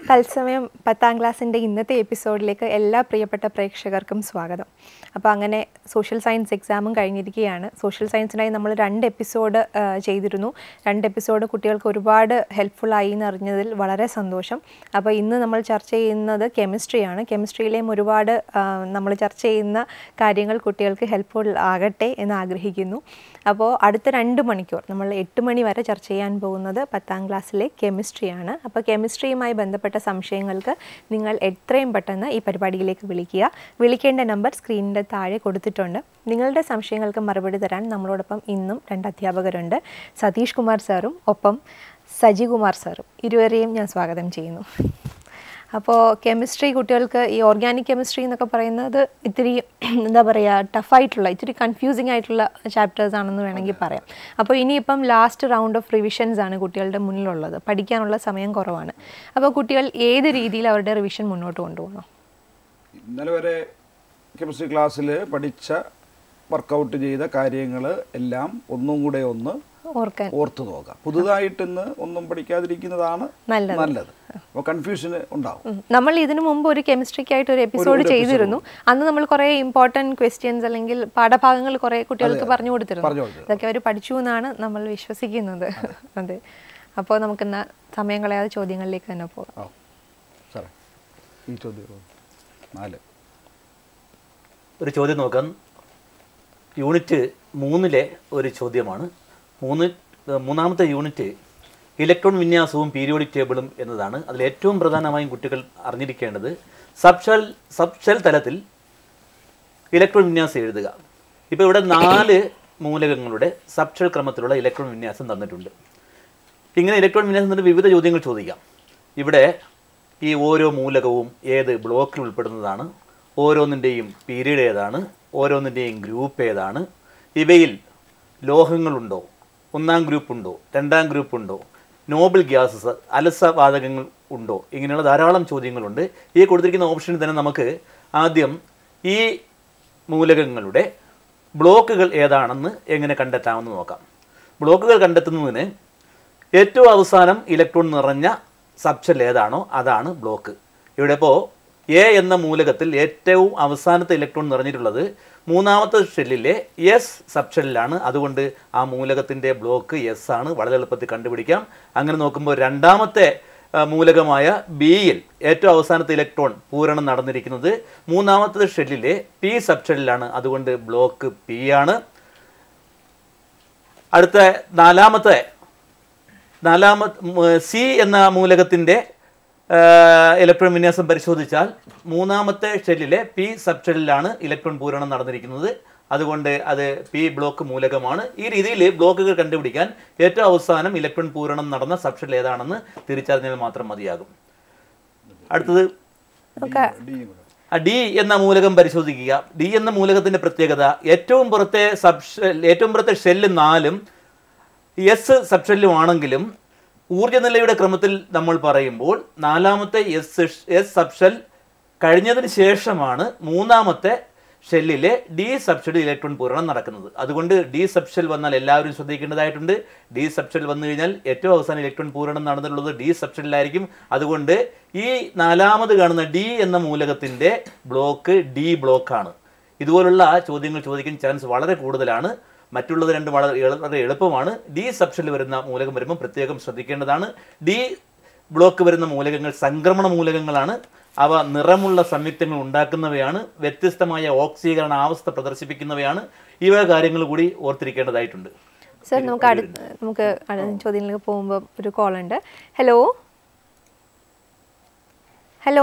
തത്സമയം പത്താം ക്ലാസ്സിൻ്റെ ഇന്നത്തെ എപ്പിസോഡിലേക്ക് എല്ലാ പ്രിയപ്പെട്ട പ്രേക്ഷകർക്കും സ്വാഗതം അപ്പോൾ അങ്ങനെ സോഷ്യൽ സയൻസ് എക്സാമും കഴിഞ്ഞിരിക്കുകയാണ് സോഷ്യൽ സയൻസിനായി നമ്മൾ രണ്ട് എപ്പിസോഡ് ചെയ്തിരുന്നു രണ്ട് എപ്പിസോഡ് കുട്ടികൾക്ക് ഒരുപാട് ഹെൽപ്ഫുൾ ആയി എന്ന് അറിഞ്ഞതിൽ വളരെ സന്തോഷം അപ്പോൾ ഇന്ന് നമ്മൾ ചർച്ച ചെയ്യുന്നത് കെമിസ്ട്രിയാണ് കെമിസ്ട്രിയിലെയും ഒരുപാട് നമ്മൾ ചർച്ച ചെയ്യുന്ന കാര്യങ്ങൾ കുട്ടികൾക്ക് ഹെൽപ്ഫുൾ ആകട്ടെ എന്ന് ആഗ്രഹിക്കുന്നു അപ്പോൾ അടുത്ത രണ്ട് മണിക്കൂർ നമ്മൾ എട്ട് മണി വരെ ചർച്ച ചെയ്യാൻ പോകുന്നത് പത്താം ക്ലാസ്സിലെ കെമിസ്ട്രിയാണ് അപ്പോൾ കെമിസ്ട്രിയുമായി ബന്ധപ്പെട്ട സംശയങ്ങൾക്ക് നിങ്ങൾ എത്രയും പെട്ടെന്ന് ഈ പരിപാടിയിലേക്ക് വിളിക്കുക വിളിക്കേണ്ട നമ്പർ സ്ക്രീനിൻ്റെ താഴെ കൊടുത്തിട്ടുണ്ട് നിങ്ങളുടെ സംശയങ്ങൾക്ക് മറുപടി തരാൻ നമ്മളോടൊപ്പം ഇന്നും രണ്ട് അധ്യാപകരുണ്ട് സതീഷ് കുമാർ സാറും ഒപ്പം സജി കുമാർ സാറും ഇരുവരെയും ഞാൻ സ്വാഗതം ചെയ്യുന്നു അപ്പോൾ കെമിസ്ട്രി കുട്ടികൾക്ക് ഈ ഓർഗാനിക് കെമിസ്ട്രി എന്നൊക്കെ പറയുന്നത് ഇത്തിരി എന്താ പറയുക ടഫായിട്ടുള്ള ഇത്തിരി കൺഫ്യൂസിങ് ആയിട്ടുള്ള ചാപ്റ്റേഴ്സ് ആണെന്ന് വേണമെങ്കിൽ പറയാം അപ്പോൾ ഇനിയിപ്പം ലാസ്റ്റ് റൗണ്ട് ഓഫ് റിവിഷൻസ് ആണ് കുട്ടികളുടെ മുന്നിലുള്ളത് പഠിക്കാനുള്ള സമയം കുറവാണ് അപ്പോൾ കുട്ടികൾ ഏത് രീതിയിൽ അവരുടെ റിവിഷൻ മുന്നോട്ട് കൊണ്ടുപോകണം ഇന്നലെ വരെ കെമിസ്ട്രി ക്ലാസ്സിൽ പഠിച്ച വർക്കൗട്ട് ചെയ്ത കാര്യങ്ങൾ എല്ലാം ഒന്നും കൂടെ ഒന്ന് ഓർക്കാൻ ഓർത്തു നോക്കാം പുതുതായിട്ട് ഇന്ന് ഒന്നും പഠിക്കാതിരിക്കുന്നതാണ് നല്ലത്. നല്ലത് അപ്പോൾ കൺഫ്യൂഷന് ഉണ്ടാവും ഉം. നമ്മൾ ഇതിനു മുമ്പ് ഒരു കെമിസ്ട്രിക്കായിട്ട് ഒരു എപ്പിസോഡ് ചെയ്തിരുന്നു അന്ന് നമ്മൾ കുറേ ഇമ്പോർട്ടൻറ്റ് ക്വസ്റ്റ്യൻസ് അല്ലെങ്കിൽ പാഠഭാഗങ്ങൾ കുറേ കുട്ടികൾക്ക് പറഞ്ഞു കൊടുത്തിരുന്നു പറഞ്ഞു കൊടുത്തിരുന്നു. ഇതൊക്കെ അവർ പഠിച്ചു എന്നാണ് നമ്മൾ വിശ്വസിക്കുന്നത് അതെ അപ്പോൾ നമുക്ക് ഇന്ന് സമയം കളയാതെ ചോദ്യങ്ങളിലേക്ക് തന്നെ പോകാം ആ സാറേ ഈ ചോദ്യം നാല് ഒരു ചോദ്യം നോക്കാം യൂണിറ്റ് മൂന്നിലെ ഒരു ചോദ്യമാണ് മൂന്ന് ഏഹ് മൂന്നാമത്തെ യൂണിറ്റ് ഇലക്ട്രോൺ വിന്യാസവും പീരിയോഡിക് ടേബിളും എന്നതാണ് അതിൽ ഏറ്റവും പ്രധാനമായും കുട്ടികൾ അറിഞ്ഞിരിക്കേണ്ടത് സബ്ഷെൽ സബ്ഷെൽ തലത്തിൽ ഇലക്ട്രോൺ വിന്യാസം എഴുതുക ഇപ്പോൾ ഇവിടെ നാല് മൂലകങ്ങളുടെ സബ്ഷെൽ ക്രമത്തിലുള്ള ഇലക്ട്രോൺ വിന്യാസം തന്നിട്ടുണ്ട് ഇങ്ങനെ ഇലക്ട്രോൺ വിന്യാസം തന്നിട്ട് വിവിധ ചോദ്യങ്ങൾ ചോദിക്കാം ഇവിടെ ഈ ഓരോ മൂലകവും ഏത് ബ്ലോക്കിൽ ഉൾപ്പെടുന്നതാണ് ഓരോന്നിൻ്റെയും പീരീഡ് ഏതാണ് ഓരോന്നിൻ്റെയും ഗ്രൂപ്പ് ഏതാണ് ഇവയിൽ ലോഹങ്ങളുണ്ടോ ഒന്നാം ഗ്രൂപ്പ് ഉണ്ടോ രണ്ടാം ഗ്രൂപ്പ് ഉണ്ടോ നോബിൾ ഗ്യാസസ് അലസവാതകങ്ങൾ ഉണ്ടോ ഇങ്ങനെയുള്ള ധാരാളം ചോദ്യങ്ങളുണ്ട് ഈ കൊടുത്തിരിക്കുന്ന ഓപ്ഷനിൽ തന്നെ നമുക്ക് ആദ്യം ഈ മൂലകങ്ങളുടെ ബ്ലോക്കുകൾ ഏതാണെന്ന് എങ്ങനെ കണ്ടെത്താമെന്ന് നോക്കാം ബ്ലോക്കുകൾ കണ്ടെത്തുന്നതിന് ഏറ്റവും അവസാനം ഇലക്ട്രോൺ നിറഞ്ഞ സബ്ഷെൽ ഏതാണോ അതാണ് ബ്ലോക്ക് ഇവിടെ ഇപ്പോൾ എ എന്ന മൂലകത്തിൽ ഏറ്റവും അവസാനത്തെ ഇലക്ട്രോൺ നിറഞ്ഞിട്ടുള്ളത് മൂന്നാമത്തെ ഷെല്ലിലെ എസ് സബ്ഷെല്ലിലാണ് അതുകൊണ്ട് ആ മൂലകത്തിൻ്റെ ബ്ലോക്ക് എസ് ആണ് വളരെ എളുപ്പത്തിൽ കണ്ടുപിടിക്കാം അങ്ങനെ നോക്കുമ്പോൾ രണ്ടാമത്തെ ആ, മൂലകമായ ബിയിൽ ഏറ്റവും അവസാനത്തെ ഇലക്ട്രോൺ പൂരണം നടന്നിരിക്കുന്നത് മൂന്നാമത്തെ ഷെല്ലിലെ പി സബ്ഷെല്ലിലാണ് അതുകൊണ്ട് ബ്ലോക്ക് പി ആണ് അടുത്ത നാലാമത്തെ നാലാമത്തെ സി എന്ന മൂലകത്തിൻ്റെ ഇലക്ട്രോൺ വിന്യാസം പരിശോധിച്ചാൽ മൂന്നാമത്തെ ഷെല്ലിലെ പി സബ് ഷെല്ലിലാണ് ഇലക്ട്രോൺ പൂരണം നടന്നിരിക്കുന്നത് അതുകൊണ്ട് അത് പി ബ്ലോക്ക് മൂലകമാണ് ഈ രീതിയിൽ ബ്ലോക്കുകൾ കണ്ടുപിടിക്കാൻ ഏറ്റവും അവസാനം ഇലക്ട്രോൺ പൂരണം നടന്ന സബ് ഷെൽ ഏതാണെന്ന് തിരിച്ചറിഞ്ഞാൽ മാത്രം മതിയാകും അടുത്തത് ഡിയും കൂടെ ആ ഡി എന്ന മൂലകം പരിശോധിക്കുക ഡി എന്ന മൂലകത്തിന്റെ പ്രത്യേകത ഏറ്റവും പുറത്തെ സബ് ഷെൽ ഏറ്റവും പുറത്തെ ഷെല്ല് നാലും എസ് സബ് ഷെല്ലും ആണെങ്കിലും ഊർജ്ജനിലയുടെ ക്രമത്തിൽ നമ്മൾ പറയുമ്പോൾ നാലാമത്തെ എസ് എസ് സബ് ഷെൽ കഴിഞ്ഞതിന് ശേഷമാണ് മൂന്നാമത്തെ ഷെല്ലിലെ ഡി സബ് ഷെൽ ഇലക്ട്രോൺ പൂരണം നടക്കുന്നത് അതുകൊണ്ട് ഡി സബ് ഷെൽ വന്നാൽ എല്ലാവരും ശ്രദ്ധിക്കേണ്ടതായിട്ടുണ്ട് ഡി സബ് ഷെൽ വന്നു കഴിഞ്ഞാൽ ഏറ്റവും അവസാനം ഇലക്ട്രോൺ പൂരണം നടന്നിട്ടുള്ളത് ഡി സബ് ഷെല്ലിലായിരിക്കും അതുകൊണ്ട് ഈ നാലാമത് കാണുന്ന ഡി എന്ന മൂലകത്തിന്റെ ബ്ലോക്ക് ഡി ബ്ലോക്കാണ് ഇതുപോലുള്ള ചോദ്യങ്ങൾ ചോദിക്കാൻ ചാൻസ് വളരെ കൂടുതലാണ് മറ്റുള്ളത് രണ്ട് വളരെ എളു- വളരെ എളുപ്പമാണ് ഡി സബ്ഷനിൽ വരുന്ന മൂലകം വരുമ്പോൾ പ്രത്യേകം ശ്രദ്ധിക്കേണ്ടതാണ് ഡി ബ്ലോക്ക് വരുന്ന മൂലകങ്ങൾ സംക്രമണ മൂലകങ്ങളാണ് അവ നിറമുള്ള സംയുക്തങ്ങൾ ഉണ്ടാക്കുന്നവയാണ് വ്യത്യസ്തമായ ഓക്സീകരണ അവസ്ഥ പ്രദർശിപ്പിക്കുന്നവയാണ് ഇവ കാര്യങ്ങൾ കൂടി ഓർത്തിരിക്കേണ്ടതായിട്ടുണ്ട് സർ നമുക്ക് അടുത്ത നമുക്ക് അടുത്ത ചോദ്യങ്ങളിലേക്ക് പോകുമ്പോൾ ഒരു കോൾ ഉണ്ട് ഹലോ ഹലോ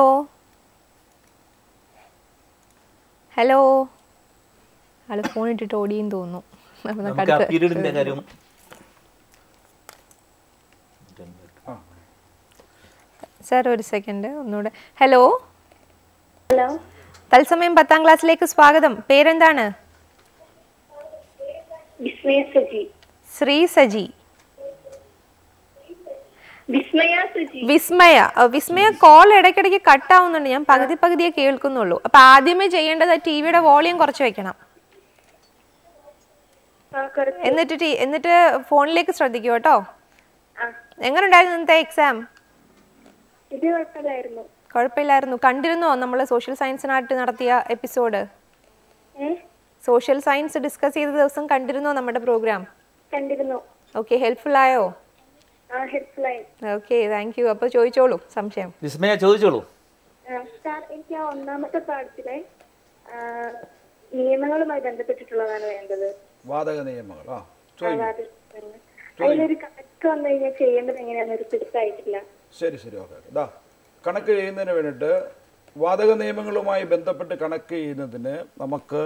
ഹലോ ആള് ഫോൺ ഇട്ടിട്ട് ഓടിയെന്ന് തോന്നുന്നു അപ്പൊ നമുക്ക് നമുക്ക് ആ അടുത്ത പീരീഡിന്റെ കാര്യം സാർ ഒരു സെക്കൻഡ് ഒന്നുകൂടെ ഹലോ ഹലോ തത്സമയം പത്താം ക്ലാസ്സിലേക്ക് സ്വാഗതം പേരെന്താണ് വിസ്മയ സുജി ശ്രീ സജി വിസ്മയ സുജി വിസ്മയ അഹ് വിസ്മയ കോൾ ഇടയ്ക്കിടയ്ക്ക് കട്ട് ആവുന്നുണ്ട് ഞാൻ പകുതി പകുതിയെ കേൾക്കുന്നുള്ളൂ അപ്പൊ ആദ്യമേ ചെയ്യേണ്ടത് ടി വിയുടെ വോളിയം കുറച്ച് വെക്കണം ആ, കുറച്ച് എന്നിട്ട് ടി- എന്നിട്ട് ഫോണിലേക്ക് ശ്രദ്ധിക്കൂ കേട്ടോ ആ എങ്ങനെ ഉണ്ടായിരുന്നു ഇന്നത്തെ എക്സാം ഇത് കുഴപ്പമില്ലായിരുന്നു കുഴപ്പമില്ലായിരുന്നു കണ്ടിരുന്നോ നമ്മൾ സോഷ്യൽ സയൻസിനായിട്ട് നടത്തിയ എപ്പിസോഡ് ഏ സോഷ്യൽ സയൻസ് ഡിസ്കസ് ചെയ്ത ദിവസം കണ്ടിരുന്നോ നമ്മുടെ പ്രോഗ്രാം കണ്ടിരുന്നു ഓക്കെ ഹെൽപ്ഫുൾ ആയോ ആ ഹെൽപ്പ്ലൈൻ ഓക്കെ താങ്ക് യു അപ്പോൾ ചോദിച്ചോളൂ സംശയം വിസ്മയ ചോദിച്ചോളൂ സാർ എനിക്ക് ആ ഒന്നാമത്തെ പാഠത്തിലെ ആ, നിയമങ്ങളുമായി ബന്ധപ്പെട്ടിട്ടുള്ളതാണ് വേണ്ടത് വാതക നിയമങ്ങൾ ആ ആ, ചോദിക്കും വാദിക്കുന്നത്. അതിലൊരു കണക്ക് വന്നു കഴിഞ്ഞാൽ ചെയ്യേണ്ടത് എങ്ങനെയാണെന്ന് ഒരു പിടുത്തായിട്ടില്ല ശരി ശരി ഓക്കെ ഓക്കെ. ദാ കണക്ക് ചെയ്യുന്നതിന് വേണ്ടിയിട്ട് വാതക നിയമങ്ങളുമായി ബന്ധപ്പെട്ട് കണക്ക് ചെയ്യുന്നതിന് നമുക്ക്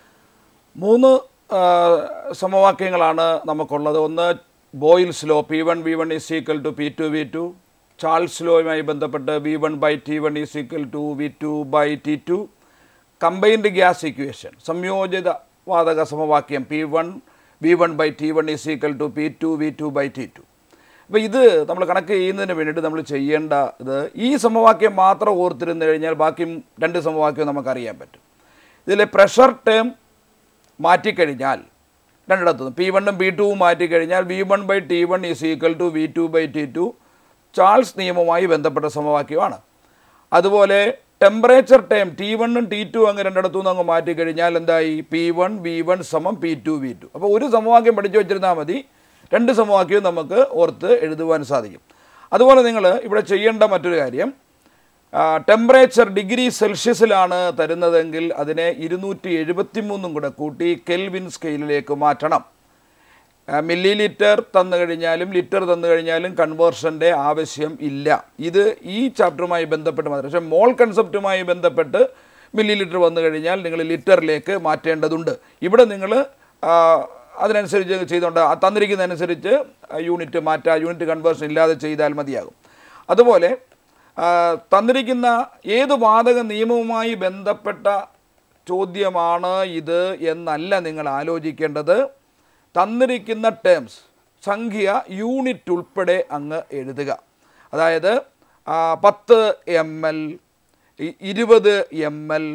മൂന്ന് ആ, സമവാക്യങ്ങളാണ് നമുക്കുള്ളത് ഒന്ന് Boyle's law P one V one is equal to P two V two Charles ലോയുമായി ബന്ധപ്പെട്ട് V one by T one is equal to V two by T two combined gas equation സംയോജിത വാതക സമവാക്യം P one V one by T one is equal to P two V two by T two അപ്പോൾ ഇത് നമ്മൾ കണക്ക് ചെയ്യുന്നതിന് വേണ്ടിയിട്ട് നമ്മൾ ചെയ്യേണ്ട ഇത് ഈ സമവാക്യം മാത്രം ഓർത്തിരുന്നു കഴിഞ്ഞാൽ ബാക്കി രണ്ട് സമവാക്യം നമുക്കറിയാൻ പറ്റും ഇതിലെ പ്രഷർ ടേം മാറ്റിക്കഴിഞ്ഞാൽ രണ്ടിടത്തുനിന്ന് പി വണ്ണും പി ടുവും മാറ്റിക്കഴിഞ്ഞാൽ V one by T one is equal to V two by T two Charles നിയമവുമായി ബന്ധപ്പെട്ട സമവാക്യമാണ് അതുപോലെ ടെമ്പറേച്ചർ ടൈം ടി വണ്ണും ടി ടു അങ്ങ് രണ്ടിടത്തു നിന്ന് അങ്ങ് മാറ്റിക്കഴിഞ്ഞാൽ എന്തായി പി വൺ വി വൺ സമം പി ടു വി ടു അപ്പോൾ ഒരു സമവാക്യം പഠിച്ചു വെച്ചിരുന്നാൽ മതി രണ്ട് സമവാക്യവും നമുക്ക് ഓർത്ത് എഴുതുവാൻ സാധിക്കും അതുപോലെ നിങ്ങൾ ഇവിടെ ചെയ്യേണ്ട മറ്റൊരു കാര്യം ടെമ്പറേച്ചർ ഡിഗ്രി സെൽഷ്യസിലാണ് തരുന്നതെങ്കിൽ അതിനെ ഇരുന്നൂറ്റി എഴുപത്തി മൂന്നും കൂടെ കൂട്ടി കെൽവിൻ സ്കെയിലിലേക്ക് മാറ്റണം മില്ലി ലിറ്റർ തന്നു കഴിഞ്ഞാലും ലിറ്റർ തന്നു കഴിഞ്ഞാലും കൺവേർഷൻ്റെ ആവശ്യം ഇല്ല ഇത് ഈ ചാപ്റ്ററുമായി ബന്ധപ്പെട്ട് മാത്രം പക്ഷേ മോൾ കൺസെപ്റ്റുമായി ബന്ധപ്പെട്ട് മില്ലി ലിറ്റർ വന്നു കഴിഞ്ഞാൽ നിങ്ങൾ ലിറ്ററിലേക്ക് മാറ്റേണ്ടതുണ്ട് ഇവിടെ നിങ്ങൾ അതിനനുസരിച്ച് ചെയ്തുകൊണ്ട് ആ തന്നിരിക്കുന്നതനുസരിച്ച് യൂണിറ്റ് മാറ്റുക യൂണിറ്റ് കൺവേർഷൻ ഇല്ലാതെ ചെയ്താൽ മതിയാകും അതുപോലെ ആ, തന്നിരിക്കുന്ന ഏത് വാതക നിയമവുമായി ബന്ധപ്പെട്ട ചോദ്യമാണ് ഇത് എന്നല്ല നിങ്ങൾ ആലോചിക്കേണ്ടത് തന്നിരിക്കുന്ന ടേംസ് സംഖ്യ യൂണിറ്റ് ഉൾപ്പെടെ അങ്ങ് എഴുതുക അതായത് ആ, പത്ത് എം എൽ ഇരുപത് എം എൽ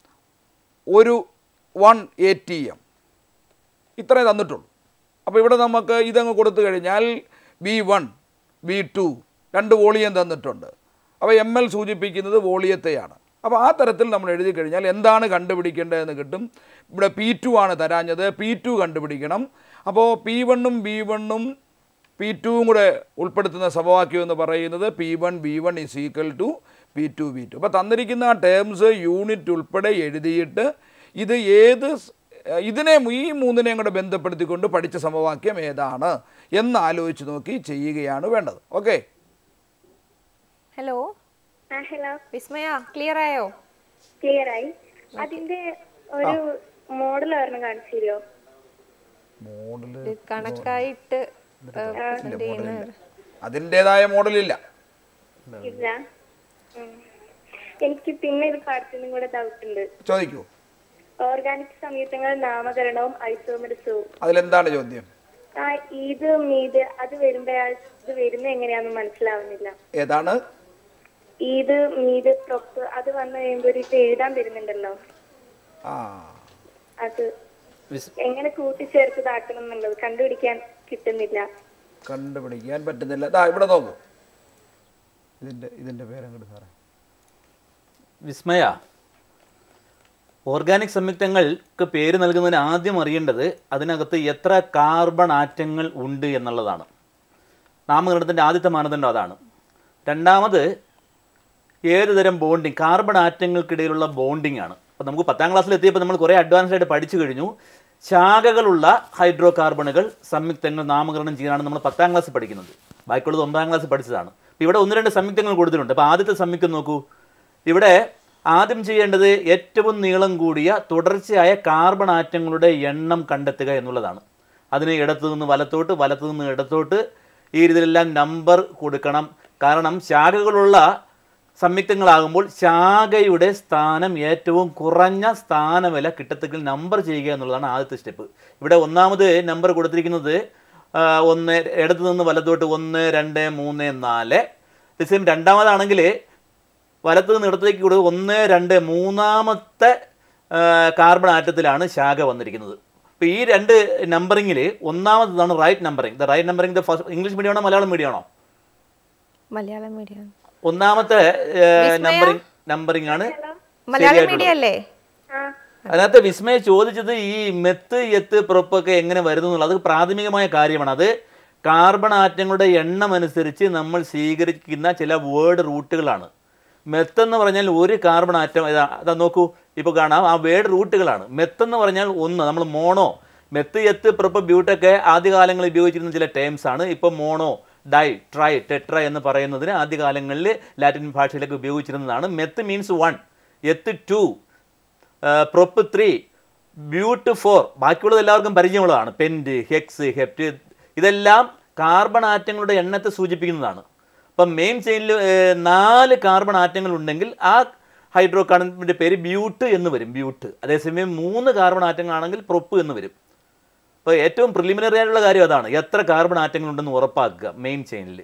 ഒരു വൺ എ ടി എം ഇത്രേ തന്നിട്ടുള്ളൂ അപ്പോൾ ഇവിടെ നമുക്ക് ഇതങ്ങ് കൊടുത്തു കഴിഞ്ഞാൽ വി വൺ വി ടു രണ്ട് വോളിയം തന്നിട്ടുണ്ട് അപ്പോൾ എം എൽ സൂചിപ്പിക്കുന്നത് വോളിയത്തെയാണ് അപ്പോൾ ആ തരത്തിൽ നമ്മൾ എഴുതി കഴിഞ്ഞാൽ എന്താണ് കണ്ടുപിടിക്കേണ്ടതെന്ന് കിട്ടും ഇവിടെ പി ടു ആണ് തരാഞ്ഞത് പി ടു കണ്ടുപിടിക്കണം അപ്പോൾ പി വണ്ണും ബി വണ്ണും പി ടുവും കൂടെ ഉൾപ്പെടുത്തുന്ന സമവാക്യം എന്ന് പറയുന്നത് P one B one is equal to P two B two അപ്പോൾ തന്നിരിക്കുന്ന ടേംസ് യൂണിറ്റ് ഉൾപ്പെടെ എഴുതിയിട്ട് ഇത് ഏത് സ്- ഇതിനെ ഈ മൂന്നിനെയും കൂടെ ബന്ധപ്പെടുത്തിക്കൊണ്ട് പഠിച്ച സമവാക്യം ഏതാണ് എന്ന് ആലോചിച്ച് നോക്കി ചെയ്യുകയാണ് വേണ്ടത് ഓക്കെ ഹലോ ആ ഹലോ വിസ്മയ ക്ലിയർ ആയോ ക്ലിയർ ആയി അതിന്റെ ഒരു മോഡൽ ഒരെണ്ണം കാണിച്ചു തരുമോ മോഡല് ഇത് കണക്കായിട്ട് present ചെയ്യുന്ന അതിൻ്റെതായ മോഡലില്ല ഇല്ല ഉം. എനിക്ക് പിന്നെ ഒരു പാഠത്തിനും കൂടെ ഡൗട്ട് ഉണ്ട് ചോദിക്കൂ ഓർഗാനിക് സംയുക്തങ്ങൾ നാമകരണവും ഐസോമരസവും അതിലെന്താണ് ചോദ്യം ആ ഇത് മീത് അത് വരുമ്പോഴാ ഇത് വരുന്ന എങ്ങനെയാന്ന് മനസ്സിലാവുന്നില്ല ഏതാണ് ഇത് മീത് പ്രൊപ്പ് അത് വന്നു കഴിയുമ്പോ ഒരു ഇത് എഴുതാൻ വരുന്നുണ്ടല്ലോ ആ അത് വിസ് എങ്ങനെ കൂട്ടിച്ചേർത്തതാക്കണം എന്നുള്ളത് കണ്ടുപിടിക്കാൻ കിട്ടുന്നില്ല കണ്ടുപിടിക്കാൻ പറ്റുന്നില്ല ദാ ഇവിടെ നോക്കൂ ഇതിൻ്റെ ഇതിൻ്റെ പേരങ്ങോട്ട് സാറേ വിസ്മയ ഓർഗാനിക് സംയുക്തങ്ങൾക്ക് പേര് നൽകുന്നതിന് ആദ്യം അറിയേണ്ടത് അതിനകത്ത് എത്ര കാർബൺ ആറ്റങ്ങൾ ഉണ്ട് എന്നുള്ളതാണ് നാമകരണത്തിൻ്റെ ആദ്യത്തെ മാനദണ്ഡം അതാണ് രണ്ടാമത് ഏത് തരം ബോണ്ടിങ് കാർബൺ ആറ്റങ്ങൾക്കിടയിലുള്ള ബോണ്ടിങ് ആണ് അപ്പോൾ നമുക്ക് പത്താം ക്ലാസ്സിൽ എത്തിയപ്പോൾ നമ്മൾ കുറേ അഡ്വാൻസ്ഡ് ആയിട്ട് പഠിച്ചു കഴിഞ്ഞു ശാഖകളുള്ള ഹൈഡ്രോ കാർബണുകൾ സംയുക്തങ്ങൾ നാമകരണം ചെയ്യാനാണ് നമ്മൾ പത്താം ക്ലാസ്സിൽ പഠിക്കുന്നത് ബാക്കിയുള്ളത് ഒമ്പതാം ക്ലാസ്സിൽ പഠിച്ചതാണ് അപ്പോൾ ഇവിടെ ഒന്ന് രണ്ട് സംയുക്തങ്ങൾ കൊടുത്തിട്ടുണ്ട് അപ്പോൾ ആദ്യത്തെ സംയുക്തം നോക്കൂ ഇവിടെ ആദ്യം ചെയ്യേണ്ടത് ഏറ്റവും നീളം കൂടിയ തുടർച്ചയായ കാർബൺ ആറ്റങ്ങളുടെ എണ്ണം കണ്ടെത്തുക എന്നുള്ളതാണ് അതിന് ഇടത്തു നിന്ന് വലത്തോട്ട് വലത്തു നിന്ന് ഇടത്തോട്ട് ഈ രീതിയിലെല്ലാം നമ്പർ കൊടുക്കണം കാരണം ശാഖകളുള്ള സംയുക്തങ്ങളാകുമ്പോൾ ശാഖയുടെ സ്ഥാനം ഏറ്റവും കുറഞ്ഞ സ്ഥാനവില കിട്ടത്തക്കിൽ നമ്പർ ചെയ്യുക എന്നുള്ളതാണ് ആദ്യത്തെ സ്റ്റെപ്പ് ഇവിടെ ഒന്നാമത് നമ്പർ കൊടുത്തിരിക്കുന്നത് ആ, ഒന്ന് ഇടത്തു നിന്ന് വലത്തോട്ട് ഒന്ന് രണ്ട് മൂന്ന് നാല് സെയിം രണ്ടാമതാണെങ്കിൽ വലത്തു നിന്ന് ഇടത്തേക്ക് കൂടെ ഒന്ന് രണ്ട് മൂന്നാമത്തെ ആ, കാർബൺ ആറ്റത്തിലാണ് ശാഖ വന്നിരിക്കുന്നത് അപ്പോൾ ഈ രണ്ട് നമ്പറിങ്ങിൽ ഒന്നാമത്തതാണ് right numbering the right numbering the first English medium ആണോ മലയാളം മീഡിയം ആണോ മലയാളം മീഡിയം ഒന്നാമത്തെ നമ്പറിംഗ് നമ്പറിംഗ് ആണ് മലയാളം ശരിയായിട്ടുള്ളത്. മീഡിയം അല്ലേ ആ അതിനകത്ത് വിസ്മയ ചോദിച്ചത് ഈ മെത്ത് എത്ത് പ്രൊപ്പൊക്കെ എങ്ങനെ വരുന്നു എന്നുള്ളത് അത് പ്രാഥമികമായ കാര്യമാണ് അത് കാർബൺ ആറ്റങ്ങളുടെ എണ്ണം അനുസരിച്ച് നമ്മൾ സ്വീകരിക്കുന്ന ചില വേർഡ് റൂട്ടുകളാണ് മെത്ത് എന്ന് പറഞ്ഞാൽ ഒരു കാർബൺ ആറ്റം ഇതാ അതാ നോക്കൂ ഇപ്പോൾ കാണാം ആ വേർഡ് റൂട്ടുകളാണ് മെത്ത് എന്ന് പറഞ്ഞാൽ ഒന്ന് നമ്മൾ മോണോ മെത്ത് എത്ത് പ്രൊപ്പ് ബ്യൂട്ടൊക്കെ ആദ്യകാലങ്ങളിൽ ഉപയോഗിച്ചിരുന്ന ചില ടേംസ് ആണ് ഇപ്പോൾ മോണോ ഡൈ ട്രൈ ടെട്ര എന്ന് പറയുന്നതിന് ആദ്യകാലങ്ങളിൽ ലാറ്റിൻ ഭാഷയിലൊക്കെ ഉപയോഗിച്ചിരുന്നതാണ് meth means one eth two prop three but four ബാക്കിയുള്ളത് എല്ലാവർക്കും പരിചയമുള്ളതാണ് പെൻറ്റ് ഹെക്സ് ഹെപ്റ്റ് ഇതെല്ലാം കാർബൺ ആറ്റങ്ങളുടെ എണ്ണത്തെ സൂചിപ്പിക്കുന്നതാണ് അപ്പം മെയിൻ ചെയിനിൽ നാല് കാർബൺ ആറ്റങ്ങൾ ഉണ്ടെങ്കിൽ ആ ഹൈഡ്രോ കാർബണിൻ്റെ പേര് ബ്യൂട്ട് എന്ന് വരും ബ്യൂട്ട് അതേസമയം മൂന്ന് കാർബൺ ആറ്റങ്ങളാണെങ്കിൽ പ്രൊപ്പ് എന്ന് വരും അപ്പോൾ ഏറ്റവും പ്രിലിമിനറി ആയിട്ടുള്ള കാര്യം അതാണ് എത്ര കാർബൺ ആറ്റങ്ങൾ ഉണ്ടെന്ന് ഉറപ്പാക്കുക മെയിൻ ചെയിനിൽ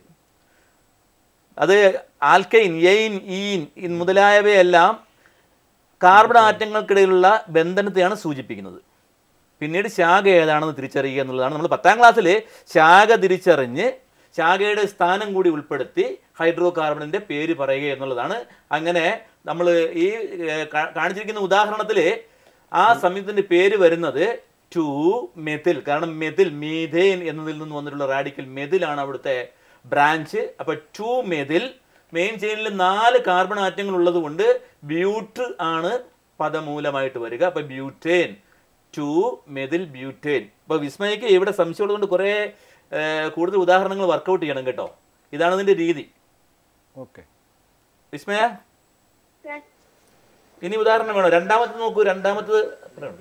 അത് ആൽക്കൈൻ എയിൻ ഈൻ ഇൻ മുതലായവയെല്ലാം കാർബൺ ആറ്റങ്ങൾക്കിടയിലുള്ള ബന്ധനത്തെയാണ് സൂചിപ്പിക്കുന്നത് പിന്നീട് ശാഖ ഏതാണെന്ന് തിരിച്ചറിയുക എന്നുള്ളതാണ് നമ്മൾ പത്താം ക്ലാസ്സിൽ ശാഖ തിരിച്ചറിഞ്ഞ് ശാഖയുടെ സ്ഥാനം കൂടി ഉൾപ്പെടുത്തി ഹൈഡ്രോ കാർബണിൻ്റെ പേര് പറയുക എന്നുള്ളതാണ് അങ്ങനെ നമ്മൾ ഈ ഏർ, കാ- കാണിച്ചിരിക്കുന്ന ഉദാഹരണത്തിൽ ആ സംയുക്തത്തിൻ്റെ പേര് വരുന്നത് ടു മെഥിൽ കാരണം മെഥിൽ മീഥേൻ എന്നതിൽ നിന്ന് വന്നിട്ടുള്ള റാഡിക്കൽ മെഥിലാണ് അവിടുത്തെ ബ്രാഞ്ച് അപ്പോൾ ടു മെഥിൽ മെയിൻ ചെയിനിൽ നാല് കാർബൺ ആറ്റങ്ങൾ ഉള്ളത് കൊണ്ട് ബ്യൂട്ട് ആണ് പദമൂലമായിട്ട് വരിക അപ്പൊ ബ്യൂട്ടേൻ ടു മെതിൽ ബ്യൂട്ടേൻ ഇപ്പൊ വിസ്മയക്ക് ഇവിടെ സംശയമുള്ളത് കൊണ്ട് കുറേ ഏർ, കൂടുതൽ ഉദാഹരണങ്ങൾ വർക്കൗട്ട് ചെയ്യണം കേട്ടോ ഇതാണ് ഇതിന്റെ രീതി ഓക്കെ വിസ്മയ സാർ ഇനി ഉദാഹരണം വേണോ രണ്ടാമത്തെ നോക്കൂ രണ്ടാമത്തത് എത്രയാണ്?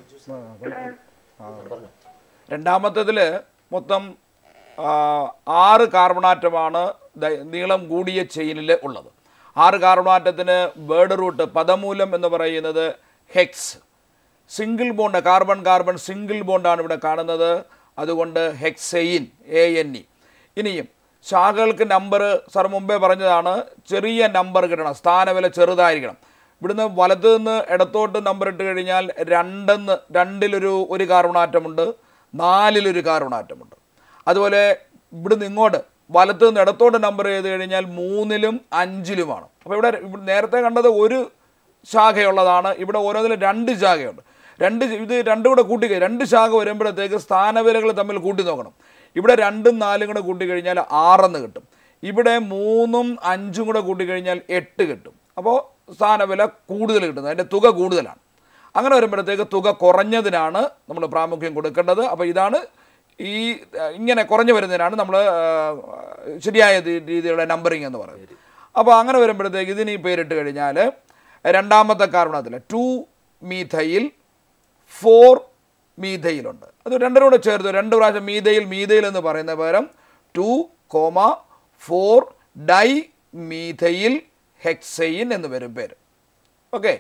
പറഞ്ഞോ. രണ്ടാമത്തതിൽ മൊത്തം ആ, ആറ് കാർബണാറ്റമാണ് ദ- നീളം കൂടിയ ചെയിനിൽ ഉള്ളത് ആറ് കാർബണാറ്റത്തിന് വേർഡ് റൂട്ട് പദമൂലം എന്ന് പറയുന്നത് hex single bond carbon carbon single ബോണ്ടാണ് ഇവിടെ കാണുന്നത് അതുകൊണ്ട് ഹെക്സെയിൻ എ എൻ ഇ ഇനിയും ശാഖകൾക്ക് നമ്പർ സാർ മുമ്പേ പറഞ്ഞതാണ് ചെറിയ നമ്പർ കിട്ടണം സ്ഥാനവില ചെറുതായിരിക്കണം ഇവിടുന്ന് വലത്തു നിന്ന് ഇടത്തോട്ട് നമ്പർ ഇട്ട് കഴിഞ്ഞാൽ രണ്ടെന്ന് രണ്ടിലൊരു ഒരു കാർബണാറ്റമുണ്ട് നാലിലൊരു കാർബണാറ്റമുണ്ട് അതുപോലെ ഇവിടുന്ന് ഇങ്ങോട്ട് വലത്തു നിന്ന് ഇടത്തോട്ട് നമ്പർ ചെയ്ത് കഴിഞ്ഞാൽ മൂന്നിലും അഞ്ചിലുമാണ് അപ്പോൾ ഇവിടെ ഇവിടെ നേരത്തെ കണ്ടത് ഒരു ശാഖയുള്ളതാണ് ഇവിടെ ഓരോന്നിലും രണ്ട് ശാഖയുണ്ട് രണ്ട് ഇത് രണ്ടും കൂടെ കൂട്ടി കഴി- രണ്ട് ശാഖ വരുമ്പോഴത്തേക്ക് സ്ഥാനവിലകൾ തമ്മിൽ കൂട്ടി നോക്കണം ഇവിടെ രണ്ടും നാലും കൂടെ കൂട്ടി കഴിഞ്ഞാൽ ആറെന്ന് കിട്ടും ഇവിടെ മൂന്നും അഞ്ചും കൂടെ കൂട്ടി കഴിഞ്ഞാൽ എട്ട് കിട്ടും അപ്പോൾ സ്ഥാനവില കൂടുതൽ കിട്ടുന്നത് അതിൻ്റെ തുക കൂടുതലാണ് അങ്ങനെ വരുമ്പോഴത്തേക്ക് തുക കുറഞ്ഞതിനാണ് നമ്മൾ പ്രാമുഖ്യം കൊടുക്കേണ്ടത് അപ്പോൾ ഇതാണ് ഈ അഹ്, ഇങ്ങനെ കുറഞ്ഞു വരുന്നതിനാണ് നമ്മൾ ശരിയായ രീ- രീതിയിലുള്ള നമ്പറിങ് എന്ന് പറയുന്നത് അപ്പോൾ അങ്ങനെ വരുമ്പോഴത്തേക്ക് ഇതിന് ഈ പേരിട്ട് കഴിഞ്ഞാൽ രണ്ടാമത്തെ കാർബണത്തിൽ ടു മീഥയിൽ ഫോർ മീഥയിലുണ്ട് അത് രണ്ടും കൂടെ ചേർത്ത് രണ്ട് പ്രാവശ്യം മീഥയിൽ മീഥയിൽ എന്ന് പറയുന്ന പകരം two comma four di methyl hexane എന്ന് വരും പേര് ഓക്കെ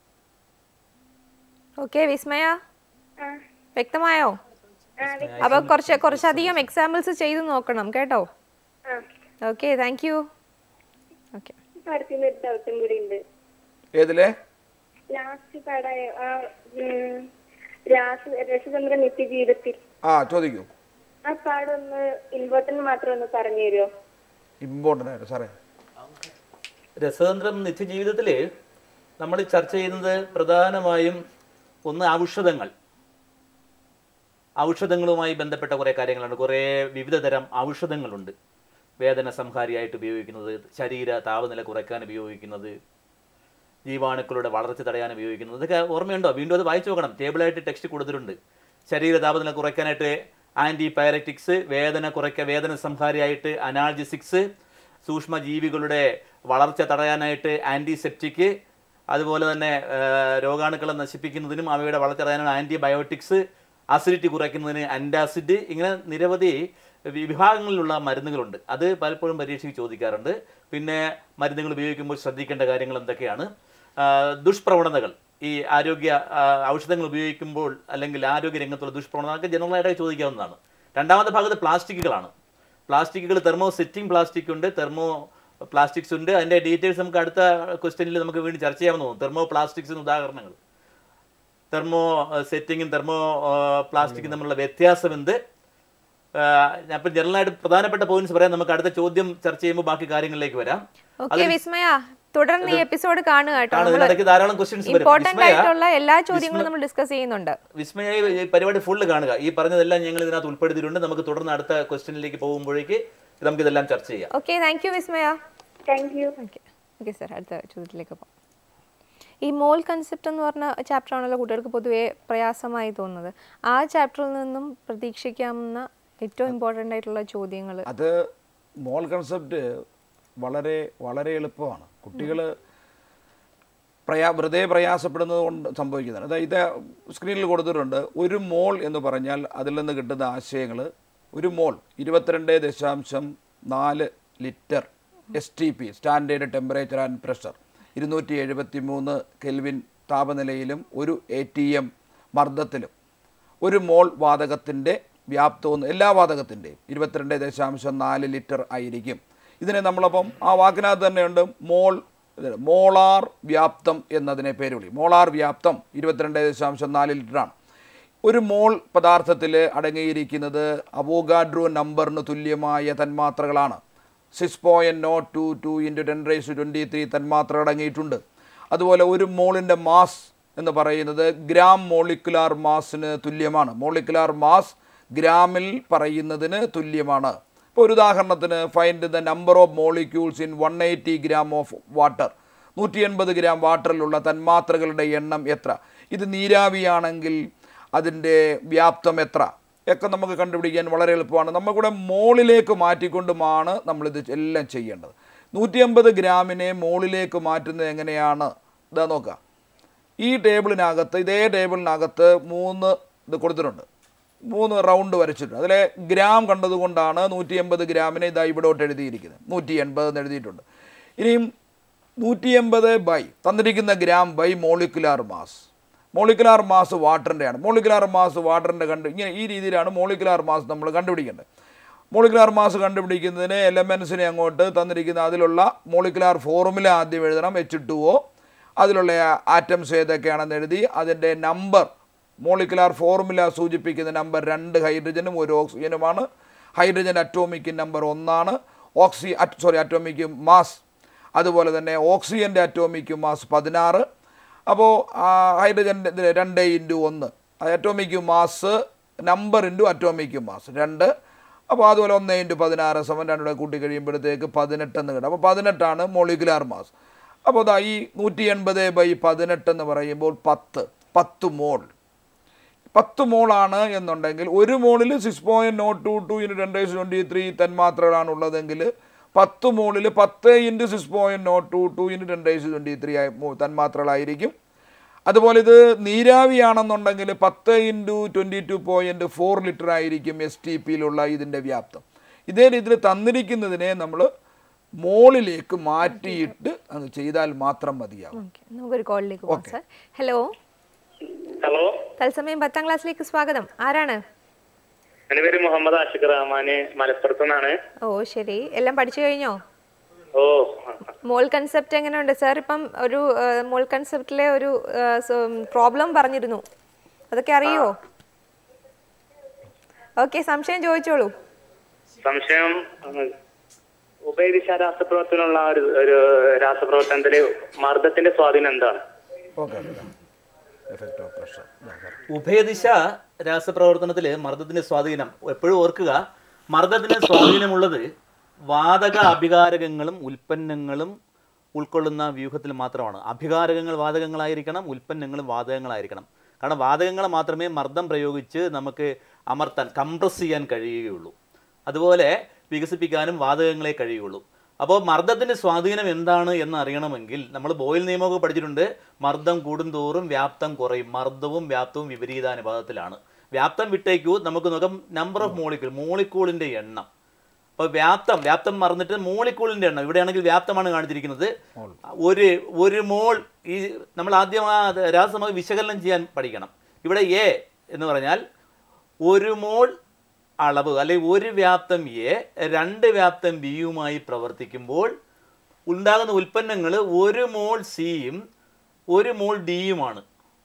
ഓക്കെ വിസ്മയ ആ വ്യക്തമായോ ആ വെ- അപ്പൊ കുറച്ച് കുറച്ചധികം എക്സാമ്പിൾസ് ചെയ്ത് നോക്കണം കേട്ടോ ആ ഓക്കെ താങ്ക് യു ഓക്കെ അടുത്തുനിന്ന് ഒരു ഡൗട്ടും കൂടി ഉണ്ട് ഏതിലെ ലാസ്റ്റ് പാടായ ആ ഉം, രാസ രസതന്ത്ര നിത്യജീവിതത്തിൽ ആ ചോദിക്കൂ ആ പാടൊന്ന് ഇമ്പോർട്ടന്റ് മാത്രം ഒന്ന് പറഞ്ഞു തരുമോ ഇമ്പോർട്ടൻ്റ് ആയിട്ട് സാറേ രസതന്ത്രം നിത്യജീവിതത്തിൽ നമ്മൾ ചർച്ച ചെയ്യുന്നത് പ്രധാനമായും ഒന്ന് ഔഷധങ്ങൾ ഔഷധങ്ങളുമായി ബന്ധപ്പെട്ട കുറേ കാര്യങ്ങളുണ്ട് കുറേ വിവിധ തരം ഔഷധങ്ങളുണ്ട് വേദന സംഹാരിയായിട്ട് ഉപയോഗിക്കുന്നത് ശരീര താപനില കുറയ്ക്കാൻ ഉപയോഗിക്കുന്നത് ജീവാണുക്കളുടെ വളർച്ച തടയാൻ ഉപയോഗിക്കുന്നത് ഇതൊക്കെ ഓർമ്മയുണ്ടോ വീണ്ടും അത് വായിച്ചു നോക്കണം ടേബിളായിട്ട് ടെക്സ്റ്റ് കൊടുത്തിട്ടുണ്ട് ശരീര താപനില കുറയ്ക്കാനായിട്ട് ആൻറ്റി പയററ്റിക്സ് വേദന കുറയ്ക്ക വേദന സംഹാരിയായിട്ട് അനാൾജിസിക്സ് സൂക്ഷ്മജീവികളുടെ വളർച്ച തടയാനായിട്ട് ആൻറ്റിസെപ്റ്റിക് അതുപോലെ തന്നെ ആ, രോഗാണുക്കളെ നശിപ്പിക്കുന്നതിനും അവയുടെ വളർച്ച തടയാനാണ് ആൻറ്റിബയോട്ടിക്സ് അസിഡിറ്റി കുറയ്ക്കുന്നതിന് അൻറ്റാസിഡ് ഇങ്ങനെ നിരവധി വി- വിഭാഗങ്ങളിലുള്ള മരുന്നുകളുണ്ട് അത് പലപ്പോഴും പരീക്ഷയ്ക്ക് ചോദിക്കാറുണ്ട് പിന്നെ മരുന്നുകൾ ഉപയോഗിക്കുമ്പോൾ ശ്രദ്ധിക്കേണ്ട കാര്യങ്ങൾ എന്തൊക്കെയാണ് ആ, ദുഷ്പ്രവണതകൾ ഈ ആരോഗ്യ ആ, ഔഷധങ്ങൾ ഉപയോഗിക്കുമ്പോൾ അല്ലെങ്കിൽ ആരോഗ്യ രംഗത്തുള്ള ദുഷ്പ്രവണതകളൊക്കെ ജനറലായിട്ട് ചോദിക്കാവുന്നതാണ് രണ്ടാമത്തെ ഭാഗത്ത് പ്ലാസ്റ്റിക്കുകളാണ് പ്ലാസ്റ്റിക്കുകൾ തെർമോ സെറ്റിംഗ് പ്ലാസ്റ്റിക് ഉണ്ട് തെർമോ പ്ലാസ്റ്റിക്സ് ഉണ്ട് അതിൻ്റെ ഡീറ്റെയിൽസ് നമുക്ക് അടുത്ത ക്വസ്റ്റ്യനിൽ നമുക്ക് വീണ്ടും ചർച്ച ചെയ്യാമെന്ന് തോന്നുന്നു തെർമോ പ്ലാസ്റ്റിക്സിന് ഉദാഹരണങ്ങൾ തെർമോ സെറ്റിങ്ങും തെർമോ പ്ലാസ്റ്റിക്കും തമ്മിലുള്ള വ്യത്യാസം എന്ത് അപ്പം ജനറലായിട്ട് പ്രധാനപ്പെട്ട പോയിന്റ്സ് പറയാം നമുക്ക് അടുത്ത ചോദ്യം ചർച്ച ചെയ്യുമ്പോൾ ബാക്കി കാര്യങ്ങളിലേക്ക് വരാം ഓക്കെ വിസ്മയ തുടർന്ന് ഈ എപ്പിസോഡ് കാണുക കേട്ടോ ആണ് നമ്മള് ഇതിനിടയ്ക്ക് ധാരാളം ക്വസ്റ്റ്യൻസ് വരും ഇമ്പോർട്ടന്റ് വിസ്മയ ആയിട്ടുള്ള എല്ലാ ചോദ്യങ്ങളും നമ്മൾ ഡിസ്കസ് ചെയ്യുന്നുണ്ട് വിസ്മയ ഈ പരിപാടി ഫുള്ള് കാണുക ഈ പറഞ്ഞതെല്ലാം ഞങ്ങൾ ഇതിനകത്ത് ഉൾപ്പെടുത്തിയിട്ടുണ്ട് നമുക്ക് തുടർന്ന് അടുത്ത ക്വസ്റ്റ്യനിലേക്ക് പോകുമ്പോഴേക്ക് നമുക്ക് ഇതെല്ലാം ചർച്ച ചെയ്യാം okay thank you Vismaya thank you okay okay sir അടുത്ത ചോദ്യത്തിലേക്ക് പോകാം ഈ മോൾ കൺസെപ്റ്റ് എന്ന് പറഞ്ഞ ചാപ്റ്റർ ആണല്ലോ കുട്ടികൾക്ക് പൊതുവേ പ്രയാസമായി തോന്നുന്നത് ആ ചാപ്റ്ററിൽ നിന്നും പ്രതീക്ഷിക്കാവുന്ന ഏറ്റവും ഇമ്പോർട്ടൻ്റ് ആയിട്ടുള്ള ചോദ്യങ്ങൾ അത് മോൾ കൺസെപ്റ്റ് വളരെ വളരെ എളുപ്പമാണ് കുട്ടികൾ പ്രയാ വെറുതെ പ്രയാസപ്പെടുന്നത് കൊണ്ട് സംഭവിക്കുന്നതാണ് അതായത് ഇത് സ്ക്രീനിൽ കൊടുത്തിട്ടുണ്ട് ഒരു മോൾ എന്ന് പറഞ്ഞാൽ അതിൽ നിന്ന് കിട്ടുന്ന ആശയങ്ങൾ ഒരു മോൾ ഇരുപത്തിരണ്ട് ദശാംശം നാല് litre S T P standard temperature and pressure ഇരുന്നൂറ്റി എഴുപത്തി മൂന്ന് കെൽവിൻ താപനിലയിലും ഒരു എ ടി എം മർദ്ദത്തിലും ഒരു മോൾ വാതകത്തിൻ്റെ വ്യാപ്തവും എല്ലാ വാതകത്തിൻ്റെയും ഇരുപത്തിരണ്ട് ദശാംശം നാല് ലിറ്റർ ആയിരിക്കും ഇതിനെ നമ്മളപ്പം ആ വാക്കിനകത്ത് തന്നെയുണ്ട് മോൾ ഇത് മോളാർ വ്യാപ്തം എന്നതിനെ പേര് വിളിക്കും മോളാർ വ്യാപ്തം ഇരുപത്തിരണ്ട് ദശാംശം നാല് ലിറ്ററാണ് ഒരു മോൾ പദാർത്ഥത്തിൽ അടങ്ങിയിരിക്കുന്നത് അവോഗാഡ്രോ നമ്പറിന് തുല്യമായ തന്മാത്രകളാണ് six point naught two two into ten raise twenty three തന്മാത്ര അടങ്ങിയിട്ടുണ്ട് അതുപോലെ ഒരു മോളിൻ്റെ മാസ് എന്ന് പറയുന്നത് ഗ്രാം മോളിക്കുലാർ മാസിന് തുല്യമാണ് മോളിക്കുലാർ മാസ് ഗ്രാമിൽ പറയുന്നതിന് തുല്യമാണ് ഇപ്പോൾ ഒരു ഉദാഹരണത്തിന് find the number of molecules in one eighty gram of water നൂറ്റി എൺപത് ഗ്രാം വാട്ടറിലുള്ള തന്മാത്രകളുടെ എണ്ണം എത്ര ഇത് നീരാവിയാണെങ്കിൽ അതിൻ്റെ വ്യാപ്തം എത്ര ഒക്കെ നമുക്ക് കണ്ടുപിടിക്കാൻ വളരെ എളുപ്പമാണ് നമ്മൾക്കൂടെ മോളിലേക്ക് മാറ്റിക്കൊണ്ടുമാണ് നമ്മളിത് എല്ലാം ചെയ്യേണ്ടത് നൂറ്റി അമ്പത് ഗ്രാമിനെ മോളിലേക്ക് മാറ്റുന്നത് എങ്ങനെയാണ് ഇതാ നോക്കാം ഈ ടേബിളിനകത്ത് ഇതേ ടേബിളിനകത്ത് മൂന്ന് ഇത് കൊടുത്തിട്ടുണ്ട് മൂന്ന് റൗണ്ട് വരച്ചിട്ടുണ്ട് അതിലെ ഗ്രാം കണ്ടതുകൊണ്ടാണ് നൂറ്റി എൺപത് ഗ്രാമിനെ ഇതാ ഇവിടോട്ട് എഴുതിയിരിക്കുന്നത് നൂറ്റി എൺപത് എന്ന് എഴുതിയിട്ടുണ്ട് ഇനിയും നൂറ്റി എൺപത് ബൈ തന്നിരിക്കുന്ന gram by molecular mass molecular mass വാട്ടറിൻ്റെയാണ് മോളിക്കുലാർ മാസ് വാട്ടറിൻ്റെ കണ്ട് ഇങ്ങനെ ഈ രീതിയിലാണ് മോളിക്കുലാർ മാസ് നമ്മൾ കണ്ടുപിടിക്കേണ്ടത് മോളിക്കുലാർ മാസ് കണ്ടുപിടിക്കുന്നതിന് എലമെൻസിനെ അങ്ങോട്ട് തന്നിരിക്കുന്ന അതിലുള്ള മോളിക്കുലാർ ഫോർമുല ആദ്യം എഴുതണം എച്ച് ടു ഒ അതിലുള്ള ആറ്റംസ് ഏതൊക്കെയാണെന്ന് എഴുതി അതിൻ്റെ നമ്പർ മോളിക്കുലാർ ഫോർമുല സൂചിപ്പിക്കുന്ന നമ്പർ രണ്ട് ഹൈഡ്രജനും ഒരു ഓക്സിജനുമാണ് ഹൈഡ്രജൻ അറ്റോമിക് നമ്പർ ഒന്നാണ് ഓക്സി സോറി അറ്റോമിക് മാസ് അതുപോലെ തന്നെ ഓക്സിജൻ്റെ അറ്റോമിക് മാസ് പതിനാറ് അപ്പോൾ ഹൈഡ്രജൻ്റെ രണ്ട് ഇൻറ്റു ഒന്ന് atomic mass number into atomic mass രണ്ട് അപ്പോൾ അതുപോലെ ഒന്ന് ഇൻറ്റു പതിനാറ് സമം രണ്ടുകൂടെ കൂട്ടി കഴിയുമ്പോഴത്തേക്ക് പതിനെട്ട് എന്ന് കിട്ടും അപ്പോൾ പതിനെട്ടാണ് മോളിക്കുലാർ മാസ് അപ്പോൾ അതാ ഈ നൂറ്റി എൺപത് ബൈ പതിനെട്ട് എന്ന് പറയുമ്പോൾ പത്ത് പത്ത് മോൾ പത്ത് മോളാണ് എന്നുണ്ടെങ്കിൽ ഒരു മോളിൽ six point naught two two into ten raise twenty three തന്മാത്രകളാണ് ഉള്ളതെങ്കിൽ പത്ത് മോളിൽ പത്ത് into six point naught two two into ten raise twenty three തന്മാത്രകളായിരിക്കും അതുപോലെ ഇത് നീരാവിയാണെന്നുണ്ടെങ്കിൽ പത്ത് into twenty two point four litre ആയിരിക്കും എസ് ടി പിയിലുള്ള ഇതിൻ്റെ വ്യാപ്തം ഇതേ രീതിയിൽ തന്നിരിക്കുന്നതിനെ നമ്മൾ മോളിലേക്ക് മാറ്റിയിട്ട് അത് ചെയ്താൽ മാത്രം മതിയാവും ഓക്കെ നമുക്കൊരു കോളിലേക്ക് പോകാം സാർ ഹലോ ഹലോ തത്സമയം പത്താം ക്ലാസ്സിലേക്ക് സ്വാഗതം ആരാണ് എന്റെ പേര് മുഹമ്മദ് ആഷിഖ് റഹ്മാന് മലപ്പുറത്ത് നിന്നാണ് ഓ ശരി എല്ലാം പഠിച്ചു കഴിഞ്ഞോ ഓ മോൾ കൺസെപ്റ്റ് എങ്ങനെയുണ്ട് സാർ ഇപ്പം ഒരു ആ, മോൾ കൺസെപ്റ്റിലെ ഒരു പ്രോബ്ലം പറഞ്ഞിരുന്നു അതൊക്കെ അറിയോ ഓക്കെ സംശയം ചോദിച്ചോളൂ സംശയം ഉം, ഉഭയദിശ രാസപ്രവർത്തനമുള്ള ഒരു ഒരു രാസപ്രവർത്തനത്തില് മർദ്ദത്തിന്റെ സ്വാധീനം എന്താണ് ഓക്കെ എഫക്റ്റ് ഓഫ് പ്രഷർ ഉഭയദിശ രാസപ്രവർത്തനത്തിൽ മർദ്ദത്തിന്റെ സ്വാധീനം എപ്പോഴും ഓർക്കുക മർദ്ദത്തിന് സ്വാധീനമുള്ളത് വാതക അഭികാരകങ്ങളും ഉൽപ്പന്നങ്ങളും ഉൾക്കൊള്ളുന്ന വ്യൂഹത്തിൽ മാത്രമാണ് അഭികാരകങ്ങൾ വാതകങ്ങളായിരിക്കണം ഉൽപ്പന്നങ്ങളും വാതകങ്ങളായിരിക്കണം കാരണം വാതകങ്ങളെ മാത്രമേ മർദ്ദം പ്രയോഗിച്ച് നമുക്ക് അമർത്താൻ കംപ്രസ് ചെയ്യാൻ കഴിയുകയുള്ളൂ അതുപോലെ വികസിപ്പിക്കാനും വാതകങ്ങളെ കഴിയുള്ളൂ അപ്പോൾ മർദ്ദത്തിൻ്റെ സ്വാധീനം എന്താണ് എന്ന് അറിയണമെങ്കിൽ നമ്മൾ ബോയിൽ നിയമമൊക്കെ പഠിച്ചിട്ടുണ്ട് മർദ്ദം കൂടുന്തോറും വ്യാപ്തം കുറയും മർദ്ദവും വ്യാപ്തവും വിപരീതാനുപാതത്തിലാണ് വ്യാപ്തം വിട്ടേക്കൂ നമുക്ക് നോക്കാം നമ്പർ ഓഫ് മോളിക്കൂൾ മോളിക്കൂളിൻ്റെ എണ്ണം അപ്പോൾ വ്യാപ്തം വ്യാപ്തം മറന്നിട്ട് മോളിക്കൂളിൻ്റെ എണ്ണം ഇവിടെയാണെങ്കിൽ വ്യാപ്തമാണ് കാണിച്ചിരിക്കുന്നത് ഒരു ഒരു മോൾ ഈ നമ്മൾ ആദ്യം ആ രാസസമ വിശകലനം ചെയ്യാൻ പഠിക്കണം ഇവിടെ എ എന്ന് പറഞ്ഞാൽ ഒരു മോൾ അളവ് അല്ലെങ്കിൽ ഒരു വ്യാപ്തം എ രണ്ട് വ്യാപ്തം ബിയുമായി പ്രവർത്തിക്കുമ്പോൾ ഉണ്ടാകുന്ന ഉൽപ്പന്നങ്ങൾ ഒരു മോൾ സിയും ഒരു മോൾ ഡിയുമാണ്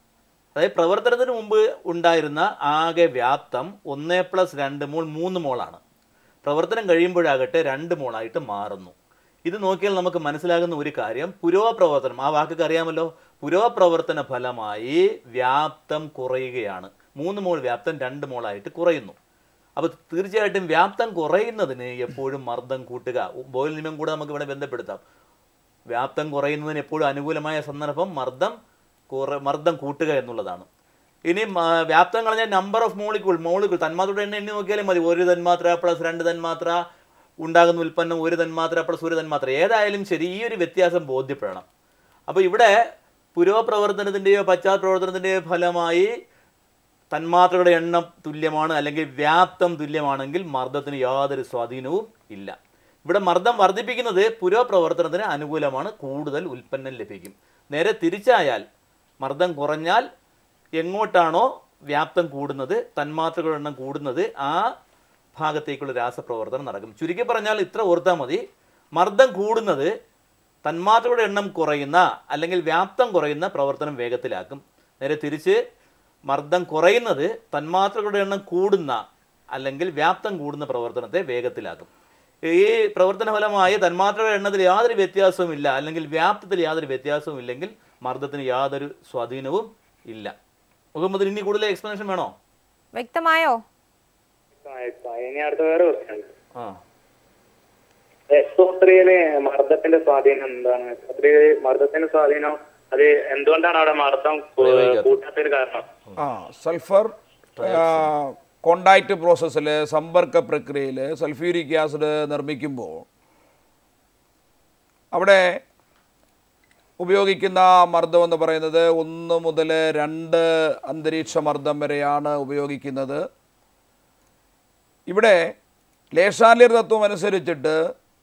അതായത് പ്രവർത്തനത്തിന് മുമ്പ് ഉണ്ടായിരുന്ന ആകെ വ്യാപ്തം ഒന്ന് പ്ലസ് രണ്ട് മോൾ മൂന്ന് മോളാണ് പ്രവർത്തനം കഴിയുമ്പോഴാകട്ടെ രണ്ട് മോളായിട്ട് മാറുന്നു ഇത് നോക്കിയാൽ നമുക്ക് മനസ്സിലാകുന്ന ഒരു കാര്യം പുരോപ്രവർത്തനം ആ വാക്കൊക്കെ അറിയാമല്ലോ പുരോപ്രവർത്തന ഫലമായി വ്യാപ്തം കുറയുകയാണ് മൂന്ന് മോൾ വ്യാപ്തം രണ്ട് മോളായിട്ട് കുറയുന്നു അപ്പോൾ തീർച്ചയായിട്ടും വ്യാപ്തം കുറയുന്നതിന് എപ്പോഴും മർദ്ദം കൂട്ടുക ബോയിൽ നിയമം കൂടെ നമുക്ക് ഇവിടെ ബന്ധപ്പെടുത്താം വ്യാപ്തം കുറയുന്നതിന് എപ്പോഴും അനുകൂലമായ സന്ദർഭം മർദ്ദം കുറ മർദ്ദം കൂട്ടുക എന്നുള്ളതാണ് ഇനി മ- വ്യാപ്തം കളഞ്ഞാൽ നമ്പർ ഓഫ് മോളിക്കൂൾ മോളിക്കൂൾ തന്മാത്രയുടെ എണ്ണം എണ്ണി നോക്കിയാലും മതി ഒരു തന്മാത്ര പ്ലസ് രണ്ട് തന്മാത്ര ഉണ്ടാകുന്ന ഉൽപ്പന്നം ഒരു തന്മാത്ര പ്ലസ് ഒരു തന്മാത്ര ഏതായാലും ശരി ഈ ഒരു വ്യത്യാസം ബോധ്യപ്പെടണം അപ്പോൾ ഇവിടെ പുരോപ്രവർത്തനത്തിൻ്റെയോ പശ്ചാത്തലപ്രവർത്തനത്തിൻ്റെയോ ഫലമായി തന്മാത്രകളുടെ എണ്ണം തുല്യമാണ് അല്ലെങ്കിൽ വ്യാപ്തം തുല്യമാണെങ്കിൽ മർദ്ദത്തിന് യാതൊരു സ്വാധീനവും ഇല്ല ഇവിടെ മർദ്ദം വർദ്ധിപ്പിക്കുന്നത് പുരോപ്രവർത്തനത്തിന് അനുകൂലമാണ് കൂടുതൽ ഉൽപ്പന്നം ലഭിക്കും നേരെ തിരിച്ചായാൽ മർദ്ദം കുറഞ്ഞാൽ എങ്ങോട്ടാണോ വ്യാപ്തം കൂടുന്നത് തന്മാത്രകളുടെ എണ്ണം കൂടുന്നത് ആ ഭാഗത്തേക്കുള്ള രാസപ്രവർത്തനം നടക്കും ചുരുക്കി പറഞ്ഞാൽ ഇത്ര ഓർത്താൽ മതി മർദ്ദം കൂടുന്നത് തന്മാത്രകളുടെ എണ്ണം കുറയുന്ന അല്ലെങ്കിൽ വ്യാപ്തം കുറയുന്ന പ്രവർത്തനം വേഗത്തിലാക്കും നേരെ തിരിച്ച് മർദ്ദം കുറയുന്നത് തന്മാത്രകളുടെ എണ്ണം കൂടുന്ന അല്ലെങ്കിൽ വ്യാപ്തം കൂടുന്ന പ്രവർത്തനത്തെ വേഗത്തിലാക്കും ഈ പ്രവർത്തന ഫലമായി തന്മാത്രകളുടെ എണ്ണത്തിൽ യാതൊരു വ്യത്യാസവും ഇല്ല അല്ലെങ്കിൽ വ്യാപ്തത്തിൽ യാതൊരു വ്യത്യാസവും ഇല്ലെങ്കിൽ മർദ്ദത്തിന് യാതൊരു സ്വാധീനവും ഇല്ല മുഹമ്മദ് ഇനി കൂടുതൽ എക്സ്പ്ലനേഷൻ വേണോ വ്യക്തമായോ ഇനി അടുത്ത വേറെ ക്വസ്റ്റ്യൻ ആ എക്സോത്രിയില് മർദ്ദത്തിന്റെ സ്വാധീനം എന്താണ് എക്സോത്രിയിൽ മർദ്ദത്തിന്റെ സ്വാധീനം അത് എന്തുകൊണ്ടാണ് അവിടെ മർദ്ദം കൂ- കൂട്ടാത്തൊരു കാരണം ആ സൾഫർ കോണ്ടാക്റ്റ് പ്രോസസ്സിൽ സമ്പർക്ക പ്രക്രിയയിൽ സൾഫ്യൂരിക് ആസിഡ് നിർമ്മിക്കുമ്പോൾ അവിടെ ഉപയോഗിക്കുന്ന മർദ്ദം എന്ന് പറയുന്നത് ഒന്ന് മുതൽ രണ്ട് അന്തരീക്ഷ മർദ്ദം വരെയാണ് ഉപയോഗിക്കുന്നത് ഇവിടെ ലേശാല്യർ തത്വം അനുസരിച്ചിട്ട്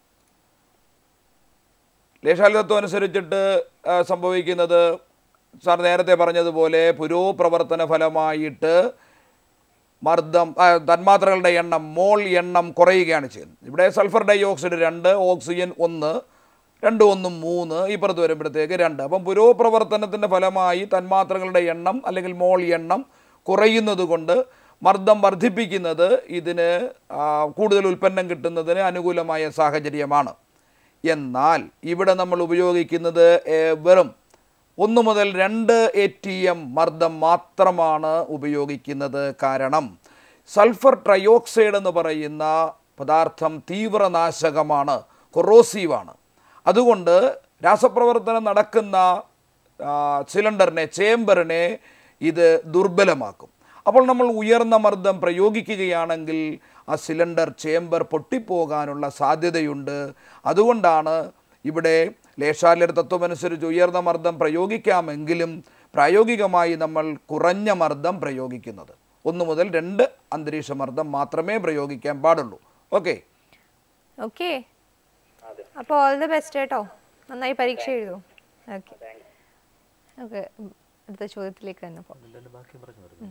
ലേശാല്യ തത്വം അനുസരിച്ചിട്ട് ആ, സംഭവിക്കുന്നത് സാർ നേരത്തെ പറഞ്ഞതുപോലെ പുരോപ്രവർത്തന ഫലമായിട്ട് മർദ്ദം ആ, തന്മാത്രകളുടെ എണ്ണം മോൾ എണ്ണം കുറയുകയാണ് ചെയ്യുന്നത് ഇവിടെ സൾഫർ ഡൈ ഓക്സൈഡ് രണ്ട് ഓക്സിജൻ ഒന്ന് രണ്ട് ഒന്നും മൂന്ന് ഇപ്പുറത്ത് വരുമ്പോഴത്തേക്ക് രണ്ട് അപ്പം പുരോപ്രവർത്തനത്തിൻ്റെ ഫലമായി തന്മാത്രകളുടെ എണ്ണം അല്ലെങ്കിൽ മോൾ എണ്ണം കുറയുന്നത് കൊണ്ട് മർദ്ദം വർദ്ധിപ്പിക്കുന്നത് ഇതിന് ആ, കൂടുതൽ ഉൽപ്പന്നം കിട്ടുന്നതിന് അനുകൂലമായ സാഹചര്യമാണ് എന്നാൽ ഇവിടെ നമ്മൾ ഉപയോഗിക്കുന്നത് ഏ, വെറും ഒന്ന് മുതൽ രണ്ട് എ ടി എം മർദ്ദം മാത്രമാണ് ഉപയോഗിക്കുന്നത് കാരണം സൾഫർ ട്രയോക്സൈഡ് എന്ന് പറയുന്ന പദാർത്ഥം തീവ്രനാശകമാണ് കൊറോസീവാണ് അതുകൊണ്ട് രാസപ്രവർത്തനം നടക്കുന്ന ആ, സിലിണ്ടറിനെ ചേംബറിനെ ഇത് ദുർബലമാക്കും അപ്പോൾ നമ്മൾ ഉയർന്ന മർദ്ദം പ്രയോഗിക്കുകയാണെങ്കിൽ ആ സിലിണ്ടർ ചേംബർ പൊട്ടിപ്പോകാനുള്ള സാധ്യതയുണ്ട് അതുകൊണ്ടാണ് ഇവിടെ ലേശാല്യർ തത്വമനുസരിച്ച് ഉയർന്ന മർദ്ദം പ്രയോഗിക്കാമെങ്കിലും പ്രായോഗികമായി നമ്മൾ കുറഞ്ഞ മർദ്ദം പ്രയോഗിക്കുന്നത് ഒന്ന് മുതൽ രണ്ട് അന്തരീക്ഷ മർദ്ദം മാത്രമേ പ്രയോഗിക്കാൻ പാടുള്ളൂ ഓക്കെ ഓക്കെ അപ്പോൾ ഓൾ ദി ബെസ്റ്റ് കേട്ടോ നന്നായി പരീക്ഷ എഴുതൂ ഓക്കെ ഓക്കെ അടുത്ത ചോദ്യത്തിലേക്ക് തന്നെ പോകാം ബാക്കി പറഞ്ഞു വരുന്നു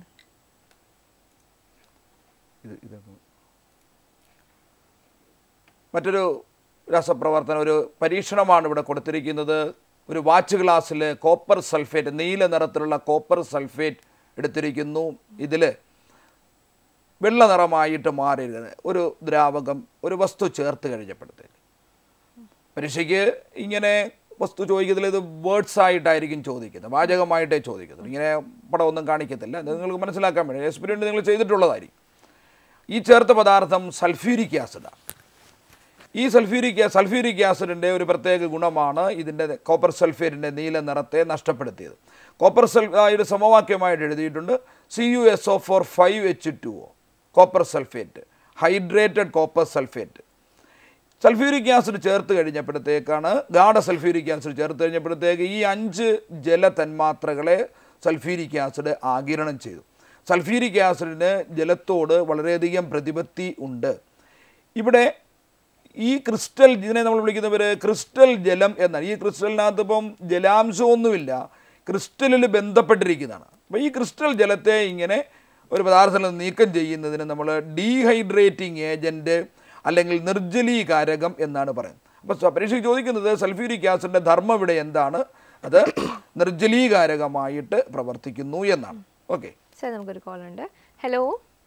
ഇത് ഇതൊന്ന് മറ്റൊരു രാസപ്രവർത്തനം ഒരു പരീക്ഷണമാണ് ഇവിടെ കൊടുത്തിരിക്കുന്നത് ഒരു വാച്ച് ഗ്ലാസ്സിൽ കോപ്പർ സൾഫേറ്റ് നീല നിറത്തിലുള്ള കോപ്പർ സൾഫേറ്റ് എടുത്തിരിക്കുന്നു ഇതിൽ വെള്ള നിറമായിട്ട് മാറിയിരുന്നത് ഒരു ദ്രാവകം ഒരു വസ്തു ചേർത്ത് കഴിഞ്ഞപ്പോഴത്തേക്ക് പരീക്ഷയ്ക്ക് ഇങ്ങനെ വസ്തു ചോദിക്കുന്നതിൽ ഇത് വേർഡ്സ് ആയിട്ടായിരിക്കും ചോദിക്കുന്നത് വാചകമായിട്ടേ ചോദിക്കുന്നത് ഇങ്ങനെ പടമൊന്നും കാണിക്കത്തില്ല അത് നിങ്ങൾക്ക് മനസ്സിലാക്കാൻ വേണ്ടി എക്സ്പീരിയൻസ് നിങ്ങൾ ചെയ്തിട്ടുള്ളതായിരിക്കും ഈ ചേർത്ത പദാർത്ഥം സൾഫ്യൂരിക് ആസിഡാണ് ഈ സൾഫ്യൂരിക് സൾഫ്യൂരിക് ആസിഡിൻ്റെ ഒരു പ്രത്യേക ഗുണമാണ് ഇതിൻ്റെ കോപ്പർ സൾഫേറ്റിൻ്റെ നീല നിറത്തെ നഷ്ടപ്പെടുത്തിയത് കോപ്പർ സൾ ആ, ഒരു സമവാക്യമായിട്ട് എഴുതിയിട്ടുണ്ട് C U S O four five H two O copper sulphate hydrated copper sulphate sulphuric acid ചേർത്ത് കഴിഞ്ഞപ്പോഴത്തേക്കാണ് ഗാഢ സൾഫ്യൂരിക് ആസിഡ് ചേർത്ത് കഴിഞ്ഞപ്പോഴത്തേക്ക് ഈ അഞ്ച് ജല തന്മാത്രകളെ സൾഫ്യൂരിക് ആസിഡ് ആഗിരണം ചെയ്തു സൾഫ്യൂരിക് ആസിഡിന് ജലത്തോട് വളരെയധികം പ്രതിപത്തി ഉണ്ട് ഇവിടെ ഈ ക്രിസ്റ്റൽ ഇതിനെ നമ്മൾ വിളിക്കുന്നവർ ക്രിസ്റ്റൽ ജലം എന്നാണ് ഈ ക്രിസ്റ്റലിനകത്ത് ഇപ്പം ജലാംശമൊന്നുമില്ല ക്രിസ്റ്റലിൽ ബന്ധപ്പെട്ടിരിക്കുന്നതാണ് അപ്പോൾ ഈ ക്രിസ്റ്റൽ ജലത്തെ ഇങ്ങനെ ഒരു പദാർത്ഥത്തിൽ നിന്ന് നീക്കം ചെയ്യുന്നതിന് നമ്മൾ ഡീഹൈഡ്രേറ്റിംഗ് ഏജൻറ്റ് അല്ലെങ്കിൽ നിർജ്ജലീകാരകം എന്നാണ് പറയുന്നത് അപ്പോൾ പരീക്ഷയ്ക്ക് ചോദിക്കുന്നത് സൾഫ്യൂരിക് ആസിഡിൻ്റെ ധർമ്മം ഇവിടെ എന്താണ് അത് നിർജ്ജലീകാരകമായിട്ട് പ്രവർത്തിക്കുന്നു എന്നാണ് ഓക്കെ സാർ നമുക്കൊരു കോൾ ഉണ്ട് ഹലോ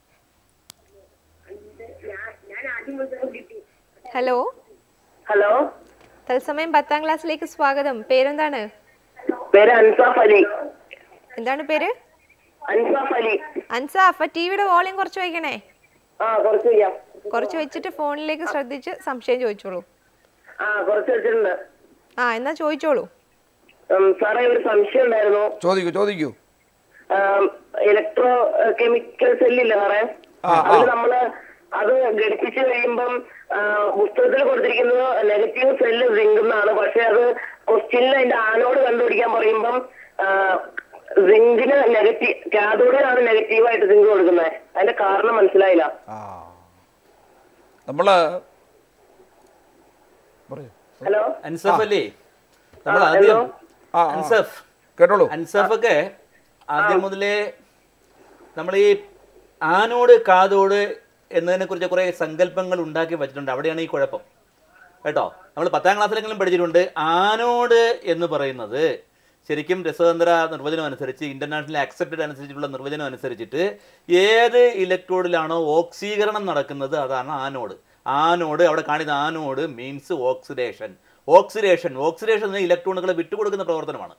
ഹലോ ഹലോ തത്സമയം പത്താം ക്ലാസ്സിലേക്ക് സ്വാഗതം പേരെന്താണ് പേര് അൻസാഫ് അലി എന്താണ് പേര് അൻസാഫ് അലി അൻസാഫ് ടി വിയുടെ വോളിയം കുറച്ച് വയ്ക്കണേ ആ കുറച്ച് ചെയ്യാം കുറച്ച് വെച്ചിട്ട് ഫോണിലേക്ക് ശ്രദ്ധിച്ച് സംശയം ചോദിച്ചോളൂ ആ കുറച്ച് വെച്ചിട്ടുണ്ട് ആ എന്നാ ചോദിച്ചോളൂ ഉം, സാറേ ഒരു സംശയം ഉണ്ടായിരുന്നു ചോദിക്കൂ ചോദിക്കൂ ഇലക്ട്രോ കെമിക്കൽ സെല്ലില്ല സാറേ ആ, ആ. അതിൽ നമ്മള് അത് ഘടിപ്പിച്ച് കഴിയുമ്പം ആ, പുസ്തകത്തിൽ കൊടുത്തിരിക്കുന്നത് നെഗറ്റീവ് സെല്ല് സിങ്ക് എന്നാണ് പക്ഷെ അത് ക്വസ്റ്റ്യനിൽ അതിന്റെ ആനോട് കണ്ടുപിടിക്കാൻ പറയുമ്പം സിങ്കിന് നെഗറ്റീവ് കാതോഡിനാണ് നെഗറ്റീവായിട്ട് സിങ്ക് കൊടുക്കുന്നത് അതിന്റെ കാരണം മനസ്സിലായില്ല ആ നമ്മൾ പറയൂ ഹലോ അൻസഫ് അല്ലേ നമ്മൾ ആ, ആദ്യം ഹലോ. ആ, ആ. അൻസഫ് കേട്ടോളൂ അൻസഫൊക്കെ ആദ്യം മുതലേ നമ്മൾ ഈ ആനോട് കാതോട് എന്നതിനെ കുറിച്ച് കുറെ സങ്കല്പങ്ങൾ ഉണ്ടാക്കി വെച്ചിട്ടുണ്ട് അവിടെയാണ് ഈ കുഴപ്പം കേട്ടോ നമ്മൾ പത്താം ക്ലാസ്സിലെങ്കിലും പഠിച്ചിട്ടുണ്ട് ആനോട് എന്ന് പറയുന്നത് ശരിക്കും രസതന്ത്ര നിർവചനം അനുസരിച്ച് ഇന്റർനാഷണൽ അക്സെപ്റ്റഡ് അനുസരിച്ചുള്ള നിർവചനം അനുസരിച്ചിട്ട് ഏത് ഇലക്ട്രോഡിലാണോ ഓക്സീകരണം നടക്കുന്നത് അതാണ് ആനോട് ആനോട് അവിടെ കാണിക്കുന്ന anode means oxidation oxidation oxidation എന്ന ഇലക്ട്രോണുകളെ വിട്ടുകൊടുക്കുന്ന പ്രവർത്തനമാണ്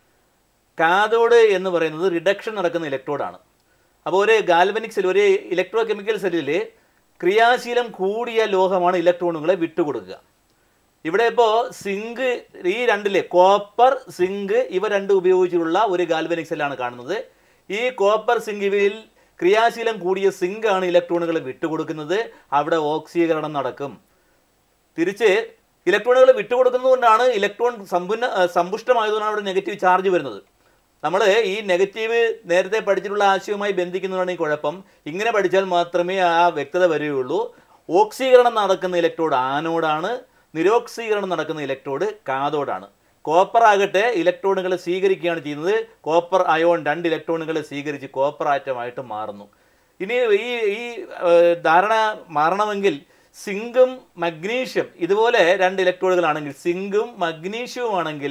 കാതോഡ് എന്ന് പറയുന്നത് റിഡക്ഷൻ നടക്കുന്ന ഇലക്ട്രോഡാണ് അപ്പോൾ ഒരു ഗാൽവനിക് സെൽ ഒരു ഇലക്ട്രോ കെമിക്കൽ സെല്ലിൽ ക്രിയാശീലം കൂടിയ ലോഹമാണ് ഇലക്ട്രോണുകളെ വിട്ടുകൊടുക്കുക ഇവിടെ ഇപ്പോൾ സിങ്ക് ഈ രണ്ടിലെ കോപ്പർ സിങ്ക് ഇവ രണ്ടും ഉപയോഗിച്ചുള്ള ഒരു ഗാൽവനിക് സെല്ലാണ് കാണുന്നത് ഈ കോപ്പർ സിങ്ക് ഇവയിൽ ക്രിയാശീലം കൂടിയ സിങ്ക് ആണ് ഇലക്ട്രോണുകളെ വിട്ടുകൊടുക്കുന്നത് അവിടെ ഓക്സീകരണം നടക്കും തിരിച്ച് ഇലക്ട്രോണുകൾ വിട്ടുകൊടുക്കുന്നതുകൊണ്ടാണ് ഇലക്ട്രോൺ സമ്പുന്ന ആ, സമ്പുഷ്ടമായതുകൊണ്ടാണ് അവിടെ നെഗറ്റീവ് ചാർജ് വരുന്നത് നമ്മൾ ഈ നെഗറ്റീവ് നേരത്തെ പഠിച്ചിട്ടുള്ള ആശയവുമായി ബന്ധിക്കുന്നതാണ് ഈ കുഴപ്പം ഇങ്ങനെ പഠിച്ചാൽ മാത്രമേ ആ വ്യക്തത വരികയുള്ളൂ ഓക്സീകരണം നടക്കുന്ന ഇലക്ട്രോഡ് ആനോഡാണ് നിരോക്സീകരണം നടക്കുന്ന ഇലക്ട്രോഡ് കാതോഡാണ് കോപ്പർ ആകട്ടെ ഇലക്ട്രോണുകളെ സ്വീകരിക്കുകയാണ് ചെയ്യുന്നത് കോപ്പർ അയോൺ രണ്ട് ഇലക്ട്രോണുകളെ സ്വീകരിച്ച് കോപ്പർ ആറ്റമായിട്ട് മാറുന്നു ഇനി ഈ ഈ ഏഹ്, ധാരണ മാറണമെങ്കിൽ സിങ്കും മഗ്നീഷ്യം ഇതുപോലെ രണ്ട് ഇലക്ട്രോഡുകളാണെങ്കിൽ സിങ്കും മഗ്നീഷ്യവും ആണെങ്കിൽ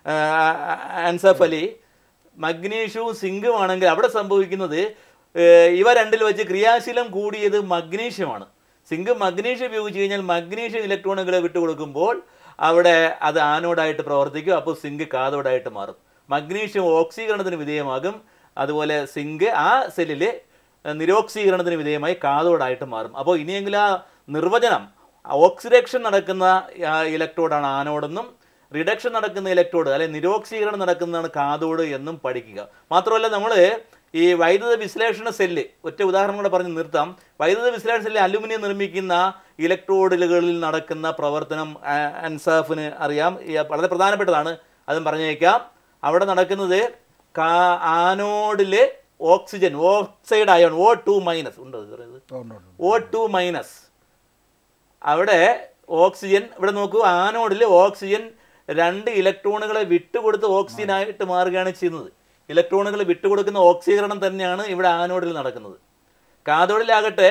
ആൻസഫ് അലി മഗ്നീഷ്യവും സിങ്കും ആണെങ്കിൽ അവിടെ സംഭവിക്കുന്നത് ഏഹ്, ഇവ രണ്ടിൽ വെച്ച് ക്രിയാശീലം കൂടിയത് മഗ്നീഷ്യമാണ് സിങ്ക് മഗ്നീഷ്യം ഉപയോഗിച്ച് കഴിഞ്ഞാൽ മഗ്നീഷ്യം ഇലക്ട്രോണുകളെ വിട്ടുകൊടുക്കുമ്പോൾ അവിടെ അത് ആനോഡായിട്ട് പ്രവർത്തിക്കും അപ്പോൾ സിങ്ക് കാതോഡായിട്ട് മാറും മഗ്നീഷ്യം ഓക്സീകരണത്തിന് വിധേയമാകും അതുപോലെ സിങ്ക് ആ സെല്ലിൽ നിരോക്സീകരണത്തിന് വിധേയമായി കാതോഡായിട്ട് മാറും അപ്പോൾ ഇനിയെങ്കിലും ആ നിർവചനം ഓക്സിഡേഷൻ നടക്കുന്ന ആ, ഇലക്ട്രോഡാണ് ആനോഡെന്നും റിഡക്ഷൻ നടക്കുന്ന ഇലക്ട്രോഡ് അല്ലെ നിരോക്സീകരണം നടക്കുന്നതാണ് കാതോഡ് എന്നും പഠിക്കുക മാത്രമല്ല നമ്മൾ ഈ വൈദ്യുത വിശ്ലേഷണ സെല്ല് ഒറ്റ ഉദാഹരണം കൂടെ പറഞ്ഞ് നിർത്താം വൈദ്യുത വിശ്ലേഷണ സെല്ല് അലുമിനിയം നിർമ്മിക്കുന്ന ഇലക്ട്രോഡുകളിൽ നടക്കുന്ന പ്രവർത്തനം ആ- അൻസാഫിന് അറിയാം ഈ വളരെ പ്രധാനപ്പെട്ടതാണ് അതും പറഞ്ഞേക്കാം അവിടെ നടക്കുന്നത് കാ ആനോഡിലെ oxygen oxide ion O two minus ഉണ്ടോ ഇത് പറയുന്നത് ഉണ്ട്, ഉണ്ട്. ഓ ടു മൈനസ് അവിടെ ഓക്സിജൻ ഇവിടെ നോക്കൂ ആനോഡിൽ ഓക്സിജൻ രണ്ട് ഇലക്ട്രോണുകളെ വിട്ടുകൊടുത്ത് ഓക്സിജനായിട്ട് മാറുകയാണ് ചെയ്യുന്നത് ഇലക്ട്രോണുകൾ വിട്ടുകൊടുക്കുന്ന ഓക്സീകരണം തന്നെയാണ് ഇവിടെ ആനോഡിൽ നടക്കുന്നത് കാതോഡിലാകട്ടെ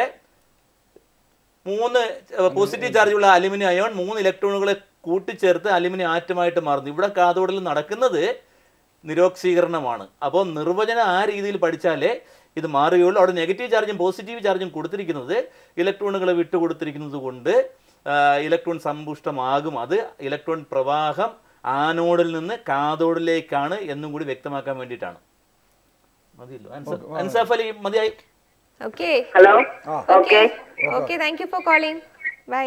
മൂന്ന് പോസിറ്റീവ് ചാർജുള്ള അലുമിനിയം അയോൺ മൂന്ന് ഇലക്ട്രോണുകളെ കൂട്ടിച്ചേർത്ത് അലുമിനിയം ആറ്റമായിട്ട് മാറുന്നു ഇവിടെ കാതോഡിൽ നടക്കുന്നത് നിരോക്സീകരണമാണ് അപ്പോൾ നിർവചനം ആ രീതിയിൽ പഠിച്ചാലേ ഇത് മാറുകയുള്ളൂ അവിടെ നെഗറ്റീവ് ചാർജും പോസിറ്റീവ് ചാർജും കൊടുത്തിരിക്കുന്നത് ഇലക്ട്രോണുകളെ വിട്ടുകൊടുത്തിരിക്കുന്നത് കൊണ്ട് ആ, ഇലക്ട്രോൺ സമ്പുഷ്ടമാകും അത് ഇലക്ട്രോൺ പ്രവാഹം ആനോഡിൽ നിന്ന് കാതോഡിലേക്കാണ് എന്നും കൂടി വ്യക്തമാക്കാൻ വേണ്ടിയിട്ടാണ് മതിയല്ലോ അൻസ- അൻസാഫ് അലി മതിയായി okay hello okay okay thank you for calling bye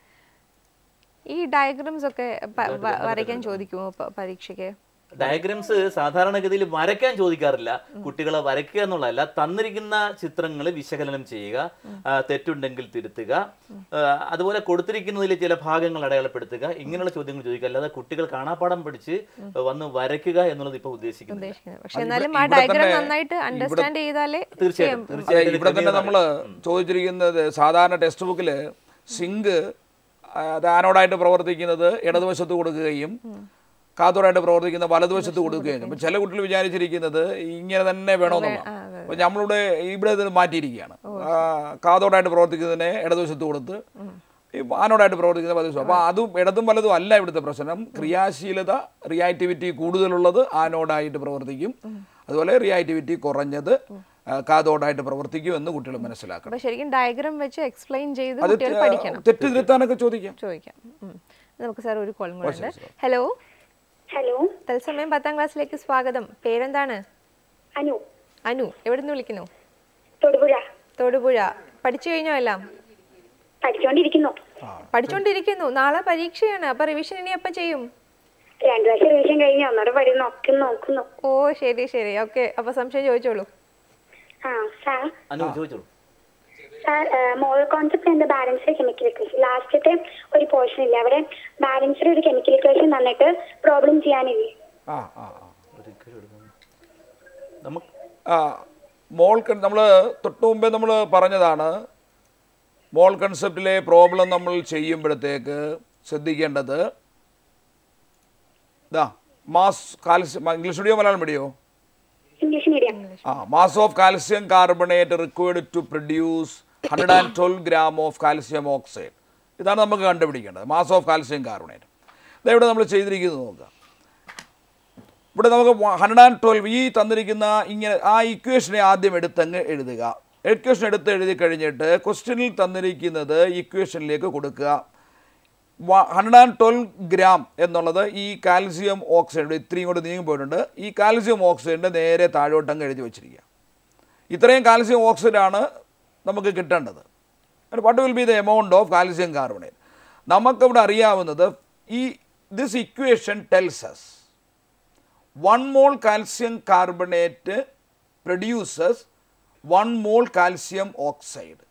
ഈ ഡയഗ്രാംസ് ഒക്കെ പ- വ- വരയ്ക്കാൻ ചോദിക്കുമോ പ- പരീക്ഷയ്ക്ക് ഡയഗ്രാംസ് സാധാരണഗതിയിൽ വരയ്ക്കാൻ ചോദിക്കാറില്ല കുട്ടികളെ വരയ്ക്കുക എന്നുള്ളതല്ല തന്നിരിക്കുന്ന ചിത്രങ്ങൾ വിശകലനം ചെയ്യുക ആ, തെറ്റുണ്ടെങ്കിൽ തിരുത്തുക ആ, അതുപോലെ കൊടുത്തിരിക്കുന്നതിൽ ചില ഭാഗങ്ങൾ അടയാളപ്പെടുത്തുക ഇങ്ങനെയുള്ള ചോദ്യങ്ങൾ ചോദിക്കുക അല്ലാതെ കുട്ടികൾ കാണാപ്പാടം പഠിച്ച് വന്ന് വരയ്ക്കുക എന്നുള്ളത് ഇപ്പൊ ഉദ്ദേശിക്കുന്നില്ല ഉദ്ദേശിക്കുന്നത് പക്ഷെ എന്നാലും ആ ഡയഗ്രാം നന്നായിട്ട് അണ്ടർസ്റ്റാൻഡ് ചെയ്താലേ തീർച്ചയായിട്ടും അതെ, തീർച്ചയായിട്ടും ഇവിടെ തന്നെ നമ്മൾ ചോദിച്ചിരിക്കുന്നത് സാധാരണ ടെക്സ്റ്റ് ബുക്കിൽ സിങ്ക് അത് ആനോഡായിട്ട് പ്രവർത്തിക്കുന്നത് ഇടതുവശത്ത് കൊടുക്കുകയും കാതോടായിട്ട് പ്രവർത്തിക്കുന്ന വലതുവശത്ത് കൊടുക്കുകയും ചെയ്യും. അപ്പൊ ചില കുട്ടികൾ വിചാരിച്ചിരിക്കുന്നത് ഇങ്ങനെ തന്നെ വേണമെന്നുള്ളതാണ് അപ്പൊ നമ്മളിവിടെ ഇവിടെ ഇത് മാറ്റിയിരിക്കുകയാണ് ആ, കാതോടായിട്ട് പ്രവർത്തിക്കുന്നതിനെ ഇടതുവശത്ത് കൊടുത്ത് ഈ ആനോടായിട്ട് പ്രവർത്തിക്കുന്ന പതിവ് അപ്പോൾ അതും ഇടതും വലതും അല്ല ഇവിടുത്തെ പ്രശ്നം ക്രിയാശീലത റിയാക്ടിവിറ്റി കൂടുതലുള്ളത് ആനോടായിട്ട് പ്രവർത്തിക്കും അതുപോലെ റിയാക്ടിവിറ്റി കുറഞ്ഞത് ആ, കാതോടായിട്ട് പ്രവർത്തിക്കും എന്ന് കുട്ടികൾ മനസ്സിലാക്കണം അപ്പൊ ശരിക്കും ഡയഗ്രാം വെച്ച് എക്സ്പ്ലെയിൻ ചെയ്ത് അത് കുട്ടികൾ പഠിക്കണം തെറ്റ് തിരുത്താനൊക്കെ ചോദിക്കാം ചോദിക്കാം ഉം. നമുക്ക് സാർ ഒരു കോളും കൂടെ ഉണ്ട് ഹലോ ഹലോ തത്സമയം പത്താം ക്ലാസ്സിലേക്ക് സ്വാഗതം പേരെന്താണ് അനു അനു എവിടെ നിന്ന് വിളിക്കുന്നു തൊടുപുഴ തൊടുപുഴ പഠിച്ചു കഴിഞ്ഞോ എല്ലാം പഠിച്ചുകൊണ്ടിരിക്കുന്നു പഠിച്ചുകൊണ്ടിരിക്കുന്നു നാളെ പരീക്ഷയാണ് അപ്പൊ റിവിഷൻ ഇനി എപ്പോ ചെയ്യും രണ്ടു വർഷം റിവിഷൻ കഴിഞ്ഞ് ഒന്നോടെ വരും നോക്കുന്നു നോക്കുന്നു ഓ ശരി ശരി ഓക്കെ അപ്പൊ സംശയം ചോദിച്ചോളൂ ആ സാർ അനു ചോദിച്ചോളൂ sir mole concept and balanced chemical equation ലാസ്റ്റത്തെ ഒരു പോർഷൻ ഇല്ല അവിടെ ബാലൻസ്ഡ് ഒരു കെമിക്കൽ ഇക്വേഷൻ തന്നിട്ട് പ്രോബ്ലം ചെയ്യാനില്ലേ ആ ആ ആ ഒരിക്കലും എടുക്കണം. നമുക്ക് ആ, മോൾ നമ്മൾ തൊട്ട് മുമ്പേ നമ്മൾ പറഞ്ഞതാണ് മോൾ കൺസെപ്റ്റിലെ പ്രോബ്ലം നമ്മൾ ചെയ്യുമ്പോഴത്തേക്ക് ശ്രദ്ധിക്കേണ്ടത് ഇതാ mass calcium English medium Malayalam medium English medium ആ mass of calcium carbonate required to produce hundred and twelve gram of calcium oxide ഇതാണ് നമുക്ക് കണ്ടുപിടിക്കേണ്ടത് മാസ് ഓഫ് കാൽസ്യം കാർബണേറ്റ് ഇതെവിടെ നമ്മൾ ചെയ്തിരിക്കുന്നത് നോക്കുക ഇവിടെ നമുക്ക് ഹൺഡ്രഡ് ആൻഡ് ട്വൽവ് ഈ തന്നിരിക്കുന്ന ഇങ്ങനെ ആ ഇക്വേഷനെ ആദ്യം എടുത്തങ്ങ് എഴുതുക ഇക്വേഷൻ എടുത്ത് എഴുതി കഴിഞ്ഞിട്ട് ക്വസ്റ്റ്യനിൽ തന്നിരിക്കുന്നത് ഇക്വേഷനിലേക്ക് കൊടുക്കുക ഹൺഡ്രഡ് ആൻഡ് ട്വൽവ് ഗ്രാം എന്നുള്ളത് ഈ കാൽസ്യം ഓക്സൈഡ് ഇത്രയും കൂടെ നീങ്ങി പോയിട്ടുണ്ട് ഈ കാൽസ്യം ഓക്സൈഡിൻ്റെ നേരെ താഴോട്ടങ്ങ് എഴുതി വെച്ചിരിക്കുക ഇത്രയും കാൽസ്യം ഓക്സൈഡാണ് നമുക്ക് കിട്ടേണ്ടത് what will be the amount of calcium carbonate നമുക്കിവിടെ അറിയാവുന്നത് ഈ this equation tells us one mole calcium carbonate produces one mole calcium oxide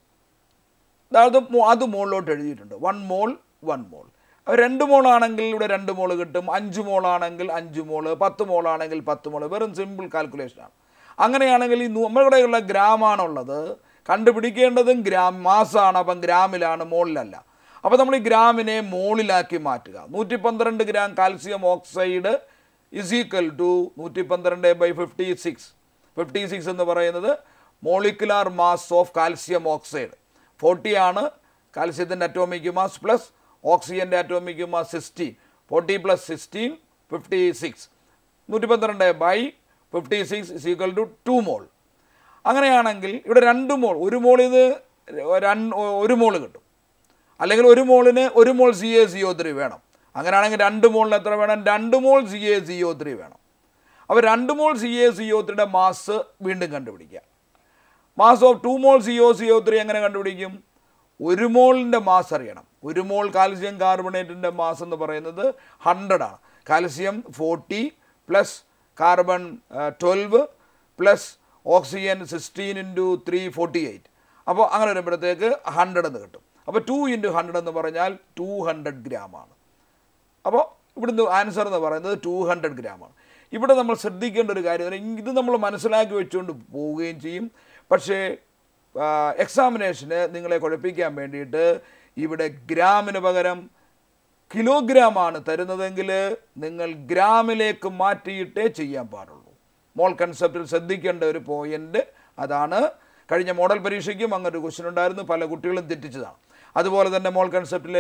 അതായത് മോ- അത് മുകളിലോട്ട് എഴുതിയിട്ടുണ്ട് വൺ മോൾ വൺ മോൾ അത് രണ്ട് മോളാണെങ്കിൽ ഇവിടെ രണ്ട് മോൾ കിട്ടും അഞ്ച് മോളാണെങ്കിൽ അഞ്ച് മോള് പത്ത് മോളാണെങ്കിൽ പത്ത് മോള് വെറും സിമ്പിൾ കാൽക്കുലേഷനാണ് അങ്ങനെയാണെങ്കിൽ ഈ നൂ- നമ്മുടെ കയ്യിലുള്ള ഗ്രാമാണുള്ളത് കണ്ടുപിടിക്കേണ്ടതും ഗ്രാം മാസമാണ് അപ്പം ഗ്രാമിലാണ് മോളിലല്ല അപ്പോൾ നമ്മൾ ഈ ഗ്രാമിനെ മോളിലാക്കി മാറ്റുക നൂറ്റി പന്ത്രണ്ട് gram calcium oxide is equal to നൂറ്റി പന്ത്രണ്ട് by fifty six fifty six എന്ന് പറയുന്നത് molecular mass of calcium oxide forty ആണ് കാൽസ്യത്തിൻ്റെ അറ്റോമിക് മാസ് പ്ലസ് ഓക്സിജൻ്റെ atomic mass sixteen forty plus sixteen fifty six നൂറ്റി പന്ത്രണ്ട് by fifty six is equal to two mole അങ്ങനെയാണെങ്കിൽ ഇവിടെ രണ്ട് മോൾ ഒരു മോളിൽ നിന്ന് രണ്ട് ഒരു മോൾ കിട്ടും അല്ലെങ്കിൽ ഒരു മോളിന് ഒരു mole C A C O three വേണം അങ്ങനെയാണെങ്കിൽ രണ്ട് മോളിന് എത്ര വേണം രണ്ട് mole C A C O three വേണം അപ്പോൾ രണ്ട് mole C A C O ത്രീയുടെ മാസ് വീണ്ടും കണ്ടുപിടിക്കുക mass of two mole C O C O three എങ്ങനെ കണ്ടുപിടിക്കും ഒരു മോളിൻ്റെ മാസ് അറിയണം ഒരു മോൾ കാൽസ്യം കാർബണേറ്റിൻ്റെ മാസ് എന്ന് പറയുന്നത് ഹൺഡ്രഡ് ആണ് calcium forty plus carbon twelve plus oxygen sixteen into three forty eight അപ്പോൾ അങ്ങനെ വരുമ്പോഴത്തേക്ക് ഹൺഡ്രഡ് എന്ന് കിട്ടും അപ്പോൾ ടു ഇൻറ്റു ഹൺഡ്രഡ് എന്ന് പറഞ്ഞാൽ ടു ഹൺഡ്രഡ് ഗ്രാമാണ് അപ്പോൾ ഇവിടുന്ന് ആൻസർ എന്ന് പറയുന്നത് ടു ഹൺഡ്രഡ് ഗ്രാമാണ് ഇവിടെ നമ്മൾ ശ്രദ്ധിക്കേണ്ട ഒരു കാര്യം എന്ന് പറഞ്ഞാൽ ഇത് നമ്മൾ മനസ്സിലാക്കി വെച്ചുകൊണ്ട് പോവുകയും ചെയ്യും പക്ഷേ എക്സാമിനേഷന് നിങ്ങളെ കുഴപ്പിക്കാൻ വേണ്ടിയിട്ട് ഇവിടെ ഗ്രാമിന് പകരം കിലോഗ്രാമാണ് തരുന്നതെങ്കിൽ നിങ്ങൾ ഗ്രാമിലേക്ക് മാറ്റിയിട്ടേ ചെയ്യാൻ പാടുള്ളൂ മോൾ കൺസെപ്റ്റിൽ ശ്രദ്ധിക്കേണ്ട ഒരു പോയിന്റ് അതാണ് കഴിഞ്ഞ മോഡൽ പരീക്ഷയ്ക്കും അങ്ങനെ ഒരു ക്വസ്റ്റ്യൻ ഉണ്ടായിരുന്നു പല കുട്ടികളും തെറ്റിച്ചതാണ് അതുപോലെ തന്നെ മോൾ കൺസെപ്റ്റിലെ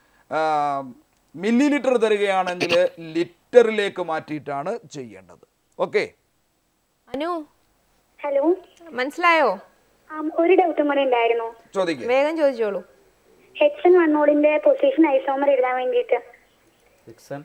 മില്ലി ലിറ്റർ തരികയാണെങ്കിൽ ലിറ്ററിലേക്ക് മാറ്റിയിട്ടാണ് ചെയ്യേണ്ടത് ഓക്കെ അനു ഹലോ മനസ്സിലായോ ആ, ഒരു ഡൗട്ടും കൂടെ ഉണ്ടായിരുന്നു ചോദിക്കുക വേഗം ചോദിച്ചോളൂ ഹെക്സൺ വണ്ണോളിന്റെ പൊസിഷൻ ഐസോമർ എഴുതാൻ വേണ്ടിയിട്ട് എക്സാം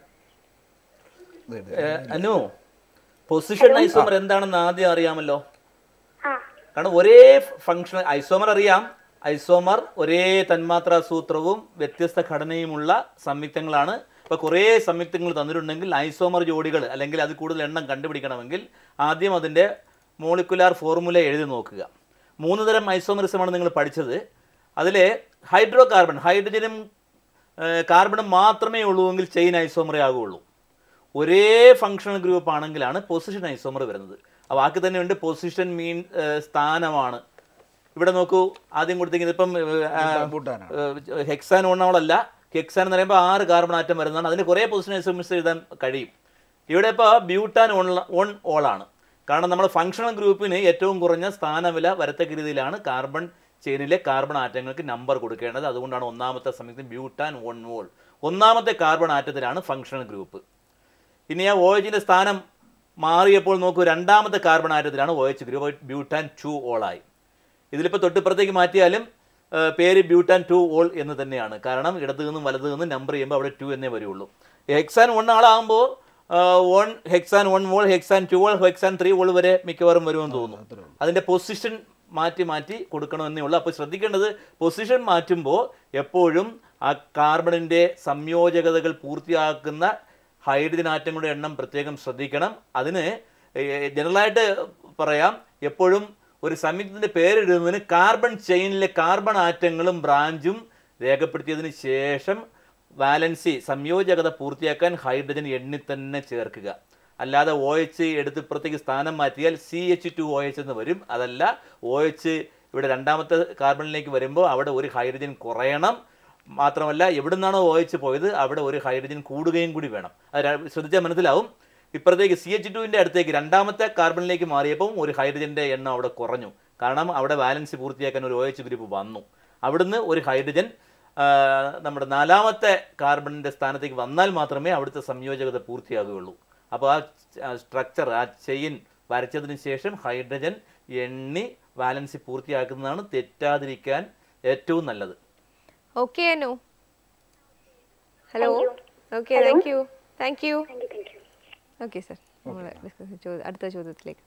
അനു പൊസിഷൻ ഐസോമർ എന്താണെന്ന് ആദ്യം അറിയാമല്ലോ ആ കാരണം ഒരേ ഫംഗ്ഷൻ ഐസോമർ അറിയാം ഐസോമർ ഒരേ തന്മാത്രാ സൂത്രവും വ്യത്യസ്ത ഘടനയുമുള്ള സംയുക്തങ്ങളാണ് ഇപ്പോൾ കുറേ സംയുക്തങ്ങൾ തന്നിട്ടുണ്ടെങ്കിൽ ഐസോമർ ജോഡികൾ അല്ലെങ്കിൽ അത് കൂടുതൽ എണ്ണം കണ്ടുപിടിക്കണമെങ്കിൽ ആദ്യം അതിൻ്റെ മോളിക്കുലാർ ഫോർമുല എഴുതി നോക്കുക മൂന്ന് തരം ഐസോമറിസമാണ് നിങ്ങൾ പഠിച്ചത് അതിൽ ഹൈഡ്രോ കാർബൺ ഹൈഡ്രജനും ഏഹ്, കാർബണും മാത്രമേ ഉള്ളൂവെങ്കിൽ ചെയിൻ ഐസോമറേ ആകുള്ളൂ ഒരേ ഫങ്ഷണൽ ഗ്രൂപ്പ് ആണെങ്കിലാണ് പൊസിഷൻ ഐസോമർ വരുന്നത് ആ വാക്ക് തന്നെയുണ്ട് പൊസിഷൻ മീൻ സ്ഥാനമാണ് ഇവിടെ നോക്കൂ ആദ്യം കൊടുത്തിരിക്കുന്നത് ഇപ്പം ഭൂട്ടാനാണ്. ഹെക്സാൻ ഓണോളല്ല ഹെക്സാൻ എന്ന് പറയുമ്പോൾ ആറ് കാർബൺ ആറ്റം വരുന്നതാണ് അതിന് കുറേ പൊസിഷൻ ഐസോമേഴ്സ് എഴുതാൻ കഴിയും ഇവിടെ ഇപ്പോൾ ബ്യൂട്ടാൻ ഓൺ ഓൺ ഓളാണ് കാരണം നമ്മൾ ഫങ്ഷണൽ ഗ്രൂപ്പിന് ഏറ്റവും കുറഞ്ഞ സ്ഥാനവില വരത്തക്ക രീതിയിലാണ് കാർബൺ ചെയിനിലെ കാർബൺ ആറ്റങ്ങൾക്ക് നമ്പർ കൊടുക്കേണ്ടത് അതുകൊണ്ടാണ് ഒന്നാമത്തെ സംയുക്തം ബ്യൂട്ടാൻ വൺ വോൾ ഒന്നാമത്തെ കാർബൺ ആറ്റത്തിലാണ് ഫങ്ഷണൽ ഗ്രൂപ്പ് ഇനി ആ ഒ എച്ചിൻ്റെ സ്ഥാനം മാറിയപ്പോൾ നോക്കൂ രണ്ടാമത്തെ കാർബൺ ആറ്റത്തിലാണ് O H group butan two ഓളായി ഇതിലിപ്പോൾ തൊട്ടിപ്പുറത്തേക്ക് മാറ്റിയാലും ആ, പേര് ബ്യൂട്ടാൻ ടു ഓൾ എന്ന് തന്നെയാണ് കാരണം ഇടതു നിന്നും വലതു നിന്നും നമ്പർ ചെയ്യുമ്പോൾ അവിടെ ടു എന്നേ വരുള്ളൂ ഹെക്സാൻ വൺ ആളാകുമ്പോൾ one hexan one ol hexan two ol hexan three ol വരെ മിക്കവാറും വരുമെന്ന് തോന്നുന്നു അതിൻ്റെ പൊസിഷൻ മാറ്റി മാറ്റി കൊടുക്കണമെന്നേ ഉള്ളൂ അപ്പോൾ ശ്രദ്ധിക്കേണ്ടത് പൊസിഷൻ മാറ്റുമ്പോൾ എപ്പോഴും ആ കാർബണിൻ്റെ സംയോജകതകൾ പൂർത്തിയാക്കുന്ന ഹൈഡ്രജൻ ആറ്റങ്ങളുടെ എണ്ണം പ്രത്യേകം ശ്രദ്ധിക്കണം അതിന് ജനറലായിട്ട് പറയാം എപ്പോഴും ഒരു സംയുക്തത്തിൻ്റെ പേരിടുന്നതിന് കാർബൺ ചെയിനിലെ കാർബൺ ആറ്റങ്ങളും ബ്രാഞ്ചും രേഖപ്പെടുത്തിയതിന് ശേഷം വാലൻസി സംയോജകത പൂർത്തിയാക്കാൻ ഹൈഡ്രജൻ എണ്ണി തന്നെ ചേർക്കുക അല്ലാതെ ഒ എച്ച് എടുത്ത് ഇപ്പുറത്തേക്ക് സ്ഥാനം മാറ്റിയാൽ C H two O H എന്ന് വരും അതല്ല ഒ എച്ച് ഇവിടെ രണ്ടാമത്തെ കാർബണിലേക്ക് വരുമ്പോൾ അവിടെ ഒരു ഹൈഡ്രജൻ കുറയണം മാത്രമല്ല എവിടെ നിന്നാണോ ഒ എച്ച് പോയത് അവിടെ ഒരു ഹൈഡ്രജൻ കൂടുകയും കൂടി വേണം അത് ര- ശ്രദ്ധിച്ചാൽ മനസ്സിലാവും ഇപ്പുറത്തേക്ക് സി എച്ച് ടുവിൻ്റെ അടുത്തേക്ക് രണ്ടാമത്തെ കാർബണിലേക്ക് മാറിയപ്പം ഒരു ഹൈഡ്രജൻ്റെ എണ്ണം അവിടെ കുറഞ്ഞു കാരണം അവിടെ ബാലൻസ് പൂർത്തിയാക്കാൻ ഒരു ഒ എച്ച് ഗ്രൂപ്പ് വന്നു അവിടുന്ന് ഒരു ഹൈഡ്രജൻ ആ, നമ്മുടെ നാലാമത്തെ കാർബണിൻ്റെ സ്ഥാനത്തേക്ക് വന്നാൽ മാത്രമേ അവിടുത്തെ സംയോജകത പൂർത്തിയാകുകയുള്ളൂ അപ്പോൾ ആ സ്ട്രക്ചർ ആ ചെയിൻ വരച്ചതിന് ശേഷം ഹൈഡ്രജൻ എണ്ണി വാലൻസി പൂർത്തിയാക്കുന്നതാണ് തെറ്റാതിരിക്കാൻ ഏറ്റവും നല്ലത് okay Anu hello okay thank you thank you thank you thank you okay sir നമ്മൾ ഡിസ്കസ് ചോദ്യം അടുത്ത ചോദ്യത്തിലേക്ക്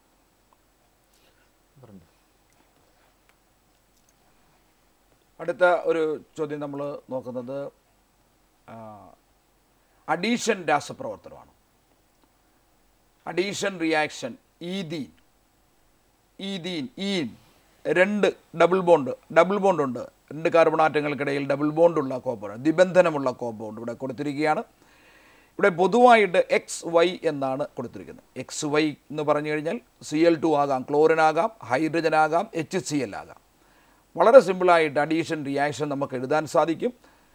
പറഞ്ഞു അടുത്ത ഒരു ചോദ്യം നമ്മൾ നോക്കുന്നത് അഡീഷൻ രാസപ്രവർത്തനമാണ് addition reaction ethene ethene ene രണ്ട് ഡബിൾ ബോണ്ട് ഡബിൾ ബോണ്ട് ഉണ്ട് രണ്ട് കാർബണാറ്റങ്ങൾക്കിടയിൽ ഡബിൾ ബോണ്ടുള്ള കോമ്പൗണ്ട് നിബന്ധനമുള്ള കോമ്പൗണ്ട് ഇവിടെ കൊടുത്തിരിക്കുകയാണ് ഇവിടെ പൊതുവായിട്ട് എക്സ് വൈ എന്നാണ് കൊടുത്തിരിക്കുന്നത് എക്സ് വൈ എന്ന് പറഞ്ഞു കഴിഞ്ഞാൽ സി എൽ ടു ആകാം ക്ലോറിൻ ആകാം ഹൈഡ്രജൻ ആകാം എച്ച് സി എൽ ആകാം വളരെ സിമ്പിളായിട്ട് അഡീഷൻ റിയാക്ഷൻ നമുക്ക് എഴുതാൻ സാധിക്കും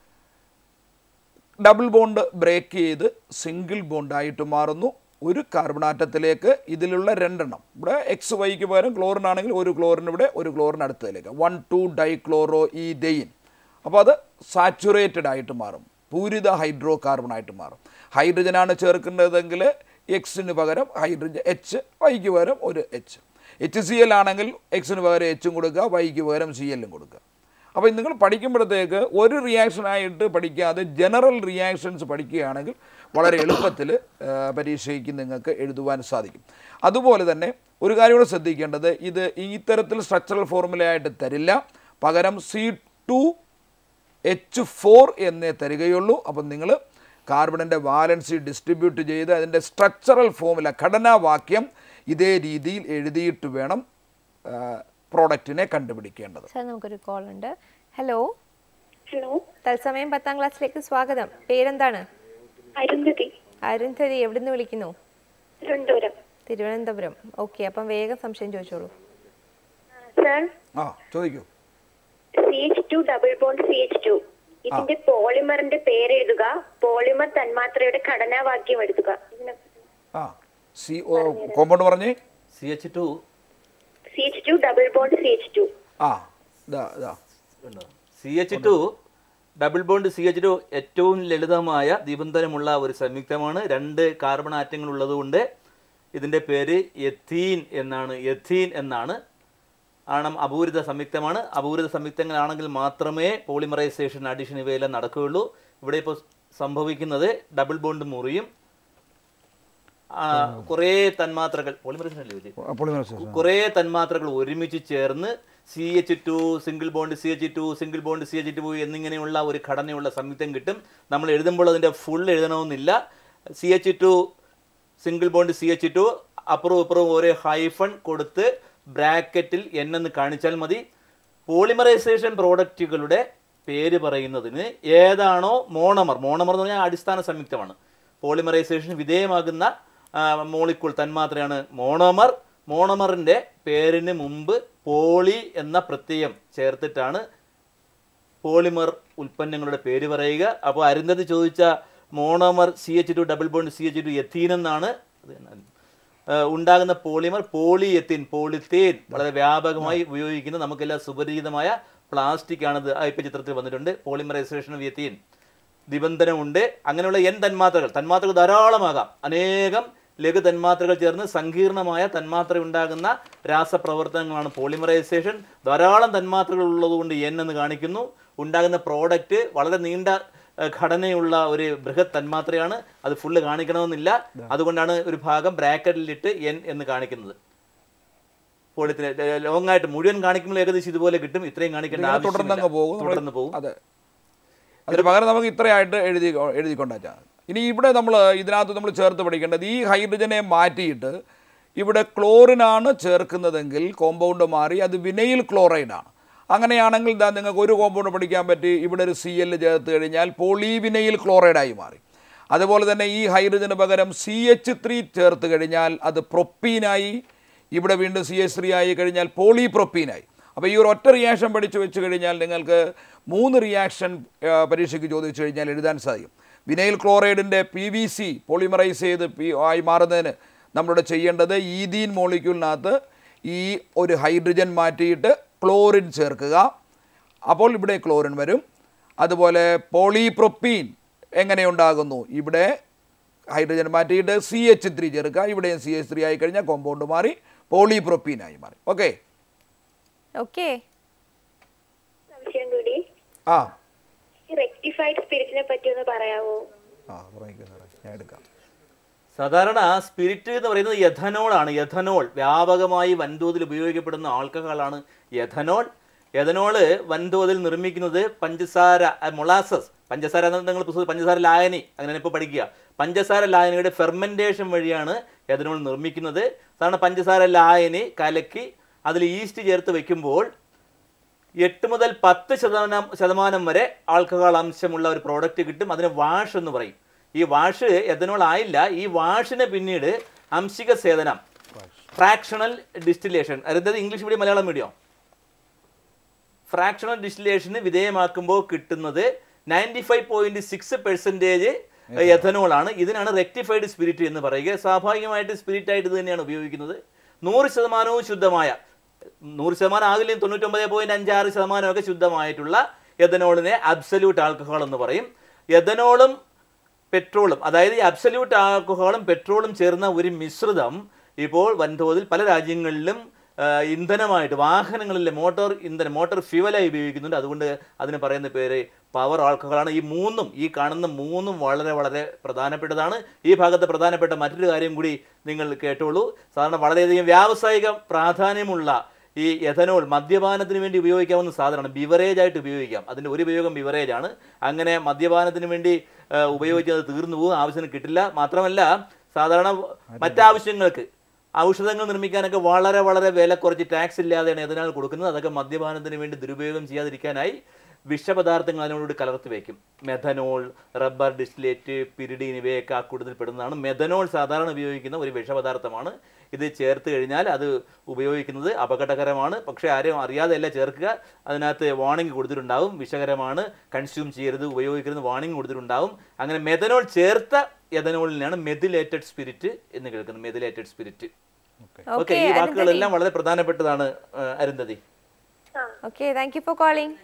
ഡബിൾ ബോണ്ട് ബ്രേക്ക് ചെയ്ത് സിംഗിൾ ബോണ്ടായിട്ട് മാറുന്നു ഒരു കാർബണാറ്റത്തിലേക്ക് ഇതിലുള്ള രണ്ടെണ്ണം ഇവിടെ എക്സ് വൈക്ക് പകരം ക്ലോറിൻ ആണെങ്കിൽ ഒരു ക്ലോറിൻ ഇവിടെ ഒരു ക്ലോറിൻ അടുത്തതിലേക്ക് വൺ ടു ഡൈക്ലോറോ ഈ ഡെയിൻ അപ്പോൾ അത് സാച്ചുറേറ്റഡ് ആയിട്ട് മാറും പൂരിത ഹൈഡ്രോ കാർബണായിട്ട് മാറും ഹൈഡ്രജനാണ് ചേർക്കേണ്ടതെങ്കിൽ എക്സിന് പകരം ഹൈഡ്രജൻ എച്ച് വൈക്ക് പകരം ഒരു എച്ച് എച്ച് സി എൽ ആണെങ്കിൽ എക്സിന് പകരം എച്ചും കൊടുക്കുക വൈക്ക് പകരം സി എല്ലും കൊടുക്കുക അപ്പോൾ നിങ്ങൾ പഠിക്കുമ്പോഴത്തേക്ക് ഒരു റിയാക്ഷനായിട്ട് പഠിക്കാതെ ജനറൽ റിയാക്ഷൻസ് പഠിക്കുകയാണെങ്കിൽ വളരെ എളുപ്പത്തിൽ പരീക്ഷയ്ക്ക് നിങ്ങൾക്ക് എഴുതുവാൻ സാധിക്കും അതുപോലെ തന്നെ ഒരു കാര്യം കൂടെ ശ്രദ്ധിക്കേണ്ടത് ഇത് ഈ തരത്തിൽ സ്ട്രക്ചറൽ ഫോർമുലയായിട്ട് തരില്ല പകരം സി ടു എച്ച് ഫോർ എന്നേ തരികയുള്ളൂ അപ്പം നിങ്ങൾ കാർബണിൻ്റെ വാലൻസി ഡിസ്ട്രിബ്യൂട്ട് ചെയ്ത് അതിൻ്റെ സ്ട്രക്ചറൽ ഫോമുല ഘടനാവാക്യം ഇതേ രീതിയിൽ എഴുതിയിട്ട് വേണം പ്രോഡക്റ്റിനെ കണ്ടുപിടിക്കേണ്ടത് സാർ നമുക്കൊരു കോൾ ഉണ്ട് ഹലോ ഹലോ തത്സമയം പത്താം ക്ലാസ്സിലേക്ക് സ്വാഗതം പേരെന്താണ് അരുന്ധതി അരുന്ധതി എവിടുന്ന് വിളിക്കുന്നു തിരുവനന്തപുരം തിരുവനന്തപുരം ഓക്കെ അപ്പം വേഗം സംശയം ചോദിച്ചോളൂ സർ ആ ചോദിക്കൂ C H two double bond C H two ഇതിന്റെ പോളിമറിന്റെ പേര് എഴുതുക പോളിമർ തന്മാത്രയുടെ ഘടനാവാക്യം എഴുതുക ഇതിനെ ആ സി ഓ കോമ്പൗണ്ട് പറഞ്ഞേ C H two C H two double bond C H two ആ ഇതാ ഇതാ C H two double bond C H two ഏറ്റവും ലളിതമായ നിബന്ധനമുള്ള ഒരു സംയുക്തമാണ് രണ്ട് കാർബൺ ആറ്റങ്ങൾ ഉള്ളതുകൊണ്ട് ഇതിൻ്റെ പേര് എത്തീൻ എന്നാണ് എത്തീൻ എന്നാണ് ആണം അപൂരിത സംയുക്തമാണ് അപൂരിത സംയുക്തങ്ങളാണെങ്കിൽ മാത്രമേ പോളിമറൈസേഷൻ അഡീഷൻ ഇവയെല്ലാം നടക്കുകയുള്ളൂ ഇവിടെ ഇപ്പോൾ സംഭവിക്കുന്നത് ഡബിൾ ബോണ്ട് മുറിയും ആ, കുറേ തന്മാത്രകൾ പോളിമറൈസേഷൻ അല്ലേ വിജയ്? പോളിമറൈസേഷൻ കുറേ തന്മാത്രകൾ ഒരുമിച്ച് ചേർന്ന് C H two single bond C H two single bond C H two എന്നിങ്ങനെയുള്ള ഒരു ഘടനയുള്ള സംയുക്തം കിട്ടും നമ്മൾ എഴുതുമ്പോൾ അതിൻ്റെ ഫുൾ എഴുതണമെന്നില്ല C H two single bond C H two അപ്പുറവും ഇപ്പുറവും ഓരോ ഹൈഫൺ കൊടുത്ത് ബ്രാക്കറ്റിൽ എൻ എന്ന് കാണിച്ചാൽ മതി പോളിമറൈസേഷൻ പ്രോഡക്റ്റുകളുടെ പേര് പറയുന്നതിന് ഏതാണോ മോണമർ മോണമർ എന്ന് പറഞ്ഞാൽ അടിസ്ഥാന സംയുക്തമാണ് പോളിമറൈസേഷന് വിധേയമാകുന്ന മോളിക്കൂൾ തന്മാത്രയാണ് മോണോമർ മോണോമറിൻ്റെ പേരിന് മുമ്പ് പോളി എന്ന പ്രത്യയം ചേർത്തിട്ടാണ് പോളിമർ ഉൽപ്പന്നങ്ങളുടെ പേര് പറയുക അപ്പോൾ അരുന്ധതി ചോദിച്ച monomer C H two double bond C H two ethene എന്നാണ് അത് തന്നെ. ആ, ഉണ്ടാകുന്ന പോളിമർ പോളിയെത്തിൻ പോളിത്തീൻ വളരെ വ്യാപകമായി ഉപയോഗിക്കുന്ന നമുക്കെല്ലാം സുപരിചിതമായ പ്ലാസ്റ്റിക് ആണിത് ആ, ഇപ്പൊ ചിത്രത്തിൽ വന്നിട്ടുണ്ട് പോളിമറൈസേഷൻ ഓഫ് എത്തീൻ നിബന്ധനമുണ്ട് അങ്ങനെയുള്ള എൻ തന്മാത്രകൾ തന്മാത്രകൾ ധാരാളമാകാം അനേകം ലഘു തന്മാത്രകൾ ചേർന്ന് സങ്കീർണമായ തന്മാത്ര ഉണ്ടാകുന്ന രാസപ്രവർത്തനങ്ങളാണ് പോളിമറൈസേഷൻ ധാരാളം തന്മാത്രകൾ ഉള്ളതുകൊണ്ട് എൻ എന്ന് കാണിക്കുന്നു ഉണ്ടാകുന്ന പ്രോഡക്റ്റ് വളരെ നീണ്ട ഏഹ്, ഘടനയുള്ള ഒരു ബൃഹത് തന്മാത്രയാണ് അത് ഫുള്ള് കാണിക്കണമെന്നില്ല അതുകൊണ്ടാണ് ഒരു ഭാഗം ബ്രാക്കറ്റിലിട്ട് എൻ എന്ന് കാണിക്കുന്നത് പോളിത്തിന് ലോങ് ആയിട്ട് മുഴുവൻ കാണിക്കുമ്പോൾ ഏകദേശം ഇതുപോലെ കിട്ടും ഇത്രയും കാണിക്കേണ്ട ഇതിങ്ങനെ തുടർന്ന് അങ്ങ് പോകും ആവശ്യമില്ല. നമ്മൾ- തുടർന്ന് പോകും അതെ അതിന് പകരം നമുക്ക് ഇത്രയായിട്ട് എഴുതി എഴുതിക്കൊണ്ടാച്ചാൽ ഇനി ഇവിടെ നമ്മൾ ഇതിനകത്ത് നമ്മൾ ചേർത്ത് പഠിക്കേണ്ടത് ഈ ഹൈഡ്രജനെ മാറ്റിയിട്ട് ഇവിടെ ക്ലോറിനാണ് ചേർക്കുന്നതെങ്കിൽ കോമ്പൗണ്ട് മാറി അത് വിനൈൽ ക്ലോറൈഡാണ് അങ്ങനെയാണെങ്കിൽ ഇതാ നിങ്ങൾക്ക് ഒരു കോമ്പൗണ്ട് പഠിക്കാൻ പറ്റി ഇവിടെ ഒരു സി എൽ ചേർത്ത് കഴിഞ്ഞാൽ പോളിവിനൈൽ ക്ലോറൈഡായി മാറി അതുപോലെ തന്നെ ഈ ഹൈഡ്രജന് പകരം സി എച്ച് ത്രീ ചേർത്ത് കഴിഞ്ഞാൽ അത് പ്രൊപ്പീനായി ഇവിടെ വീണ്ടും സി എച്ച് ത്രീ ആയി കഴിഞ്ഞാൽ പോളിപ്രൊപ്പീനായി അപ്പോൾ ഈ ഒരു ഒറ്റ റിയാക്ഷൻ പഠിച്ചു വെച്ച് കഴിഞ്ഞാൽ നിങ്ങൾക്ക് മൂന്ന് റിയാക്ഷൻ പരീക്ഷയ്ക്ക് ചോദിച്ചു കഴിഞ്ഞാൽ എഴുതാൻ സാധിക്കും വിനൈൽ ക്ലോറൈഡിൻ്റെ പി വി സി പോളിമറൈസ് ചെയ്ത് പി ആയി മാറുന്നതിന് നമ്മളിവിടെ ചെയ്യേണ്ടത് ഈതീൻ മോളിക്യൂളിനകത്ത് ഈ ഒരു ഹൈഡ്രജൻ മാറ്റിയിട്ട് ക്ലോറിൻ ചേർക്കുക അപ്പോൾ ഇവിടെ ക്ലോറിൻ വരും അതുപോലെ പോളിപ്രൊപ്പീൻ എങ്ങനെയുണ്ടാകുന്നു ഇവിടെ ഹൈഡ്രജൻ മാറ്റിയിട്ട് സി എച്ച് ത്രീ ചേർക്കുക ഇവിടെയും സി എച്ച് ത്രീ ആയി കഴിഞ്ഞാൽ കോമ്പൗണ്ട് മാറി പോളിപ്രൊപ്പീനായി മാറി ഓക്കെ ഓക്കെ സംശയം കൂടി ആ റെക്ടിഫൈഡ് സ്പിരിറ്റിനെ പറ്റി ഒന്ന് പറയാവോ ആ തുടങ്ങിക്കോ സാറേ ഞാൻ എടുക്കാം സാധാരണ സ്പിരിറ്റ് എന്ന് പറയുന്നത് എഥനോളാണ് എഥനോൾ വ്യാപകമായി വൻതോതിൽ ഉപയോഗിക്കപ്പെടുന്ന ആൾക്കഹോളാണ് എഥനോൾ എഥനോള് വൻതോതിൽ നിർമ്മിക്കുന്നത് പഞ്ചസാര മൊളാസസ് പഞ്ചസാര എന്ന് നിങ്ങൾ പുസ്തകം പഞ്ചസാര ലായനി അങ്ങനെ ഇപ്പോൾ പഠിക്കുക പഞ്ചസാര ലായനിയുടെ ഫെർമെൻറ്റേഷൻ വഴിയാണ് എഥനോൾ നിർമ്മിക്കുന്നത് സാധാരണ പഞ്ചസാര ലായനി കലക്കി അതിൽ ഈസ്റ്റ് ചേർത്ത് വെക്കുമ്പോൾ എട്ട് മുതൽ പത്ത് ശതമാനം ശതമാനം വരെ ആൽക്കഹോൾ അംശമുള്ള ഒരു പ്രോഡക്റ്റ് കിട്ടും അതിന് വാഷ് എന്ന് പറയും ഈ വാഷ് എഥനോൾ ആയില്ല ഈ വാഷിന് പിന്നീട് അംശിക സേതനം ഫ്രാക്ഷണൽ ഡിസ്റ്റിലേഷൻ അതായത് English medium Malayalam medium fractional ഡിസ്റ്റിലേഷന് വിധേയമാക്കുമ്പോൾ കിട്ടുന്നത് ninety five point six percentage ethanol ആണ് ഇതിനാണ് റെക്ടിഫൈഡ് സ്പിരിറ്റ് എന്ന് പറയുക സ്വാഭാവികമായിട്ട് സ്പിരിറ്റ് ആയിട്ട് ഇത് തന്നെയാണ് ഉപയോഗിക്കുന്നത് നൂറ് ശതമാനവും ശുദ്ധമായ നൂറ് ശതമാനം ആകില്ലെങ്കിൽ തൊണ്ണൂറ്റൊമ്പത് പോയിന്റ് അഞ്ചാറ് ശതമാനമൊക്കെ ശുദ്ധമായിട്ടുള്ള എഥനോളിനെ അബ്സല്യൂട്ട് ആൽക്കഹോൾ എന്ന് പറയും എഥനോളും പെട്രോളും അതായത് ഈ അബ്സല്യൂട്ട് ആൽക്കഹോളും പെട്രോളും ചേർന്ന ഒരു മിശ്രിതം ഇപ്പോൾ വൻതോതിൽ പല രാജ്യങ്ങളിലും ആ, ഇന്ധനമായിട്ട് വാഹനങ്ങളിലെ മോട്ടോർ ഇന്ധനം മോട്ടോർ ഫ്യൂവലായി ഉപയോഗിക്കുന്നുണ്ട് അതുകൊണ്ട് അതിന് പറയുന്ന പേര് പവർ ആൽക്കഹോളാണ് ഈ മൂന്നും ഈ കാണുന്ന മൂന്നും വളരെ വളരെ പ്രധാനപ്പെട്ടതാണ് ഈ ഭാഗത്ത് പ്രധാനപ്പെട്ട മറ്റൊരു കാര്യം കൂടി നിങ്ങൾ കേട്ടോളൂ സാധാരണ വളരെയധികം വ്യാവസായിക പ്രാധാന്യമുള്ള ഈ എഥനോൾ മദ്യപാനത്തിന് വേണ്ടി ഉപയോഗിക്കാവുന്ന സാധനമാണ് ബിവറേജ് ആയിട്ട് ഉപയോഗിക്കാം അതിൻ്റെ ഒരു ഉപയോഗം ബിവറേജ് ആണ് അങ്ങനെ മദ്യപാനത്തിന് വേണ്ടി ആ, ഉപയോഗിച്ചത് തീർന്നു പോകും ആവശ്യത്തിന് കിട്ടില്ല മാത്രമല്ല സാധാരണ മറ്റാവശ്യങ്ങൾക്ക് ഔഷധങ്ങൾ നിർമ്മിക്കാനൊക്കെ വളരെ വളരെ വില കുറച്ച് ടാക്സ് ഇല്ലാതെയാണ് എഥനോൾ കൊടുക്കുന്നത് അതൊക്കെ മദ്യപാനത്തിന് വേണ്ടി ദുരുപയോഗം ചെയ്യാതിരിക്കാനായി വിഷപദാർത്ഥങ്ങൾ അതിനോട് കലർത്തി വയ്ക്കും മെഥനോൾ റബ്ബർ ഡിസ്റ്റിലേറ്റ് പിരിഡീൻ ഇവയൊക്കെ ആ കൂടുതൽ പെടുന്നതാണ് മെഥനോൾ സാധാരണ ഉപയോഗിക്കുന്ന ഒരു വിഷപദാർത്ഥമാണ് ഇത് ചേർത്ത് കഴിഞ്ഞാൽ അത് ഉപയോഗിക്കുന്നത് അപകടകരമാണ് പക്ഷേ ആരും അറിയാതെയല്ല ചേർക്കുക അതിനകത്ത് വാണിംഗ് കൊടുത്തിട്ടുണ്ടാവും വിഷകരമാണ് കൺസ്യൂം ചെയ്യരുത് ഉപയോഗിക്കരുത് വാണിംഗ് കൊടുത്തിട്ടുണ്ടാവും അങ്ങനെ മെഥനോൾ ചേർത്ത എഥനോളിനാണ് മെഥിലേറ്റഡ് സ്പിരിറ്റ് എന്ന് കേൾക്കുന്നത് മെഥിലേറ്റഡ് സ്പിരിറ്റ് ഓക്കെ ഓക്കെ ഈ വാക്കുകളെല്ലാം വളരെ പ്രധാനപ്പെട്ടതാണ് ആ, Arundhati okay thank you for calling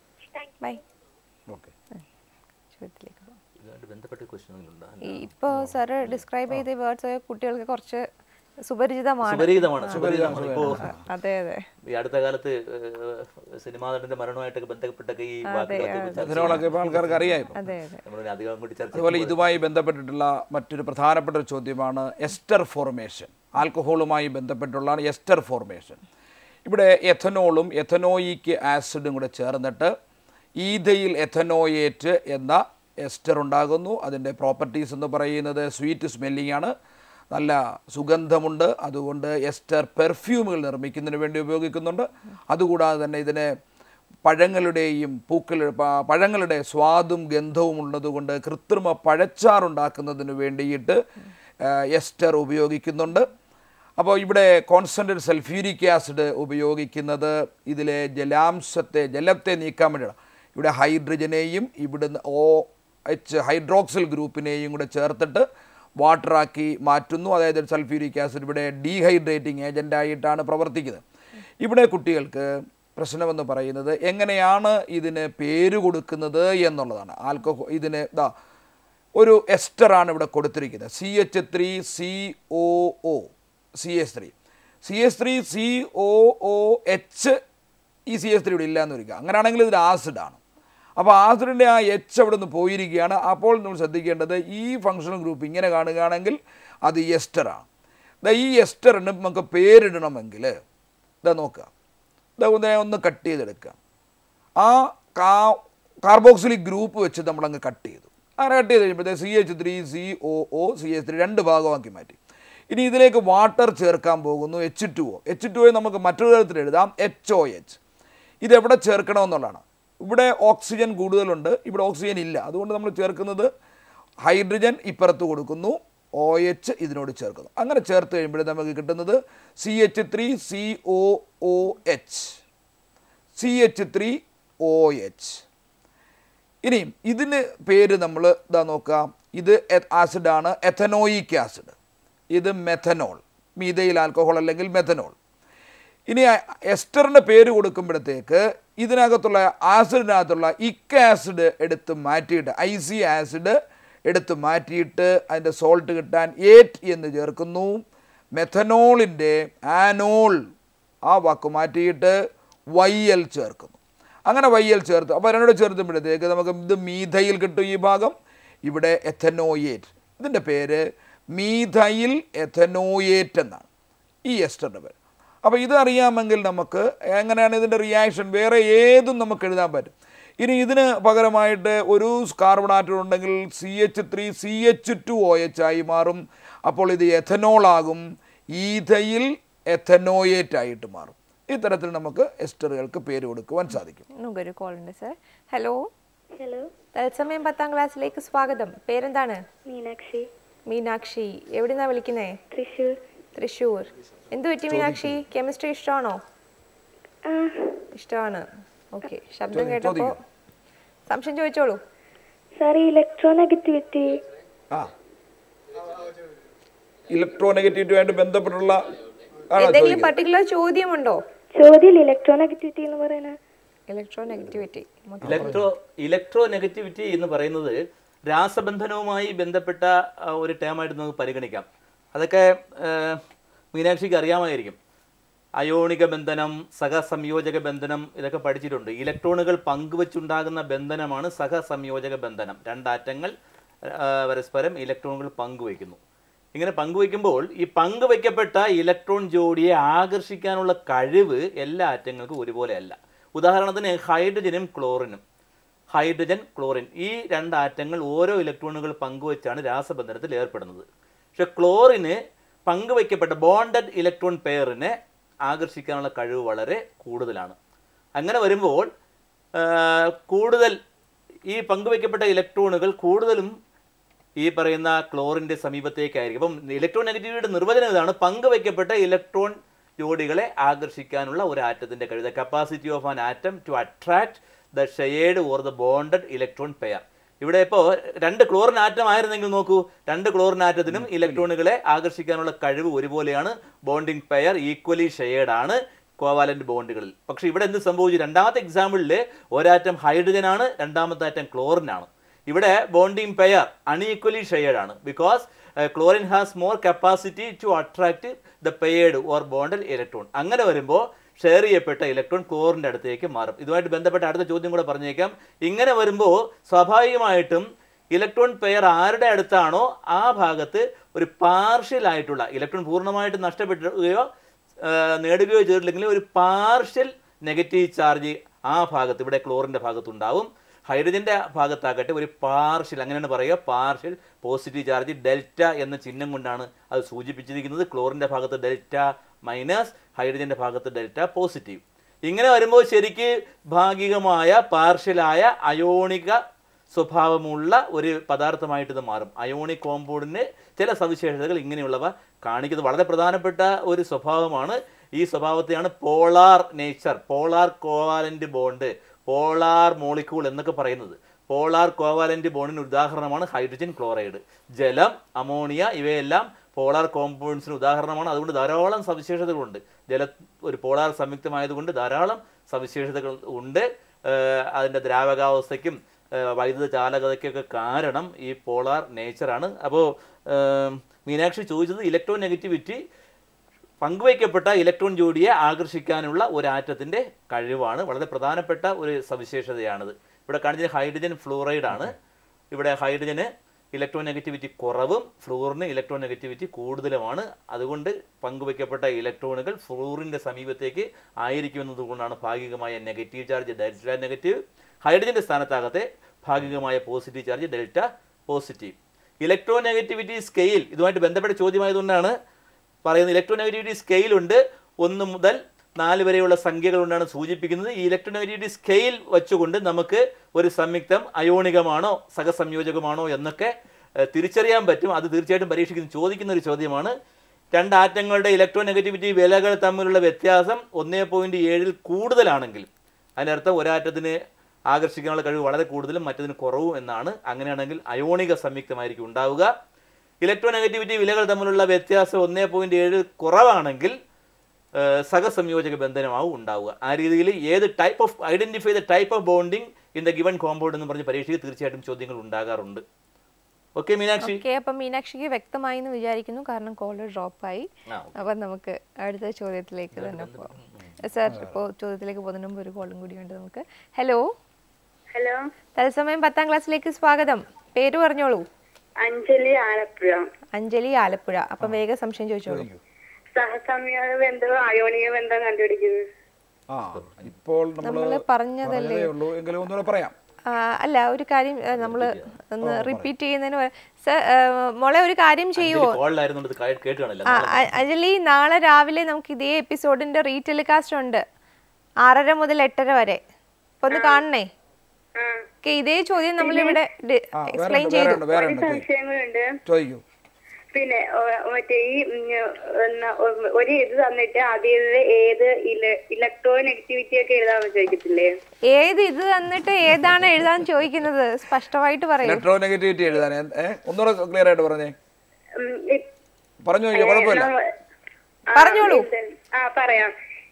bye okay ചോദ്യത്തിലേക്ക് പോകാം ഇതുമായിട്ട് ബന്ധപ്പെട്ട ക്വസ്റ്റ്യനുകളുണ്ട് ഇപ്പോൾ സാറ് ഡിസ്ക്രൈബ് ചെയ്ത വേർഡ്സ് കുട്ടികൾക്ക് കുറച്ച് സുപരിചിതമാണ് സുപരിചിതമാണ് സുപരിചിതമാണ് ഇപ്പോൾ അതെ അതെ ഈ അടുത്ത കാലത്ത് ഏഹ്, സിനിമാ നടന്റെ മരണമായിട്ടൊക്കെ ബന്ധപ്പെട്ടൊക്കെ ഈ വാക്കുകളൊക്കെ ചർച്ച ഇതിനോടൊക്കെ ഇപ്പോൾ ആൾക്കാർക്ക് അറിയാം ഇപ്പോൾ അതെ അതെ നമ്മൾ അധികം കൂടി ചർച്ച അതുപോലെ ഇതുമായി ബന്ധപ്പെട്ടിട്ടുള്ള മറ്റൊരു പ്രധാനപ്പെട്ട ഒരു ചോദ്യമാണ് എസ്റ്റർ ഫോർമേഷൻ ആൽക്കഹോളുമായി ബന്ധപ്പെട്ടുള്ള എസ്റ്റർ ഫോർമേഷൻ ഇവിടെ എഥനോളും എഥനോയിക് ആസിഡും കൂടെ ചേർന്നിട്ട് ഈഥയിൽ എഥനോയേറ്റ് എന്ന എസ്റ്റർ ഉണ്ടാകുന്നു അതിൻ്റെ പ്രോപ്പർട്ടീസ് എന്ന് പറയുന്നത് സ്വീറ്റ് സ്മെല്ലിംഗ് ആണ് നല്ല സുഗന്ധമുണ്ട് അതുകൊണ്ട് എസ്റ്റർ പെർഫ്യൂമുകൾ നിർമ്മിക്കുന്നതിന് വേണ്ടി ഉപയോഗിക്കുന്നുണ്ട് അതുകൂടാതെ തന്നെ ഇതിനെ പഴങ്ങളുടെയും പൂക്കൾ പ- പഴങ്ങളുടെ സ്വാദും ഗന്ധവും ഉള്ളതുകൊണ്ട് കൃത്രിമ പഴച്ചാറുണ്ടാക്കുന്നതിന് വേണ്ടിയിട്ട് ആ, എസ്റ്റർ ഉപയോഗിക്കുന്നുണ്ട് അപ്പോൾ ഇവിടെ കോൺസെൻട്രേറ്റ് സൾഫ്യൂരിക് ആസിഡ് ഉപയോഗിക്കുന്നത് ഇതിലെ ജലാംശത്തെ ജലത്തെ നീക്കാൻ വേണ്ടിയാണ് ഇവിടെ ഹൈഡ്രജനെയും ഇവിടുന്ന് ഓ എച്ച് ഹൈഡ്രോക്സിൽ ഗ്രൂപ്പിനെയും കൂടെ ചേർത്തിട്ട് വാട്ടറാക്കി മാറ്റുന്നു അതായത് സൾഫ്യൂരിക് ആസിഡ് ഇവിടെ ഡീഹൈഡ്രേറ്റിംഗ് ഏജൻ്റായിട്ടാണ് പ്രവർത്തിക്കുന്നത് ഇവിടെ കുട്ടികൾക്ക് പ്രശ്നമെന്ന് പറയുന്നത് എങ്ങനെയാണ് ഇതിന് പേര് കൊടുക്കുന്നത് എന്നുള്ളതാണ് ആൽക്കഹോൾ ഇതിന് ഇതാ ഒരു എസ്റ്ററാണ് ഇവിടെ കൊടുത്തിരിക്കുന്നത് C H three C O O C S three C S three C O O H ഈ സി എസ് ത്രീ ഇവിടെ ഇല്ല എന്ന് വരിക അങ്ങനെയാണെങ്കിൽ ഇത് ആസിഡാണ് അപ്പോൾ ആസിഡിൻ്റെ ആ എച്ച് അവിടെ നിന്ന് പോയിരിക്കുകയാണ് അപ്പോൾ നമ്മൾ ശ്രദ്ധിക്കേണ്ടത് ഈ ഫങ്ഷണൽ ഗ്രൂപ്പ് ഇങ്ങനെ കാണുകയാണെങ്കിൽ അത് എസ്റ്ററാണ് ദാ ഈ എസ്റ്ററിന് നമുക്ക് പേരിടണമെങ്കിൽ ഇതാ നോക്കുക ഇതാ ഒന്ന് ഒന്ന് കട്ട് ചെയ്തെടുക്കുക ആ കാ കാർബോക്സിലിക് ഗ്രൂപ്പ് വെച്ച് നമ്മളങ്ങ് കട്ട് ചെയ്തു അങ്ങനെ കട്ട് ചെയ്ത് കഴിയുമ്പോഴത്തേക്ക് C H three C O O C H three രണ്ട് ഭാഗമാക്കി മാറ്റി ഇനി ഇതിലേക്ക് വാട്ടർ ചേർക്കാൻ പോകുന്നു H two O H two O നമുക്ക് മറ്റൊരു തരത്തിൽ എഴുതാം എച്ച് ഒ എച്ച് ഇതെവിടെ ചേർക്കണമെന്നുള്ളതാണ് ഇവിടെ ഓക്സിജൻ കൂടുതലുണ്ട് ഇവിടെ ഓക്സിജൻ ഇല്ല അതുകൊണ്ട് നമ്മൾ ചേർക്കുന്നത് ഹൈഡ്രജൻ ഇപ്പുറത്ത് കൊടുക്കുന്നു ഒ എച്ച് ഇതിനോട് ചേർക്കുന്നു അങ്ങനെ ചേർത്ത് കഴിയുമ്പോഴേ നമുക്ക് കിട്ടുന്നത് C H three C O O H C H three O H ഇനിയും ഇതിന് പേര് നമ്മൾ ഇതാ നോക്കാം ഇത് എ- ആസിഡാണ് എഥനോയിക് ആസിഡ് ഇത് മെഥനോൾ മീതയിൽ ആൽക്കഹോൾ അല്ലെങ്കിൽ മെഥനോൾ ഇനി ആ എസ്റ്ററിൻ്റെ പേര് കൊടുക്കുമ്പോഴത്തേക്ക് ഇതിനകത്തുള്ള ആസിഡിനകത്തുള്ള ഇക്ക് ആസിഡ് എടുത്ത് മാറ്റിയിട്ട് ഐ സി ആസിഡ് എടുത്ത് മാറ്റിയിട്ട് അതിൻ്റെ സോൾട്ട് കിട്ടാൻ ഏറ്റ് എന്ന് ചേർക്കുന്നു മെഥനോളിൻ്റെ ആനോൾ ആ വാക്ക് മാറ്റിയിട്ട് വൈ എൽ ചേർക്കുന്നു അങ്ങനെ വൈ എൽ ചേർത്ത് അപ്പോൾ രണ്ടോട് ചേർത്തുമ്പോഴത്തേക്ക് നമുക്ക് ഇത് മീഥയിൽ കിട്ടും ഈ ഭാഗം ഇവിടെ എഥനോയേറ്റ് ഇതിൻ്റെ പേര് മീഥയിൽ എഥനോയേറ്റ് എന്നാണ് ഈ എസ്റ്ററിൻ്റെ പേര് അപ്പോൾ ഇത് അറിയാമെങ്കിൽ നമുക്ക് എങ്ങനെയാണ് ഇതിൻ്റെ റിയാക്ഷൻ വേറെ ഏതും നമുക്ക് എഴുതാൻ പറ്റും ഇനി ഇതിന് പകരമായിട്ട് ഒരു കാർബൺ ആറ്റം ഉണ്ടെങ്കിൽ C H three C H two O H ആയി മാറും അപ്പോൾ ഇത് എഥനോൾ ആകും ഈഥയിൽ എഥനോയേറ്റ് ആയിട്ട് മാറും ഇത്തരത്തിൽ നമുക്ക് എസ്റ്ററുകൾക്ക് പേര് കൊടുക്കുവാൻ സാധിക്കും നമുക്കൊരു കോൾ ഉണ്ട് സർ ഹലോ ഹലോ തത്സമയം പത്താം ക്ലാസ്സിലേക്ക് സ്വാഗതം പേരെന്താണ് മീനാക്ഷി മീനാക്ഷി എവിടുന്നാ വിളിക്കുന്നേ തൃശ്ശൂർ തൃശ്ശൂർ എന്ത് പറ്റി മീനാക്ഷി കെമിസ്ട്രി ഇഷ്ടമാണോ ആ ഇഷ്ടമാണ് ഓക്കെ ശബ്ദം ചോദി- കേട്ടപ്പോൾ ചോദിക്കൂ. സംശയം ചോദിച്ചോളൂ സാർ ഇലക്ട്രോ നെഗറ്റിവിറ്റി ആ ഇലക്ട്രോ നെഗറ്റിവിറ്റിയുമായിട്ട് ബന്ധപ്പെട്ടുള്ള ആണോ എന്തെങ്കിലും ചോദിക്കുന്നത് പർട്ടിക്കുലർ ചോദ്യമുണ്ടോ ചോദ്യം ഇലക്ട്രോ നെഗറ്റിവിറ്റി എന്ന് പറയുന്നത് electronegativity electro electronegativity എന്ന് പറയുന്നത് രാസബന്ധനവുമായി ബന്ധപ്പെട്ട ആ, ഒരു ടേമായിട്ട് നമുക്ക് പരിഗണിക്കാം അതൊക്കെ ആ, മീനാക്ഷിക്ക് അറിയാമായിരിക്കും അയോണിക ബന്ധനം സഹസംയോജക ബന്ധനം ഇതൊക്കെ പഠിച്ചിട്ടുണ്ട് ഇലക്ട്രോണുകൾ പങ്കുവച്ചുണ്ടാകുന്ന ബന്ധനമാണ് സഹസംയോജക ബന്ധനം രണ്ടാറ്റങ്ങൾ ആ, പരസ്പരം ഇലക്ട്രോണുകൾ പങ്കുവയ്ക്കുന്നു ഇങ്ങനെ പങ്കുവയ്ക്കുമ്പോൾ ഈ പങ്കുവയ്ക്കപ്പെട്ട ഇലക്ട്രോൺ ജോഡിയെ ആകർഷിക്കാനുള്ള കഴിവ് എല്ലാ ആറ്റങ്ങൾക്കും ഒരുപോലെയല്ല ഉദാഹരണത്തിന് ഹൈഡ്രജനും ക്ലോറിനും ഹൈഡ്രജൻ ക്ലോറിൻ ഈ രണ്ട് ആറ്റങ്ങൾ ഓരോ ഇലക്ട്രോണുകൾ പങ്കുവച്ചാണ് രാസബന്ധനത്തിൽ ഏർപ്പെടുന്നത് പക്ഷെ ക്ലോറിന് പങ്കുവയ്ക്കപ്പെട്ട ബോണ്ടഡ് ഇലക്ട്രോൺ പെയറിനെ ആകർഷിക്കാനുള്ള കഴിവ് വളരെ കൂടുതലാണ് അങ്ങനെ വരുമ്പോൾ ആ, കൂടുതൽ ഈ പങ്കുവയ്ക്കപ്പെട്ട ഇലക്ട്രോണുകൾ കൂടുതലും ഈ പറയുന്ന ക്ലോറിന്റെ സമീപത്തേക്കായിരിക്കും അപ്പം ഇലക്ട്രോൺ നെഗറ്റിവിറ്റിയുടെ നിർവചനം ഇതാണ് പങ്കുവയ്ക്കപ്പെട്ട ഇലക്ട്രോൺ ജോഡികളെ ആകർഷിക്കാനുള്ള ഒരു ആറ്റത്തിന്റെ കഴിവ് the capacity of an atom to attract the shared or the bonded electron pair ഇവിടെ ഇപ്പോൾ രണ്ട് ക്ലോറിൻ ആറ്റം ആയിരുന്നെങ്കിൽ നോക്കൂ രണ്ട് ക്ലോറിൻ ആറ്റത്തിനും ഇലക്ട്രോണുകളെ ആകർഷിക്കാനുള്ള കഴിവ് ഒരുപോലെയാണ് ബോണ്ടിങ് പെയർ ഈക്വലി ഷെയർഡ് ആണ് കോവാലന്റ് ബോണ്ടുകളിൽ പക്ഷേ ഇവിടെ എന്ത് സംഭവിച്ചു രണ്ടാമത്തെ എക്സാമ്പിളിൽ ഒരാറ്റം ഹൈഡ്രജൻ ആണ് രണ്ടാമത്തെ ആറ്റം ക്ലോറിൻ ആണ് ഇവിടെ ബോണ്ടിങ് പെയർ അൺഈക്വലി ഷെയർഡ് ആണ് because chlorine has more capacity to attract the paired or bonded electron അങ്ങനെ വരുമ്പോൾ ഷെയർ ചെയ്യപ്പെട്ട ഇലക്ട്രോൺ ക്ലോറിൻ്റെ അടുത്തേക്ക് മാറും ഇതുമായിട്ട് ബന്ധപ്പെട്ട അടുത്ത ചോദ്യം കൂടെ പറഞ്ഞേക്കാം ഇങ്ങനെ വരുമ്പോൾ സ്വാഭാവികമായിട്ടും ഇലക്ട്രോൺ പെയർ ആരുടെ അടുത്താണോ ആ ഭാഗത്ത് ഒരു പാർഷ്യൽ ആയിട്ടുള്ള ഇലക്ട്രോൺ പൂർണ്ണമായിട്ട് നഷ്ടപ്പെടുകയോ ആ, നേടുകയോ ചെയ്തിട്ടില്ലെങ്കിൽ ഒരു പാർഷ്യൽ നെഗറ്റീവ് ചാർജ് ആ ഭാഗത്ത് ഇവിടെ ക്ലോറിൻ്റെ ഭാഗത്തുണ്ടാവും ഹൈഡ്രജൻ്റെ ഭാഗത്താകട്ടെ ഒരു പാർഷ്യൽ അങ്ങനെയാണ് പറയുക പാർഷ്യൽ പോസിറ്റീവ് ചാർജ് ഡെൽറ്റ എന്ന ചിഹ്നം കൊണ്ടാണ് അത് സൂചിപ്പിച്ചിരിക്കുന്നത് ക്ലോറിൻ്റെ ഭാഗത്ത് ഡെൽറ്റ മൈനസ് ഹൈഡ്രജൻ്റെ ഭാഗത്ത് ഡെൽറ്റ പോസിറ്റീവ് ഇങ്ങനെ വരുമ്പോൾ ശരിക്ക് ഭാഗികമായ പാർഷ്യലായ അയോണിക സ്വഭാവമുള്ള ഒരു പദാർത്ഥമായിട്ട് ഇത് മാറും അയോണിക് കോമ്പൗണ്ടിന് ചില സവിശേഷതകൾ ഇങ്ങനെയുള്ളവ കാണിക്കുന്നത് വളരെ പ്രധാനപ്പെട്ട ഒരു സ്വഭാവമാണ് ഈ സ്വഭാവത്തെയാണ് polar nature polar covalent bond polar molecule എന്നൊക്കെ പറയുന്നത് പോളാർ കോവാലന്റ് ബോണ്ടിന് ഉദാഹരണമാണ് ഹൈഡ്രജൻ ക്ലോറൈഡ് ജലം അമോണിയ ഇവയെല്ലാം പോളാർ കോമ്പൗണ്ട്സിന് ഉദാഹരണമാണ് അതുകൊണ്ട് ധാരാളം സവിശേഷതകളുണ്ട് ജല ഒരു പോളാർ സംയുക്തമായതുകൊണ്ട് ധാരാളം സവിശേഷതകൾ ഉണ്ട് ഏഹ് അതിൻ്റെ ദ്രാവകാവസ്ഥയ്ക്കും ഏഹ് വൈദ്യുത ചാലകതയ്ക്കൊക്കെ കാരണം ഈ പോളാർ നേച്ചറാണ് അപ്പോൾ മീനാക്ഷി ചോദിച്ചത് ഇലക്ട്രോ നെഗറ്റിവിറ്റി പങ്കുവയ്ക്കപ്പെട്ട ഇലക്ട്രോൺ ജോഡിയെ ആകർഷിക്കാനുള്ള ഒരു ആറ്റത്തിൻ്റെ കഴിവാണ് വളരെ പ്രധാനപ്പെട്ട ഒരു സവിശേഷതയാണിത് ഇവിടെ കാണിച്ചത് ഹൈഡ്രജൻ ഫ്ലൂറൈഡ് ആണ് ഇവിടെ ഹൈഡ്രജന് ഇലക്ട്രോ നെഗറ്റിവിറ്റി കുറവും ഫ്ലൂറിന് ഇലക്ട്രോ നെഗറ്റിവിറ്റി കൂടുതലുമാണ് അതുകൊണ്ട് പങ്കുവയ്ക്കപ്പെട്ട ഇലക്ട്രോണുകൾ ഫ്ലൂറിൻ്റെ സമീപത്തേക്ക് ആയിരിക്കുമെന്നതുകൊണ്ടാണ് ഭാഗികമായ നെഗറ്റീവ് ചാർജ് ഡെൽറ്റ നെഗറ്റീവ് ഹൈഡ്രജൻ്റെ സ്ഥാനത്താകത്തെ ഭാഗികമായ positive charge delta positive electronegativity scale ഇതുമായിട്ട് ബന്ധപ്പെട്ട ചോദ്യമായതുകൊണ്ടാണ് പറയുന്നത് ഇലക്ട്രോ നെഗറ്റിവിറ്റി സ്കെയിൽ ഉണ്ട് ഒന്ന് മുതൽ നാല് വരെയുള്ള സംഖ്യകൾ കൊണ്ടാണ് സൂചിപ്പിക്കുന്നത് ഈ ഇലക്ട്രോ നെഗറ്റിവിറ്റി സ്കെയിൽ വെച്ചുകൊണ്ട് നമുക്ക് ഒരു സംയുക്തം അയോണികമാണോ സഹസംയോജകമാണോ എന്നൊക്കെ ഏഹ്, തിരിച്ചറിയാൻ പറ്റും അത് തീർച്ചയായിട്ടും പരീക്ഷയ്ക്ക് ചോദിക്കുന്ന ഒരു ചോദ്യമാണ് രണ്ട് ആറ്റങ്ങളുടെ ഇലക്ട്രോ നെഗറ്റിവിറ്റി വിലകൾ തമ്മിലുള്ള വ്യത്യാസം ഒന്നേ പോയിന്റ് ഏഴിൽ കൂടുതലാണെങ്കിൽ അതിനർത്ഥം ഒരാറ്റത്തിന് ആകർഷിക്കാനുള്ള കഴിവ് വളരെ കൂടുതലും മറ്റതിന് കുറവും എന്നാണ് അങ്ങനെയാണെങ്കിൽ അയോണിക സംയുക്തമായിരിക്കും ഉണ്ടാവുക ഇലക്ട്രോ നെഗറ്റിവിറ്റി വിലകൾ തമ്മിലുള്ള വ്യത്യാസം ഒന്നേ പോയിന്റ് ഏഴ് കുറവാണെങ്കിൽ ഏഹ്, സഹസംയോജക ബന്ധനമാവും ഉണ്ടാവുക ആ രീതിയിൽ ഏത് type of identify the type of bonding in the given compound എന്ന് പറഞ്ഞ് പരീക്ഷയ്ക്ക് തീർച്ചയായിട്ടും ചോദ്യങ്ങൾ ഉണ്ടാകാറുണ്ട് ഓക്കെ മീനാക്ഷി ഓക്കെ അപ്പം മീനാക്ഷിക്ക് വ്യക്തമായി എന്ന് വിചാരിക്കുന്നു കാരണം കോൾ ഡ്രോപ്പായി ആ, അപ്പം നമുക്ക് അടുത്ത ചോദ്യത്തിലേക്ക് തന്നെ പോകാം സാർ ഇപ്പോൾ ചോദ്യത്തിലേക്ക് പോകുന്നതിന് മുമ്പ് ഒരു കോളും കൂടിയുണ്ട് നമുക്ക് ഹലോ ഹലോ തത്സമയം പത്താം ക്ലാസ്സിലേക്ക് സ്വാഗതം പേര് പറഞ്ഞോളൂ അഞ്ജലി ആലപ്പുഴ അഞ്ജലി ആലപ്പുഴ അപ്പം വേഗം സംശയം ചോദിച്ചോളൂ സഹസംയോഗ ബന്ധവും അയോണിക ബന്ധവും കണ്ടുപിടിക്കുന്നത് ആ ഇപ്പോൾ നമ്മൾ നമ്മള് പറഞ്ഞതല്ലേ. പറഞ്ഞതേ ഉള്ളൂ എങ്കിലും ഒന്നുകൂടെ പറയാം ആ, അല്ല ഒരു കാര്യം നമ്മൾ ഒന്ന് റിപ്പീറ്റ് ചെയ്യുന്നതിന് പകരം- സർ ആ, മോളെ ഒരു കാര്യം ചെയ്യുമോ കോളിലായിരുന്നു ഇത് കേട്ട് കാണില്ല ആ, അ- അഞ്ജലി നാളെ രാവിലെ നമുക്ക് ഇതേ എപ്പിസോഡിന്റെ റീടെലികാസ്റ്റ് ഉണ്ട് ആറര മുതൽ എട്ടര വരെ അപ്പൊ ഒന്ന് കാണണേ ഓക്കെ ഇതേ ചോദ്യം നമ്മളിവിടെ ആ വേറെ എക്സ്പ്ലെയിൻ ഉണ്ട്, വേറെ ചെയ്തു ഉണ്ട് വേറെ ഉണ്ട് ചോദിക്കൂ. സംശയങ്ങളുണ്ട് ചോദിക്കൂ പിന്നെ ഒ- മറ്റേ ഈ ഉം, എന്നാ, ഒ- ഒരു ഇത് തന്നിട്ട് അതിൽ ഏത് ഇലക്ട്രോ നെഗറ്റിവിറ്റി ഒക്കെ എഴുതാമെന്ന് ചോദിക്കത്തില്ലേ ഏത് ഇത് തന്നിട്ട് ഏതാണ് എഴുതാൻ ചോദിക്കുന്നത് സ്പഷ്ടമായിട്ട് പറയൂ ഇലക്ട്രോ നെഗറ്റിവിറ്റി എഴുതാൻ ഏ ഒന്നുകൂടെ ക്ലിയർ ആയിട്ട് പറഞ്ഞേ ഉം, ഇ- പറഞ്ഞു നോക്കിയോ കുഴപ്പമില്ല നമ്മ- ആ, പറഞ്ഞോളൂ. ഇത്, ആ പറയാം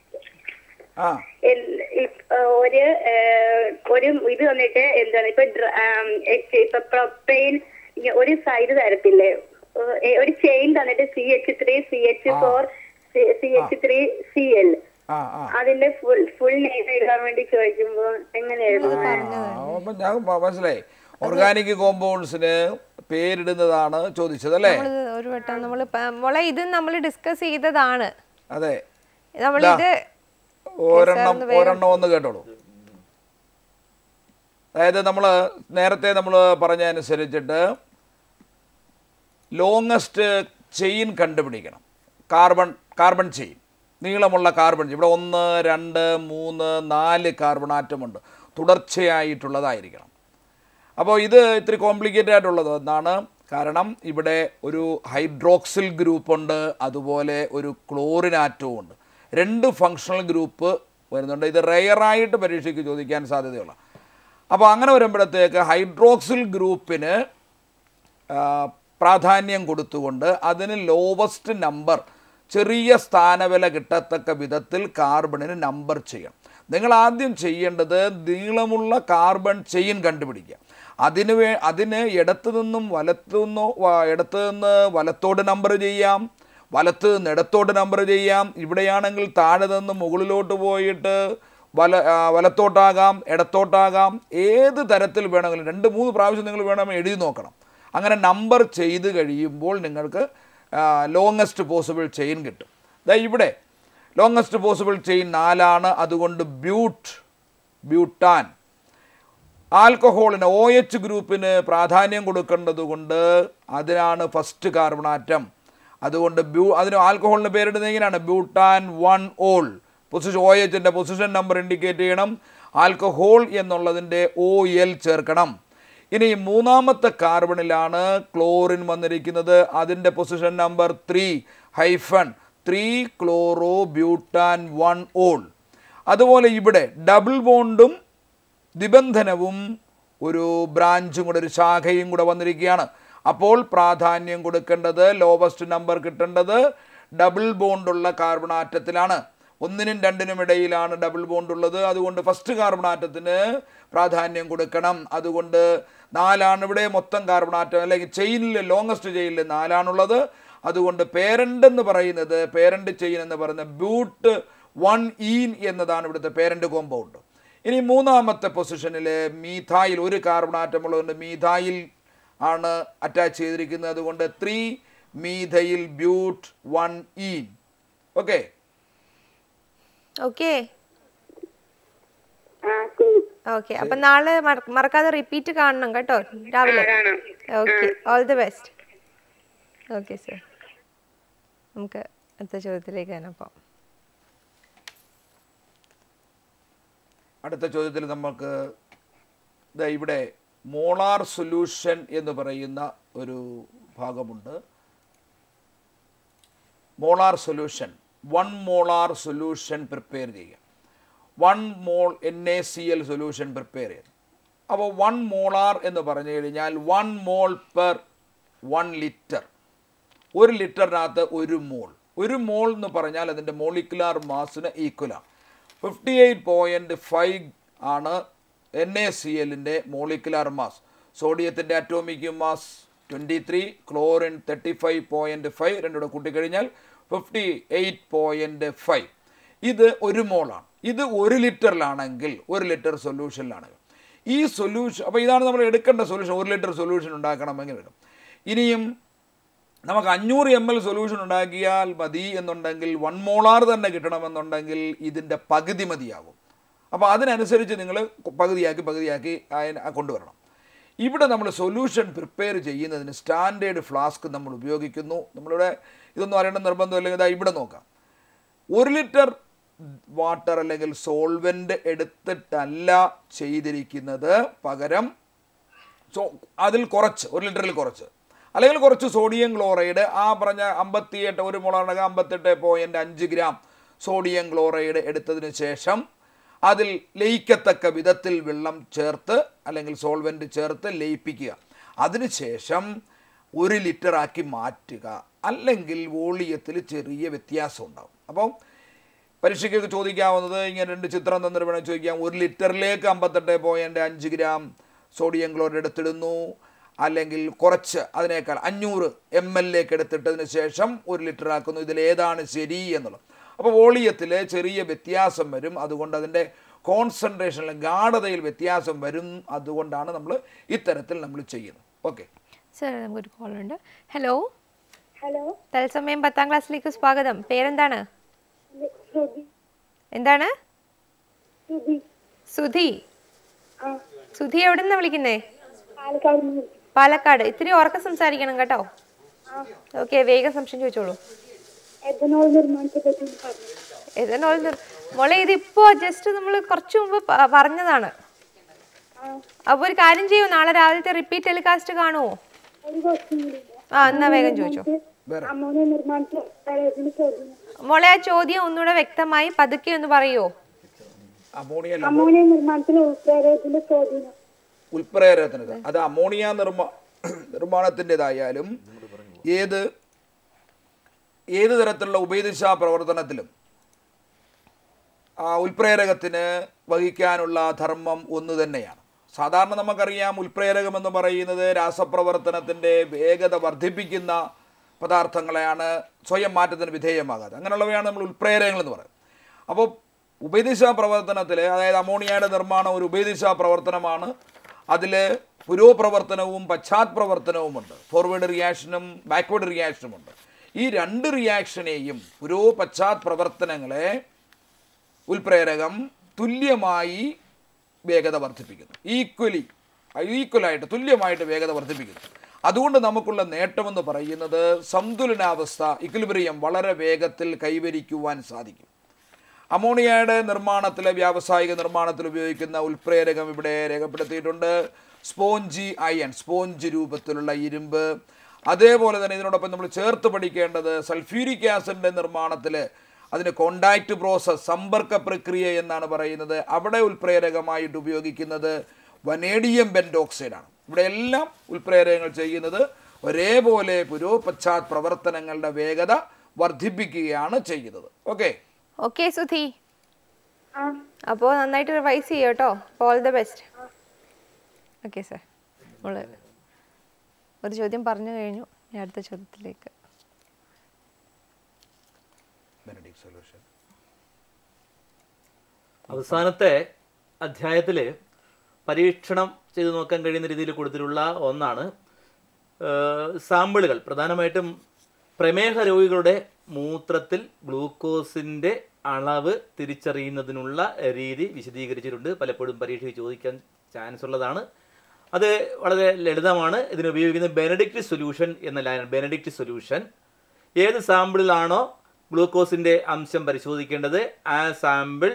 ആ എൽ- ഇപ്- ഒരു ഏഹ്, ഒരു ഇത് വന്നിട്ട് എന്താണ് ഇപ്പൊ ഡ്ര- ആം, എച്ച് ഇപ്പൊ പ്രൊപ്പൈൻ ഒരു സൈഡ് തരത്തില്ലേ ഏഹ്, ഒരു ചെയിൻ തന്നിട്ട് C H three C H four C H three C L ആ ആ അതിന്റെ ഫുൾ ഫുൾ നെയിം എഴുതാൻ വേണ്ടി ചോദിക്കുമ്പോ എങ്ങനെയായിരുന്നു ആ, അപ്പം ഞാൻ മ- മനസ്സിലായി ഓർഗാനിക് കോമ്പൗണ്ട്സിന് പേരിടുന്നതാണ് ചോദിച്ചത് അല്ലേ നമ്മള് ഒരു വട്ടം നമ്മൾ മോളെ ഇത് നമ്മൾ ഡിസ്കസ് ചെയ്തതാണ് അതെ നമ്മളിത് ഒരെണ്ണം ഒരെണ്ണം ഒന്ന് കേട്ടോളൂ അതായത് നമ്മൾ നേരത്തെ നമ്മൾ പറഞ്ഞതനുസരിച്ചിട്ട് ലോങ്ങസ്റ്റ് ചെയിൻ കണ്ടുപിടിക്കണം കാർബൺ കാർബൺ ചെയിൻ നീളമുള്ള കാർബൺ ഇവിടെ ഒന്ന് രണ്ട് മൂന്ന് നാല് കാർബൺ ആറ്റമുണ്ട് തുടർച്ചയായിട്ടുള്ളതായിരിക്കണം അപ്പോൾ ഇത് ഇത്തിരി കോംപ്ലിക്കേറ്റഡ് ആയിട്ടുള്ളത് എന്നാണ് കാരണം ഇവിടെ ഒരു ഹൈഡ്രോക്സിൽ ഗ്രൂപ്പുണ്ട് അതുപോലെ ഒരു ക്ലോറിൻ ആറ്റവും ഉണ്ട് രണ്ട് ഫങ്ഷണൽ ഗ്രൂപ്പ് വരുന്നുണ്ട് ഇത് റെയറായിട്ട് പരീക്ഷയ്ക്ക് ചോദിക്കാൻ സാധ്യതയുള്ള അപ്പോൾ അങ്ങനെ വരുമ്പോഴത്തേക്ക് ഹൈഡ്രോക്സിൽ ഗ്രൂപ്പിന് ആ, പ്രാധാന്യം കൊടുത്തുകൊണ്ട് അതിന് ലോവസ്റ്റ് നമ്പർ ചെറിയ സ്ഥാനവില കിട്ടത്തക്ക വിധത്തിൽ കാർബണിന് നമ്പർ ചെയ്യണം നിങ്ങൾ ആദ്യം ചെയ്യേണ്ടത് നീളമുള്ള കാർബൺ ചെയിൻ കണ്ടുപിടിക്കുക അതിന് വേ അതിന് ഇടത്തു നിന്നും വലത്തു നിന്നോ വ- ഇടത്ത് നിന്ന് വലത്തോട്ട് നമ്പർ ചെയ്യാം വലത്ത് നിന്ന് ഇടത്തോട്ട് നമ്പർ ചെയ്യാം ഇവിടെയാണെങ്കിൽ താഴെ നിന്ന് മുകളിലോട്ട് പോയിട്ട് വല ആ, വലത്തോട്ടാകാം ഇടത്തോട്ടാകാം ഏത് തരത്തിൽ വേണമെങ്കിലും രണ്ട് മൂന്ന് പ്രാവശ്യം നിങ്ങൾ വേണമെങ്കിൽ എഴുതി നോക്കണം അങ്ങനെ നമ്പർ ചെയ്ത് കഴിയുമ്പോൾ നിങ്ങൾക്ക് ലോങ്ങസ്റ്റ് പോസിബിൾ ചെയിൻ കിട്ടും ദാ ഇവിടെ ലോങ്ങസ്റ്റ് പോസിബിൾ ചെയിൻ നാലാണ് അതുകൊണ്ട് ബ്യൂട്ട് ബ്യൂട്ടാൻ ആൽക്കഹോളിന് ഒ എച്ച് ഗ്രൂപ്പിന് പ്രാധാന്യം കൊടുക്കേണ്ടത് കൊണ്ട് അതിനാണ് ഫസ്റ്റ് കാർബൺ ആറ്റം അതുകൊണ്ട് ബ്യൂ അതിന് ആൽക്കഹോളിന് പേരിടുന്നത് എങ്ങനെയാണ് butan one ol position O എച്ചിൻ്റെ പൊസിഷൻ നമ്പർ ഇൻഡിക്കേറ്റ് ചെയ്യണം ആൽക്കഹോൾ എന്നുള്ളതിൻ്റെ ഒ എൽ ചേർക്കണം ഇനി മൂന്നാമത്തെ കാർബണിലാണ് ക്ലോറിൻ വന്നിരിക്കുന്നത് അതിൻ്റെ position number three hyphen three chloro butan one ol അതുപോലെ ഇവിടെ ഡബിൾ ബോണ്ടും നിബന്ധനവും ഒരു ബ്രാഞ്ചും കൂടെ ഒരു ശാഖയും കൂടെ വന്നിരിക്കുകയാണ് അപ്പോൾ പ്രാധാന്യം കൊടുക്കേണ്ടത് ലോവസ്റ്റ് നമ്പർ കിട്ടേണ്ടത് ഡബിൾ ബോണ്ടുള്ള കാർബൺ ആറ്റത്തിലാണ് ഒന്നിനും രണ്ടിനും ഇടയിലാണ് ഡബിൾ ബോണ്ട് ഉള്ളത് അതുകൊണ്ട് ഫസ്റ്റ് കാർബൺ ആറ്റത്തിന് പ്രാധാന്യം കൊടുക്കണം അതുകൊണ്ട് നാലാണ് ഇവിടെ മൊത്തം കാർബൺ ആറ്റം അല്ലെങ്കിൽ ചെയിനിൽ ലോങ്ങസ്റ്റ് ചെയിനിൽ നാലാണുള്ളത് അതുകൊണ്ട് പേരൻ്റ് എന്ന് പറയുന്നത് പേരൻ്റ് ചെയിൻ എന്ന് പറയുന്ന ബ്യൂട്ട് വൺ ഈൻ എന്നതാണ് ഇവിടുത്തെ പേരൻ്റ് കോമ്പൗണ്ട് ഇനി മൂന്നാമത്തെ പൊസിഷനിൽ മീഥായിൽ ഒരു കാർബൺ ആറ്റം ഉള്ളതുകൊണ്ട് മീഥായിൽ ആണ് അറ്റാച്ച് ചെയ്തിരിക്കുന്നത് അതുകൊണ്ട് three methyl but one ene okay okay ആ ശരി ഓക്കെ അപ്പൊ നാളെ മറ- മറക്കാതെ റിപ്പീറ്റ് കാണണം കേട്ടോ രാവിലെ കാണാം. Okay all the best okay sir നമുക്ക് അടുത്ത ചോദ്യത്തിലേക്ക് തന്നെ പോവാം അടുത്ത ചോദ്യത്തിൽ നമുക്ക് ദാ ഇവിടെ മോളാർ സൊല്യൂഷൻ എന്ന് പറയുന്ന ഒരു ഭാഗമുണ്ട് molar solution one molar solution prepare ചെയ്യുക one mole N A C L solution prepare ചെയ്യുക അപ്പോൾ വൺ മോളാർ എന്ന് പറഞ്ഞു കഴിഞ്ഞാൽ one mole per one litre ഒരു ലിറ്ററിനകത്ത് ഒരു മോൾ ഒരു മോൾ എന്ന് പറഞ്ഞാൽ അതിൻ്റെ മോളിക്കുലാർ മാസിന് ഈക്വലാണ് ഫിഫ്റ്റി എയ്റ്റ് പോയിൻറ്റ് ഫൈവ് ആണ് എൻ എ സി എല്ലിൻ്റെ മോളിക്കുലാർ മാസ് സോഡിയത്തിൻ്റെ atomic mass twenty three chlorine thirty five point five രണ്ടുകൂടെ കൂട്ടിക്കഴിഞ്ഞാൽ ഫിഫ്റ്റി എയ്റ്റ് പോയിൻറ്റ് ഫൈവ് ഇത് ഒരു മോളാണ് ഇത് ഒരു ലിറ്ററിലാണെങ്കിൽ ഒരു ലിറ്റർ സൊല്യൂഷനിലാണ് ഈ സൊല്യൂഷൻ അപ്പോൾ ഇതാണ് നമ്മൾ എടുക്കേണ്ട സൊല്യൂഷൻ ഒരു ലിറ്റർ സൊല്യൂഷൻ ഉണ്ടാക്കണമെങ്കിൽ എടുക്കും ഇനിയും നമുക്ക് അഞ്ഞൂറ് എം എൽ സൊല്യൂഷൻ ഉണ്ടാക്കിയാൽ മതി എന്നുണ്ടെങ്കിൽ വൺ മോളാർ തന്നെ കിട്ടണമെന്നുണ്ടെങ്കിൽ ഇതിൻ്റെ പകുതി മതിയാകും അപ്പോൾ അതിനനുസരിച്ച് നിങ്ങൾ പകുതിയാക്കി പകുതിയാക്കി അതിനെ കൊണ്ടുവരണം ഇവിടെ നമ്മൾ സൊല്യൂഷൻ പ്രിപ്പയർ ചെയ്യുന്നതിന് സ്റ്റാൻഡേർഡ് ഫ്ലാസ്ക് നമ്മൾ ഉപയോഗിക്കുന്നു നമ്മളിവിടെ ഇതൊന്നും അറിയേണ്ട നിർബന്ധമില്ലെങ്കിൽ ഇതാ ഇവിടെ നോക്കാം ഒരു ലിറ്റർ വാട്ടർ അല്ലെങ്കിൽ സോൾവെൻ്റ് എടുത്തിട്ടല്ല ചെയ്തിരിക്കുന്നത് പകരം സോ അതിൽ കുറച്ച് ഒരു ലിറ്ററിൽ കുറച്ച് അല്ലെങ്കിൽ കുറച്ച് സോഡിയം ക്ലോറൈഡ് ആ പറഞ്ഞ അമ്പത്തിയെട്ട് ഒരു മുളക് അമ്പത്തെട്ട് പോയിൻ്റ് അഞ്ച് ഗ്രാം സോഡിയം ക്ലോറൈഡ് എടുത്തതിന് ശേഷം അതിൽ ലയിക്കത്തക്ക വിധത്തിൽ വെള്ളം ചേർത്ത് അല്ലെങ്കിൽ സോൾവെൻറ്റ് ചേർത്ത് ലയിപ്പിക്കുക അതിനുശേഷം ഒരു ലിറ്ററാക്കി മാറ്റുക അല്ലെങ്കിൽ വോളിയത്തിൽ ചെറിയ വ്യത്യാസം ഉണ്ടാകും അപ്പം പരീക്ഷയ്ക്ക് ചോദിക്കാവുന്നത് ഇങ്ങനെ രണ്ട് ചിത്രം തന്നിട്ട് വേണമെങ്കിൽ ചോദിക്കാം ഒരു ലിറ്ററിലേക്ക് അമ്പത്തെട്ട് പോയിൻ്റ് അഞ്ച് ഗ്രാം സോഡിയം ക്ലോറൈഡ് എടുത്തിടുന്നു അല്ലെങ്കിൽ കുറച്ച് അതിനേക്കാൾ അഞ്ഞൂറ് എം എല്ലിലേക്ക് എടുത്തിട്ടതിന് ശേഷം ഒരു ലിറ്റർ ആക്കുന്നു ഇതിൽ ഏതാണ് ശരി എന്നുള്ളത് അപ്പോൾ വോളിയത്തിൽ ചെറിയ വ്യത്യാസം വരും അതുകൊണ്ട് അതിൻ്റെ കോൺസെൻട്രേഷനിൽ ഗാഠതയിൽ വ്യത്യാസം വരും അതുകൊണ്ടാണ് നമ്മൾ ഇത്തരത്തിൽ നമ്മൾ ചെയ്യുന്നത് ഓക്കെ സർ നമുക്കൊരു കോൾ ഉണ്ട് ഹലോ ഹലോ തത്സമയം പത്താം ക്ലാസ്സിലേക്ക് സ്വാഗതം പേരെന്താണ് ശ്രുതി എന്താണ് ശ്രുതി സുധി ആ സുധി എവിടെ നിന്നാണ് വിളിക്കുന്നേ പാലക്കാട് നിന്ന് പാലക്കാട് ഇത്തിരി ഉറക്കെ സംസാരിക്കണം കേട്ടോ ആ ഓക്കെ വേഗം സംശയം ചോദിച്ചോളൂ എഥനോൾ നിർമ്മാണത്തെ പറ്റി ഒന്ന് പറഞ്ഞു എഥനോൾ നിർ- മോളെ ഇതിപ്പോ ജസ്റ്റ് നമ്മൾ കുറച്ചു മുമ്പ് പ- പറഞ്ഞതാണ് ആ അപ്പോൾ ഒരു കാര്യം ചെയ്യൂ നാളെ രാവിലത്തെ റിപ്പീറ്റ് ടെലികാസ്റ്റ് കാണുമോ ഒരു ക്വസ്റ്റ്യൻ കൂടി ആ എന്നാ വേഗം ചോദിച്ചോ വേറെ അമോണിയ നിർമ്മാണത്തിൽ പ്രളയത്തിന് ചോദ്യം മോളെ ആ ചോദ്യം ഒന്നുകൂടെ വ്യക്തമായി പതുക്കെ ഒന്ന് പറയോ അമോണിയ അമോണിയ നിർമ്മാണത്തിൽ ഉൾപ്രേരകത്തിന്റെ സ്വാധീനം ഉൽപ്രേരകത്തിന് അത് അമോണിയ നിർമ്മാ നിർമ്മാണത്തിൻ്റെതായാലും ഏത് ഏത് തരത്തിലുള്ള ഉഭയദിശാ പ്രവർത്തനത്തിലും ആ ഉൽപ്രേരകത്തിന് വഹിക്കാനുള്ള ധർമ്മം ഒന്ന് തന്നെയാണ് സാധാരണ നമുക്കറിയാം ഉൽപ്രേരകം എന്ന് പറയുന്നത് രാസപ്രവർത്തനത്തിൻ്റെ വേഗത വർദ്ധിപ്പിക്കുന്ന പദാർത്ഥങ്ങളെയാണ് സ്വയം മാറ്റത്തിന് വിധേയമാകാതെ അങ്ങനെയുള്ളവയാണ് നമ്മൾ ഉൽപ്രേരകങ്ങൾ എന്ന് പറയുന്നത് അപ്പോൾ ഉഭയദിശാ പ്രവർത്തനത്തിൽ അതായത് അമോണിയയുടെ നിർമ്മാണം ഒരു ഉഭയദിശാ പ്രവർത്തനമാണ് അതിൽ പുരോപ്രവർത്തനവും പശ്ചാത് പ്രവർത്തനവുമുണ്ട് ഫോർവേഡ് റിയാക്ഷനും ബാക്ക്വേഡ് റിയാക്ഷനുമുണ്ട് ഈ രണ്ട് റിയാക്ഷനെയും പുരോ പശ്ചാത് പ്രവർത്തനങ്ങളെ ഉൽപ്രേരകം തുല്യമായി വേഗത വർദ്ധിപ്പിക്കുന്നു ഈക്വലി ഈക്വലായിട്ട് തുല്യമായിട്ട് വേഗത വർദ്ധിപ്പിക്കുന്നു അതുകൊണ്ട് നമുക്കുള്ള നേട്ടമെന്ന് പറയുന്നത് സന്തുലനാവസ്ഥ ഇക്വിലിബ്രിയം വളരെ വേഗത്തിൽ കൈവരിക്കുവാൻ സാധിക്കും അമോണിയയുടെ നിർമ്മാണത്തിലെ വ്യാവസായിക നിർമ്മാണത്തിൽ ഉപയോഗിക്കുന്ന ഉൽപ്രേരകം ഇവിടെ രേഖപ്പെടുത്തിയിട്ടുണ്ട് സ്പോഞ്ചി അയൺ സ്പോഞ്ച് രൂപത്തിലുള്ള ഇരുമ്പ് അതേപോലെ തന്നെ ഇതിനോടൊപ്പം നമ്മൾ ചേർത്ത് പഠിക്കേണ്ടത് സൾഫ്യൂരിക് ആസിഡിൻ്റെ നിർമ്മാണത്തിൽ അതിന് കോണ്ടാക്റ്റ് പ്രോസസ് സമ്പർക്ക പ്രക്രിയ എന്നാണ് പറയുന്നത് അവിടെ ഉൽപ്രേരകമായിട്ട് ഉപയോഗിക്കുന്നത് വനേഡിയം ബെൻഡോക്സൈഡാണ് ഇവിടെ എല്ലാം ഉൽപ്രേരകങ്ങൾ ചെയ്യുന്നത് ഒരേപോലെ പുരോപശ്ചാത് പ്രവർത്തനങ്ങളുടെ വേഗത വർദ്ധിപ്പിക്കുകയാണ് ചെയ്യുന്നത് ഓക്കെ ഓക്കെ സുധി ആ അപ്പോൾ നന്നായിട്ട് റിവൈസ് ചെയ്യോ കേട്ടോ all the best okay sir നമ്മൾ ഒരു ചോദ്യം പറഞ്ഞു കഴിഞ്ഞു ഇനി അടുത്ത ചോദ്യത്തിലേക്ക് ബെനഡിക് സൊല്യൂഷൻ അവസാനത്തെ അധ്യായത്തിൽ പരീക്ഷണം ചെയ്തു നോക്കാൻ കഴിയുന്ന രീതിയിൽ കൊടുത്തിട്ടുള്ള ഒന്നാണ് ഏഹ്, സാമ്പിളുകൾ പ്രധാനമായിട്ടും പ്രമേഹ രോഗികളുടെ മൂത്രത്തിൽ ഗ്ലൂക്കോസിൻ്റെ അളവ് തിരിച്ചറിയുന്നതിനുള്ള രീതി വിശദീകരിച്ചിട്ടുണ്ട് പലപ്പോഴും പരീക്ഷയ്ക്ക് ചോദിക്കാൻ ചാൻസ് ഉള്ളതാണ് അത് വളരെ ലളിതമാണ് ഇതിന് ഉപയോഗിക്കുന്ന ബെനഡിക്റ്റ് സൊല്യൂഷൻ എന്ന ലൈൻ ബെനഡിക്റ്റ് സൊല്യൂഷൻ ഏത് സാമ്പിളിലാണോ ഗ്ലൂക്കോസിൻ്റെ അംശം പരിശോധിക്കേണ്ടത് ആ സാമ്പിൾ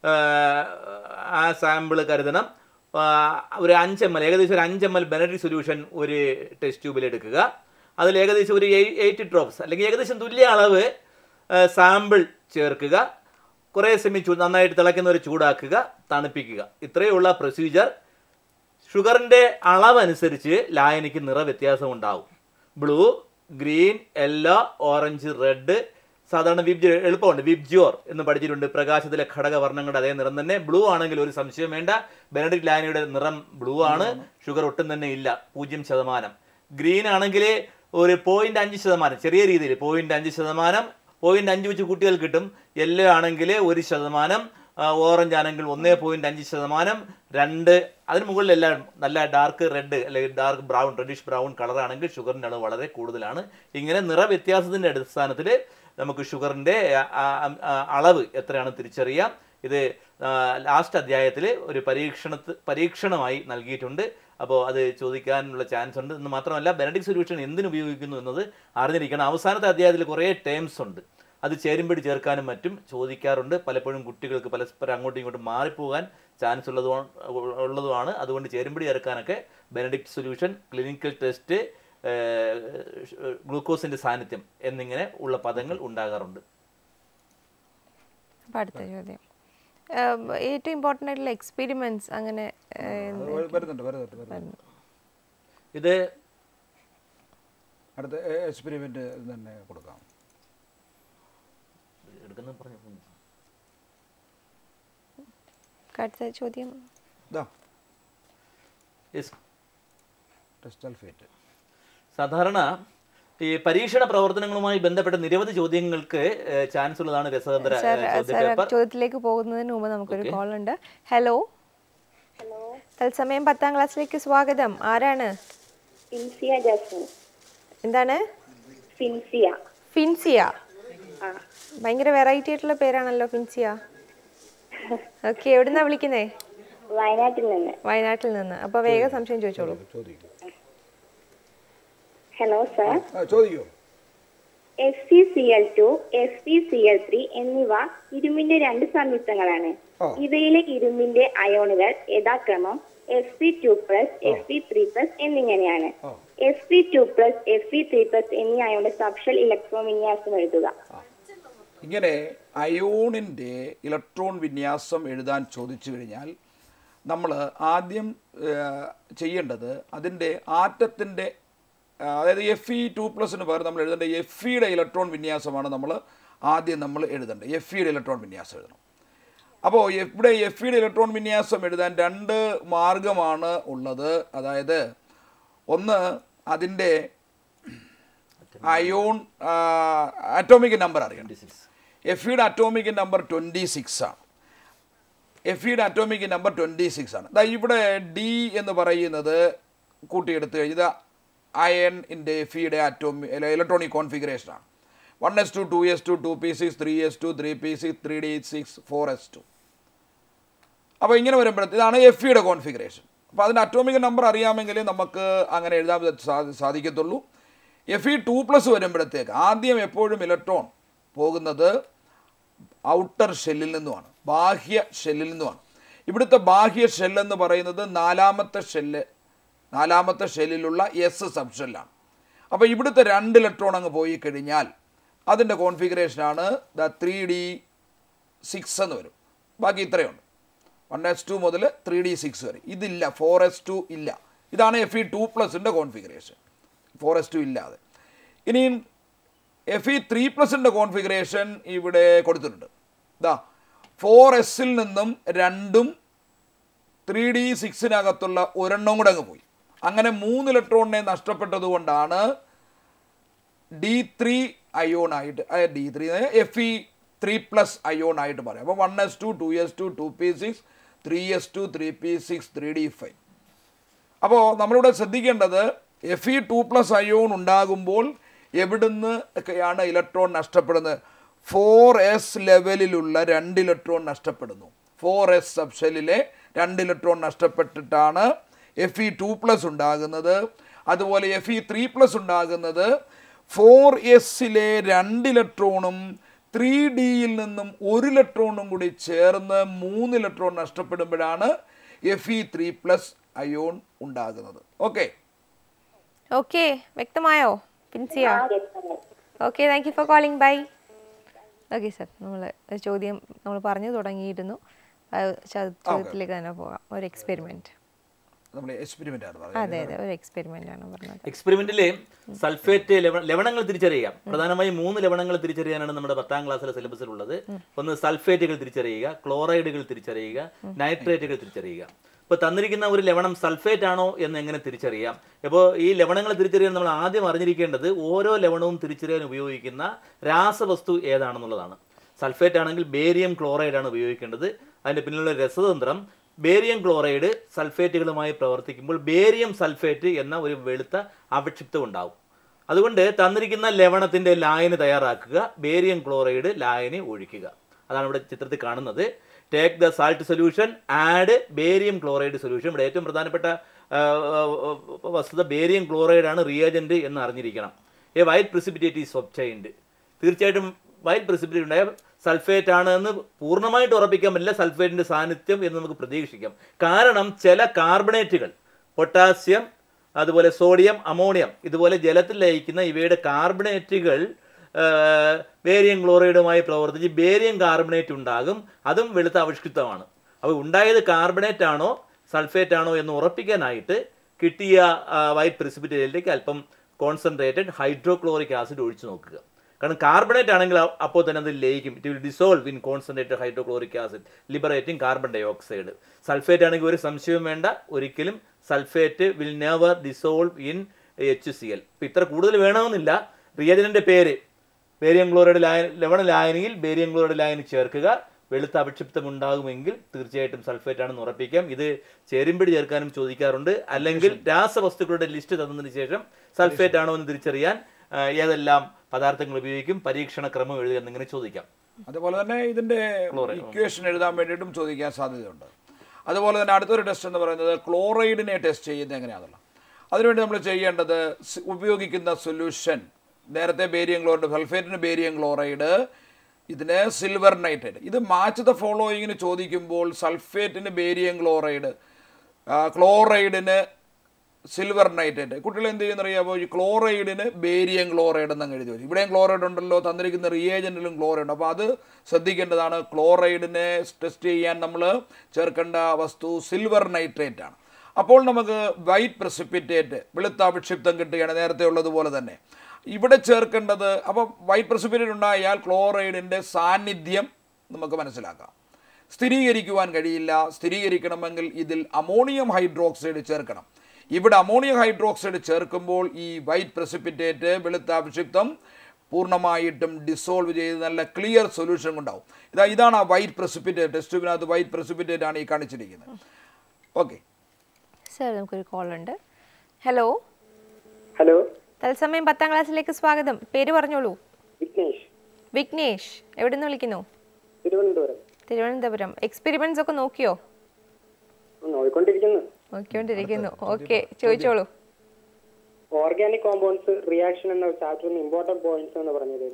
ആ സാമ്പിൾ കരുതണം ആ, ഒരു അഞ്ച് എം എൽ ഏകദേശം ഒരു അഞ്ച് എം എൽ ബെനഡിക്റ്റ് സൊല്യൂഷൻ ഒരു ടെസ്റ്റ് ട്യൂബിൽ എടുക്കുക അതിൽ ഏകദേശം ഒരു എയ്റ്റ് ഡ്രോപ്സ് അല്ലെങ്കിൽ ഏകദേശം തുല്യ അളവ് സാമ്പിൾ ചേർക്കുക കുറേ സമയം ചൂ നന്നായിട്ട് തിളയ്ക്കുന്ന ഒരു ചൂടാക്കുക തണുപ്പിക്കുക ഇത്രയുള്ള പ്രൊസീജിയർ ഷുഗറിൻ്റെ അളവനുസരിച്ച് ലായനിക്ക് നിറവ്യത്യാസം ഉണ്ടാവും blue green yellow orange red സാധാരണ വിബ്ജ് എളുപ്പമുണ്ട് വിബ്ജോർ എന്ന് പഠിച്ചിട്ടുണ്ട് പ്രകാശത്തിലെ ഘടകവർണ്ണങ്ങളുടെ അതേ നിറം തന്നെ ബ്ലൂ ആണെങ്കിൽ ഒരു സംശയം വേണ്ട ബെനഡിക് ലായനിയുടെ നിറം ബ്ലൂ ആണ് ഷുഗർ ഒട്ടും തന്നെ ഇല്ല പൂജ്യം ശതമാനം ഗ്രീൻ ആണെങ്കിൽ ഒരു പോയിന്റ് അഞ്ച് ശതമാനം ചെറിയ രീതിയിൽ പോയിന്റ് അഞ്ച് ശതമാനം പോയിന്റ് അഞ്ച് വെച്ച് കുട്ടികൾ കിട്ടും യെല്ലോ ആണെങ്കിൽ ഒരു ശതമാനം ഓറഞ്ച് ആണെങ്കിൽ ഒന്നേ പോയിന്റ് അഞ്ച് ശതമാനം രണ്ട് അതിന് മുകളിലെല്ലാം നല്ല ഡാർക്ക് റെഡ് അല്ലെങ്കിൽ dark brown reddish brown colour ആണെങ്കിൽ ഷുഗറിൻ്റെ അളവ് വളരെ കൂടുതലാണ് ഇങ്ങനെ നിറവ്യത്യാസത്തിൻ്റെ അടിസ്ഥാനത്തിൽ നമുക്ക് ഷുഗറിൻ്റെ അളവ് എത്രയാണ് തിരിച്ചറിയാം ഇത് ലാസ്റ്റ് അധ്യായത്തിൽ ഒരു പരീക്ഷണ പരീക്ഷണമായി നൽകിയിട്ടുണ്ട് അപ്പോൾ അത് ചോദിക്കാനുള്ള ചാൻസ് ഉണ്ട് എന്ന് മാത്രമല്ല ബെനഡിക് സൊല്യൂഷൻ എന്തിനു ഉപയോഗിക്കുന്നു എന്നത് അറിഞ്ഞിരിക്കണം അവസാനത്തെ അധ്യായത്തിൽ കുറേ ടേംസ് ഉണ്ട് അത് ചേരുമ്പടി ചേർക്കാനും മറ്റും ചോദിക്കാറുണ്ട് പലപ്പോഴും കുട്ടികൾക്ക് പരസ്പരം അങ്ങോട്ടും ഇങ്ങോട്ടും മാറിപ്പോകാൻ ചാൻസ് ഉള്ളത് ഉള്ളതുമാണ് അതുകൊണ്ട് ചേരുമ്പടി ചേർക്കാനൊക്കെ ബെനഡിക്ട് സൊല്യൂഷൻ ക്ലിനിക്കൽ ടെസ്റ്റ് ഗ്ലൂക്കോസിൻ്റെ സാന്നിധ്യം എന്നിങ്ങനെ ഉള്ള പദങ്ങൾ ഉണ്ടാകാറുണ്ട് അപ്പോൾ അടുത്ത ചോദ്യം ഏഹ്, ഏറ്റവും ഇമ്പോർട്ടൻ്റ് ആയിട്ടുള്ള എക്സ്പെരിമെൻറ്റ്സ് അങ്ങനെ ഏഹ്, വരുന്നുണ്ട് വരുന്നുണ്ട് വരുന്നുണ്ട് ഇത് അടുത്ത എക്സ്പെരിമെൻ്റ് തന്നെ കൊടുക്കാം എടുക്കുന്ന പറഞ്ഞു അടുത്ത ചോദ്യം ഇതാ Yes. ടെസ്റ്റൽ ഫേറ്റ് സാധാരണ ഈ പരീക്ഷണ പ്രവർത്തനങ്ങളുമായി ബന്ധപ്പെട്ട നിരവധി ചോദ്യങ്ങൾക്ക് ചാൻസ് ഉള്ളതാണ് രസതന്ത്ര സാർ ഏഹ്, ചോദ്യ സാർ പേപ്പർ ചോദ്യത്തിലേക്ക് പോകുന്നതിന് മുമ്പ് നമുക്കൊരു Okay. കോൾ ഉണ്ട് ഹലോ ഹലോ തത്സമയം പത്താം ക്ലാസ്സിലേക്ക് സ്വാഗതം ആരാണ് ഫിൻസിയ ജാസ്മിൻ എന്താണ് ഫിൻസിയ ഫിൻസിയ ആ ഭയങ്കര വെറൈറ്റി ആയിട്ടുള്ള പേരാണല്ലോ ഫിൻസിയ ഓക്കെ എവിടുന്നാ വിളിക്കുന്നേ വയനാട്ടിൽ നിന്ന് വയനാട്ടിൽ നിന്ന് അപ്പോൾ വേഗം സംശയം ചോദിച്ചോളൂ ചോദിക്കും ഹലോ സർ ആ ചോദിക്കൂ F C C L two F C C L three എന്നിവ ഇരുമ്പിന്റെ രണ്ട് സംയുക്തങ്ങളാണ് ആ. ഇവയിലെ ഇരുമ്പിന്റെ അയോണുകൾ യഥാക്രമം F C two plus F C three plus എന്നിങ്ങനെയാണ് ആ. F C two plus F C three plus എന്നീ അയോണിന്റെ സബ്ഷൽ ഇലക്ട്രോൺ വിന്യാസം എഴുതുക ഇങ്ങനെ അയോണിൻ്റെ ഇലക്ട്രോൺ വിന്യാസം എഴുതാൻ ചോദിച്ചു കഴിഞ്ഞാൽ നമ്മൾ ആദ്യം ഏഹ്, ചെയ്യേണ്ടത് അതിൻ്റെ ആറ്റത്തിൻ്റെ അതായത് എഫ് ഇ ടു പ്ലസിന് പകരം നമ്മൾ എഴുതേണ്ട എഫ് ഇയുടെ ഇലക്ട്രോൺ വിന്യാസമാണ് നമ്മൾ ആദ്യം നമ്മൾ എഴുതേണ്ടത് എഫ് ഇയുടെ ഇലക്ട്രോൺ വിന്യാസം എഴുതണം അപ്പോൾ ഇവിടെ എഫ് ഇയുടെ ഇലക്ട്രോൺ വിന്യാസം എഴുതാൻ രണ്ട് മാർഗമാണ് ഉള്ളത് അതായത് ഒന്ന് അതിൻ്റെ അയോൺ അറ്റോമിക് നമ്പർ അറിയണം എഫ് ഇയുടെ അറ്റോമിക് നമ്പർ ട്വൻറ്റി സിക്സ് ആണ് എഫ് ഇയുടെ അറ്റോമിക് നമ്പർ ട്വൻറ്റി സിക്സ് ആണ് ദാ ഇവിടെ ഡി എന്ന് പറയുന്നത് കൂട്ടിയെടുത്ത് കഴിഞ്ഞത് അയൺ ഇൻ്റെ എഫ് ഇയുടെ അറ്റോമി ഇലക്ട്രോണിക് കോൺഫിഗറേഷനാണ് one S two two S two two P six three S two three P six three D six four S two അപ്പോൾ ഇങ്ങനെ വരുമ്പോഴത്തെ ഇതാണ് എഫ് ഇയുടെ കോൺഫിഗറേഷൻ അപ്പോൾ അതിൻ്റെ അറ്റോമിക് നമ്പർ അറിയാമെങ്കിൽ നമുക്ക് അങ്ങനെ എഴുതാൻ സാ- സാധിക്കത്തുള്ളൂ എഫ് ഇ ടു പ്ലസ് വരുമ്പോഴത്തേക്ക് ആദ്യം എപ്പോഴും ഇലക്ട്രോൺ പോകുന്നത് ഔട്ടർ ഷെല്ലിൽ നിന്നുമാണ് ബാഹ്യ ഷെല്ലിൽ നിന്നുമാണ് ഇവിടുത്തെ ബാഹ്യ ഷെൽ എന്ന് പറയുന്നത് നാലാമത്തെ ഷെല്ല് നാലാമത്തെ ഷെല്ലിലുള്ള എസ് സബ് ഷെല്ലാണ് അപ്പോൾ ഇവിടുത്തെ രണ്ട് ഇലക്ട്രോൺ അങ്ങ് പോയി കഴിഞ്ഞാൽ അതിൻ്റെ കോൺഫിഗറേഷനാണ് ദ ത്രീ ഡി സിക്സ് എന്ന് വരും ബാക്കി ഇത്രയുണ്ട് വൺ എസ് ടു മുതൽ ത്രീ ഡി സിക്സ് വരെ ഇതില്ല ഫോർ എസ് ടു ഇല്ല ഇതാണ് എഫ് ഇ ടു പ്ലസിൻ്റെ കോൺഫിഗറേഷൻ ഫോർ എസ് ടു ഇല്ലാതെ ഇനിയും എഫ് ഇ ത്രീ പ്ലസിൻ്റെ കോൺഫിഗറേഷൻ ഇവിടെ കൊടുത്തിട്ടുണ്ട് ഇതാ ഫോർ എസിൽ നിന്നും രണ്ടും ത്രീ ഡി സിക്സിനകത്തുള്ള ഒരെണ്ണം കൂടെ അങ്ങ് പോയി അങ്ങനെ മൂന്ന് ഇലക്ട്രോണിനെ നഷ്ടപ്പെട്ടത് കൊണ്ടാണ് ഡി ത്രീ അയോൺ ആയിട്ട് D three F E three plus ion ആയിട്ട് പറയാം അപ്പോൾ one S two two S two two P six three S two three P six three D five അപ്പോൾ നമ്മളിവിടെ ശ്രദ്ധിക്കേണ്ടത് F E two plus ion ഉണ്ടാകുമ്പോൾ എവിടുന്ന് ഒക്കെയാണ് ഇലക്ട്രോൺ നഷ്ടപ്പെടുന്നത് ഫോർ എസ് ലെവലിലുള്ള രണ്ട് ഇലക്ട്രോൺ നഷ്ടപ്പെടുന്നു ഫോർ എസ് സബ്ഷെല്ലിലെ രണ്ട് ഇലക്ട്രോൺ നഷ്ടപ്പെട്ടിട്ടാണ് എഫ് ഇ ടു പ്ലസ് ഉണ്ടാകുന്നത് അതുപോലെ എഫ് ഇ ത്രീ പ്ലസ് ഉണ്ടാകുന്നത് ഫോർ എസിലെ രണ്ട് ഇലക്ട്രോണും ത്രീ ഡിയിൽ നിന്നും ഒരു ഇലക്ട്രോണും കൂടി ചേർന്ന് മൂന്ന് ഇലക്ട്രോൺ നഷ്ടപ്പെടുമ്പോഴാണ് F E three plus ion ഉണ്ടാകുന്നത് ഓക്കെ ഓക്കെ വ്യക്തമായോ പിൻസിയ okay thank you for calling bye okay sir നമ്മൾ ചോദ്യം നമ്മൾ പറഞ്ഞു തുടങ്ങിയിരുന്നു ആ ചോ- ചോദ്യത്തിലേക്ക് തന്നെ പോകാം ഒരു എക്സ്പെരിമെൻറ്റ് നമ്മൾ എക്സ്പെരിമെൻ്റ് ആണ് അതെ പറയുന്നത് അതെ ഒരു എക്സ്പെരിമെൻ്റ് ആണ് പറഞ്ഞത് എക്സ്പെരിമെന്റിലെ സൾഫേറ്റ് ലവ- ലവണങ്ങൾ തിരിച്ചറിയാം പ്രധാനമായും മൂന്ന് ലവണങ്ങൾ തിരിച്ചറിയാനാണ് നമ്മുടെ പത്താം ക്ലാസ്സിലെ സിലബസിൽ ഉള്ളത് ഒന്ന് സൾഫേറ്റുകൾ തിരിച്ചറിയുക ക്ലോറൈഡുകൾ തിരിച്ചറിയുക നൈട്രേറ്റുകൾ തിരിച്ചറിയുക ഇപ്പോൾ തന്നിരിക്കുന്ന ഒരു ലവണം സൾഫേറ്റ് ആണോ എന്ന് എങ്ങനെ തിരിച്ചറിയാം ഇപ്പോൾ ഈ ലവണങ്ങൾ തിരിച്ചറിയാൻ നമ്മൾ ആദ്യം അറിഞ്ഞിരിക്കേണ്ടത് ഓരോ ലവണവും തിരിച്ചറിയാൻ ഉപയോഗിക്കുന്ന രാസവസ്തു ഏതാണെന്നുള്ളതാണ് സൾഫേറ്റ് ആണെങ്കിൽ ബേരിയം ക്ലോറൈഡ് ആണ് ഉപയോഗിക്കേണ്ടത് അതിൻ്റെ പിന്നിലുള്ള രസതന്ത്രം ബേരിയം ക്ലോറൈഡ് സൾഫേറ്റുകളുമായി പ്രവർത്തിക്കുമ്പോൾ ബേരിയം സൾഫേറ്റ് എന്ന ഒരു വെളുത്ത അവക്ഷിപ്തം ഉണ്ടാവും അതുകൊണ്ട് തന്നിരിക്കുന്ന ലവണത്തിന്റെ ലായനി തയ്യാറാക്കുക ബേരിയം ക്ലോറൈഡ് ലായനി ഒഴിക്കുക അതാണ് ഇവിടെ ചിത്രത്തിൽ കാണുന്നത് take the salt solution add barium chloride solution ഇവിടെ ഏറ്റവും പ്രധാനപ്പെട്ട ആ, ആ, ആ, വസ്തുത ബേരിയം ക്ലോറൈഡ് ആണ് റിയേജന്റ് എന്ന് അറിഞ്ഞിരിക്കണം a white precipitate is obtained തീർച്ചയായിട്ടും വൈറ്റ് പ്രിസിപ്പിറ്റേറ്റ് ഉണ്ടായ സൾഫേറ്റ് ആണ് എന്ന് പൂർണ്ണമായിട്ട് ഉറപ്പിക്കാൻ പറ്റില്ല സൾഫേറ്റിന്റെ സാന്നിധ്യം എന്ന് നമുക്ക് പ്രതീക്ഷിക്കാം കാരണം ചില കാർബണേറ്റുകൾ പൊട്ടാസ്യം അതുപോലെ സോഡിയം അമോണിയം ഇതുപോലെ ജലത്തിൽ ലയിക്കുന്ന ഇവയുടെ കാർബണേറ്റുകൾ ബേരിയം ക്ലോറൈഡുമായി പ്രവർത്തിച്ച് ബേരിയം കാർബണേറ്റ് ഉണ്ടാകും അതും വെളുത്ത ആവിഷ്കൃതമാണ് അപ്പോൾ ഉണ്ടായത് കാർബണേറ്റ് ആണോ സൾഫേറ്റ് ആണോ എന്ന് ഉറപ്പിക്കാനായിട്ട് കിട്ടിയ വൈറ്റ് പ്രിസിപ്പിറ്റേറ്റിലേക്ക് അല്പം കോൺസെൻട്രേറ്റഡ് ഹൈഡ്രോക്ലോറിക് ആസിഡ് ഒഴിച്ചു നോക്കുക കാരണം കാർബണേറ്റ് ആണെങ്കിൽ അ- അപ്പോൾ തന്നെ അത് ലയിക്കും it will dissolve in concentrated hydrochloric acid liberating carbon dioxide sulphate ആണെങ്കിൽ ഒരു സംശയവും വേണ്ട ഒരിക്കലും sulphate will never dissolve in H C L ഇപ്പം ഇത്ര കൂടുതൽ വേണമെന്നില്ല റിയജനൻ്റെ പേര് ബേരിയം ക്ലോറൈഡ് ലായനി ലവണ ലായനിയിൽ ബേരിയം ക്ലോറൈഡ് ലായനി ചേർക്കുക വെളുത്ത അവിക്ഷിപ്തം ഉണ്ടാകുമെങ്കിൽ തീർച്ചയായിട്ടും സൾഫേറ്റ് ആണെന്ന് ഉറപ്പിക്കാം ഇത് ചേരുമ്പടി ചേർക്കാനും ചോദിക്കാറുണ്ട് അല്ലെങ്കിൽ രാസവസ്തുക്കളുടെ ലിസ്റ്റ് തന്നതിന് ശേഷം സൾഫേറ്റ് ആണോ എന്ന് തിരിച്ചറിയാൻ ആ, ഏതെല്ലാം പദാർത്ഥങ്ങൾ ഉപയോഗിക്കും പരീക്ഷണ ക്രമം എഴുതുക എന്നിങ്ങനെ ചോദിക്കാം അതുപോലെ തന്നെ ഇതിൻ്റെ ഇക്വേഷൻ എഴുതാൻ വേണ്ടിയിട്ടും ചോദിക്കാൻ സാധ്യതയുണ്ട് അതുപോലെ തന്നെ അടുത്തൊരു ടെസ്റ്റ് എന്ന് പറയുന്നത് ക്ലോറൈഡിനെ ടെസ്റ്റ് ചെയ്യുന്നത് എങ്ങനെയാണല്ലോ അതിനുവേണ്ടി നമ്മൾ ചെയ്യേണ്ടത് സ് ഉപയോഗിക്കുന്ന സൊല്യൂഷൻ നേരത്തെ ബേരിയം ക്ലോറൈഡ് സൾഫേറ്റിന് ബേരിയം ക്ലോറൈഡ് ഇതിന് സിൽവർ നൈട്രേറ്റ് ഇത് മാച്ച് ദ ഫോളോയിങ്ങിന് ചോദിക്കുമ്പോൾ സൾഫേറ്റിന് ബേരിയം ക്ലോറൈഡ് ക്ലോറൈഡിന് സിൽവർ നൈട്രേറ്റ് കുട്ടികൾ എന്ത് ചെയ്യുന്ന അറിയാമോ ഈ ക്ലോറൈഡിന് ബേരിയം ക്ലോറൈഡ് എന്നങ്ങ് എഴുതി വരും ഇവിടെയും ക്ലോറൈഡ് ഉണ്ടല്ലോ തന്നിരിക്കുന്ന റിയേജൻറ്റിലും ക്ലോറൈഡ് ഉണ്ട് അപ്പോൾ അത് ശ്രദ്ധിക്കേണ്ടതാണ് ക്ലോറൈഡിനെ ടെസ്റ്റ് ചെയ്യാൻ നമ്മൾ ചേർക്കേണ്ട വസ്തു സിൽവർ നൈട്രേറ്റ് ആണ് അപ്പോൾ നമുക്ക് വൈറ്റ് പ്രസിപ്പിറ്റേറ്റ് വെളുത്ത അവിക്ഷിപ്തം കിട്ടുകയാണ് നേരത്തെ ഉള്ളതുപോലെ തന്നെ ഇവിടെ ചേർക്കേണ്ടത് അപ്പോൾ വൈറ്റ് പ്രസിപ്പിറ്റേറ്റ് ഉണ്ടായാൽ ക്ലോറൈഡിൻ്റെ സാന്നിധ്യം നമുക്ക് മനസ്സിലാക്കാം സ്ഥിരീകരിക്കുവാൻ കഴിയില്ല സ്ഥിരീകരിക്കണമെങ്കിൽ ഇതിൽ അമോണിയം ഹൈഡ്രോക്സൈഡ് ചേർക്കണം ഇവിടെ അമോണിയം ഹൈഡ്രോക്സൈഡ് ചേർക്കുമ്പോൾ ഈ വൈറ്റ് പ്രസിപ്പിറ്റേറ്റ് വെളുത്ത അഭിഷിക്തം പൂർണ്ണമായിട്ടും ഡിസോൾവ് ചെയ്ത് നല്ല ക്ലിയർ സൊല്യൂഷൻ ഉണ്ടാവും ഇതാ ഇതാണ് ആ വൈറ്റ് പ്രസിപ്പിറ്റേറ്റ് ടെസ്റ്റ് ട്യൂബിനകത്ത് വൈറ്റ് പ്രസിപ്പിറ്റേറ്റ് ആണ് ഈ കാണിച്ചിരിക്കുന്നത് ഓക്കെ സർ നമുക്കൊരു കോൾ ഉണ്ട് ഹലോ ഹലോ തത്സമയം പത്താം ക്ലാസ്സിലേക്ക് സ്വാഗതം പേര് പറഞ്ഞോളൂ വിഘ്നേഷ് വിഘ്നേഷ് എവിടെ നിന്ന് വിളിക്കുന്നു തിരുവനന്തപുരം തിരുവനന്തപുരം എക്സ്പെരിമെന്റ്സ് ഒക്കെ നോക്കിയോ നോക്കിക്കൊണ്ടിരിക്കുന്നു നോക്കിക്കൊണ്ടിരിക്കുന്നു ഓക്കെ ചോദിച്ചോളൂ ഓർഗാനിക് കോമ്പൗണ്ട്സ് റിയാക്ഷൻ എന്ന ചാപ്റ്ററിന് ഇമ്പോർട്ടന്റ് പോയിന്റ്സ് എന്ന് പറഞ്ഞത്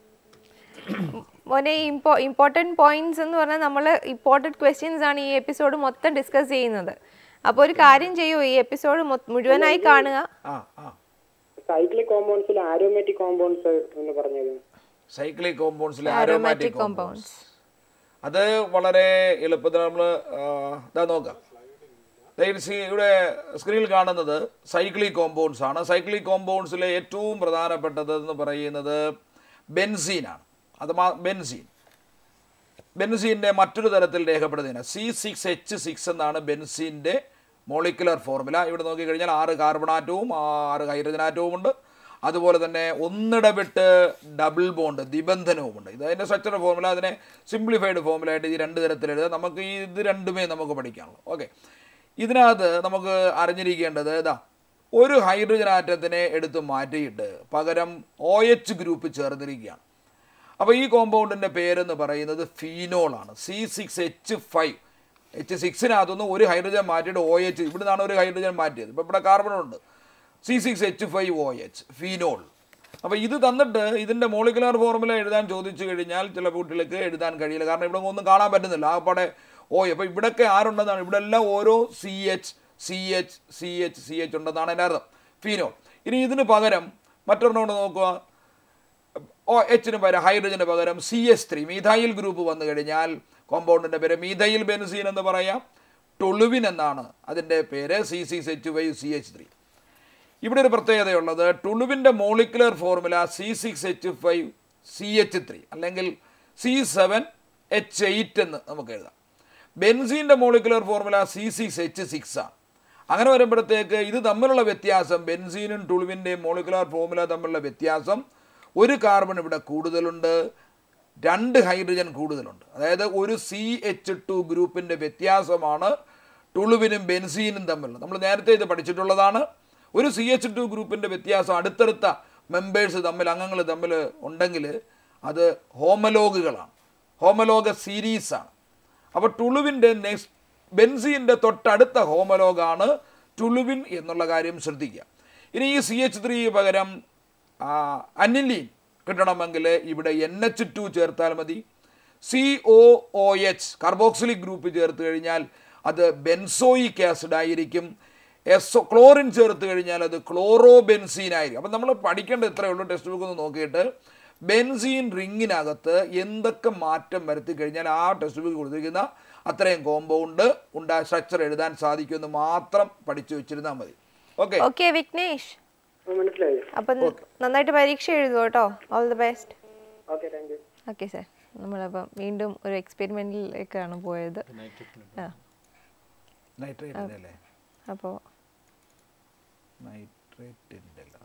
മോനെ ഇമ്പോ ഇമ്പോർട്ടൻറ്റ് പോയിന്റ്സ് എന്ന് പറഞ്ഞാൽ നമ്മൾ ഇമ്പോർട്ടൻറ്റ് ക്വസ്റ്റ്യൻസ് ആണ് ഈ എപ്പിസോഡ് മൊത്തം ഡിസ്കസ് ചെയ്യുന്നത് അപ്പോൾ ഒരു കാര്യം ചെയ്യൂ ഈ എപ്പിസോഡ് മുഴുവനായി കാണുക ആ ആ സൈക്ലിക് കോമ്പൗണ്ട്സിൽ ആരോമാറ്റിക് കോമ്പൗണ്ട്സ് എന്ന് പറഞ്ഞത് സൈക്ലിക് കോമ്പൗണ്ട്സിലെ Aromatic ആരോമാറ്റിക് compounds. കോമ്പൗണ്ട്സ് അത് വളരെ എളുപ്പത്തിൽ നമ്മൾ ഇതാ നോക്കാം ദേ ഇത് സി- ഇവിടെ സ്ക്രീനിൽ കാണുന്നത് സൈക്ലിക് കോമ്പൗണ്ട്സ് ആണ് സൈക്ലിക് കോമ്പൗണ്ട്സിലെ ഏറ്റവും പ്രധാനപ്പെട്ടത് എന്ന് പറയുന്നത് ബെൻസീനാണ് അത് മാ ബെൻസീൻ ബെൻസീൻ്റെ മറ്റൊരു തരത്തിൽ രേഖപ്പെടുത്തുന്നത് സി സിക്സ് എച്ച് സിക്സ് എന്നാണ് ബെൻസീൻ്റെ മോളിക്കുലർ ഫോർമുല ഇവിടെ നോക്കിക്കഴിഞ്ഞാൽ ആറ് കാർബണാറ്റവും ആറ് ഹൈഡ്രജൻ ആറ്റവും ഉണ്ട് അതുപോലെ തന്നെ ഒന്നിടവിട്ട് ഡബിൾ ബോണ്ട് നിബന്ധനവുമുണ്ട് ഇത് അതിൻ്റെ സ്ട്രക്ചർ ഫോർമുല അതിനെ സിംപ്ലിഫൈഡ് ഫോർമുല ആയിട്ട് ഈ രണ്ട് തരത്തിൽ എഴുതാം നമുക്ക് ഈ ഇത് രണ്ടുമേ നമുക്ക് പഠിക്കാനുള്ളൂ ഓക്കെ ഇതിനകത്ത് നമുക്ക് അറിഞ്ഞിരിക്കേണ്ടത് ഇതാ ഒരു ഹൈഡ്രജൻ ആറ്റത്തിനെ എടുത്ത് മാറ്റിയിട്ട് പകരം ഒ എച്ച് ഗ്രൂപ്പ് ചേർന്നിരിക്കുകയാണ് അപ്പോൾ ഈ കോമ്പൗണ്ടിൻ്റെ പേരെന്ന് പറയുന്നത് ഫീനോളാണ് C six H five H സിക്സിനകത്തുനിന്ന് ഒരു ഹൈഡ്രജൻ മാറ്റിയിട്ട് ഒ എച്ച് ഇവിടെ നിന്നാണ് ഒരു ഹൈഡ്രജൻ മാറ്റിയത് ഇപ്പോൾ ഇവിടെ കാർബൺ ഉണ്ട് C six H five O H phenol അപ്പോൾ ഇത് തന്നിട്ട് ഇതിൻ്റെ മോളിക്കുലർ ഫോർമുല എഴുതാൻ ചോദിച്ചു കഴിഞ്ഞാൽ ചില കുട്ടികൾക്ക് എഴുതാൻ കഴിയില്ല കാരണം ഇവിടെ ഒന്നും കാണാൻ പറ്റുന്നില്ല ആകപ്പാടെ ഓ അപ്പോൾ ഇവിടെയൊക്കെ ആരുണ്ടെന്നാണ് ഇവിടെ എല്ലാം ഓരോ C H C H C H C H ഉണ്ടെന്നാണ് എൻ്റെ അർത്ഥം ഫീനോൾ ഇനി ഇതിന് പകരം മറ്റൊരെണ്ണം നോക്കുക ഒ എച്ചിന് പകരം ഹൈഡ്രജന് പകരം C S three methyl group വന്നു കഴിഞ്ഞാൽ കോമ്പൗണ്ടിൻ്റെ പേര് മീഥൈൽ ബെൻസീൻ എന്ന് പറയാം ടൊളുവിൻ എന്നാണ് അതിൻ്റെ പേര് C six H Y C H three ഇവിടെ ഒരു പ്രത്യേകതയുള്ളത് ടുളുവിൻ്റെ molecular formula C six H five C H three അല്ലെങ്കിൽ സി സെവൻ എച്ച് എയ്റ്റ് എന്ന് നമുക്ക് എഴുതാം ബെൻസീൻ്റെ molecular formula C six H six ആണ് അങ്ങനെ വരുമ്പോഴത്തേക്ക് ഇത് തമ്മിലുള്ള വ്യത്യാസം ബെൻസീനും ടുളുവിൻ്റെയും മോളിക്കുലർ ഫോർമുല തമ്മിലുള്ള വ്യത്യാസം ഒരു കാർബൺ ഇവിടെ കൂടുതലുണ്ട് രണ്ട് ഹൈഡ്രജൻ കൂടുതലുണ്ട് അതായത് ഒരു സി എച്ച് ടു ഗ്രൂപ്പിൻ്റെ വ്യത്യാസമാണ് ടുളുവിനും ബെൻസീനും തമ്മിലുള്ളത് നമ്മൾ നേരത്തെ ഇത് പഠിച്ചിട്ടുള്ളതാണ് ഒരു സി എച്ച് ടു ഗ്രൂപ്പിൻ്റെ വ്യത്യാസം അടുത്തടുത്ത മെമ്പേഴ്സ് തമ്മിൽ അംഗങ്ങൾ തമ്മിൽ ഉണ്ടെങ്കിൽ അത് ഹോമലോഗുകളാണ് ഹോമലോഗ സീരീസാണ് അപ്പോൾ ടുളുവിൻ്റെ നെക്സ്റ്റ് ബെൻസീൻ്റെ തൊട്ടടുത്ത ഹോമലോഗാണ് ടുളുവിൻ എന്നുള്ള കാര്യം ശ്രദ്ധിക്കുക ഇനി ഈ സി എച്ച് ത്രീ പകരം അനിലീൻ കിട്ടണമെങ്കിൽ ഇവിടെ എൻ എച്ച് ടു ചേർത്താൽ മതി C O O H carboxylic group ചേർത്ത് കഴിഞ്ഞാൽ അത് ബെൻസോയിക് ആസിഡ് ആയിരിക്കും എസ് ക്ലോറിൻ ചേർത്ത് കഴിഞ്ഞാൽ അത് ക്ലോറോ ബെൻസീൻ ആയിരിക്കും അപ്പം നമ്മൾ പഠിക്കേണ്ട ഇത്രയേ ഉള്ളൂ ടെക്സ്റ്റ് ബുക്ക് ഒന്ന് നോക്കിയിട്ട് ബെൻസീൻ റിങ്ങിനകത്ത് എന്തൊക്കെ മാറ്റം വരുത്തി കഴിഞ്ഞാൽ ആ ടെക്സ്റ്റ് ബുക്ക് കൊടുത്തിരിക്കുന്ന അത്രയും കോമ്പൗണ്ട് ഉണ്ടാ സ്ട്രക്ചർ എഴുതാൻ സാധിക്കുമെന്ന് മാത്രം പഠിച്ചു വെച്ചിരുന്നാൽ മതി ഓക്കെ ഓക്കെ വിഘ്നേഷ് മനസ്സിലായി അപ്പം നന്നായിട്ട് പരീക്ഷ എഴുതുക കേട്ടോ all the best okay thank you okay sir നമ്മളപ്പം വീണ്ടും ഒരു എക്സ്പെരിമെൻറ്റിലേക്കാണ് പോയത് ആ നൈട്രേറ്റിൻ്റെ അല്ലേ അപ്പോൾ നൈട്രേറ്റിൻ്റെ അല്ല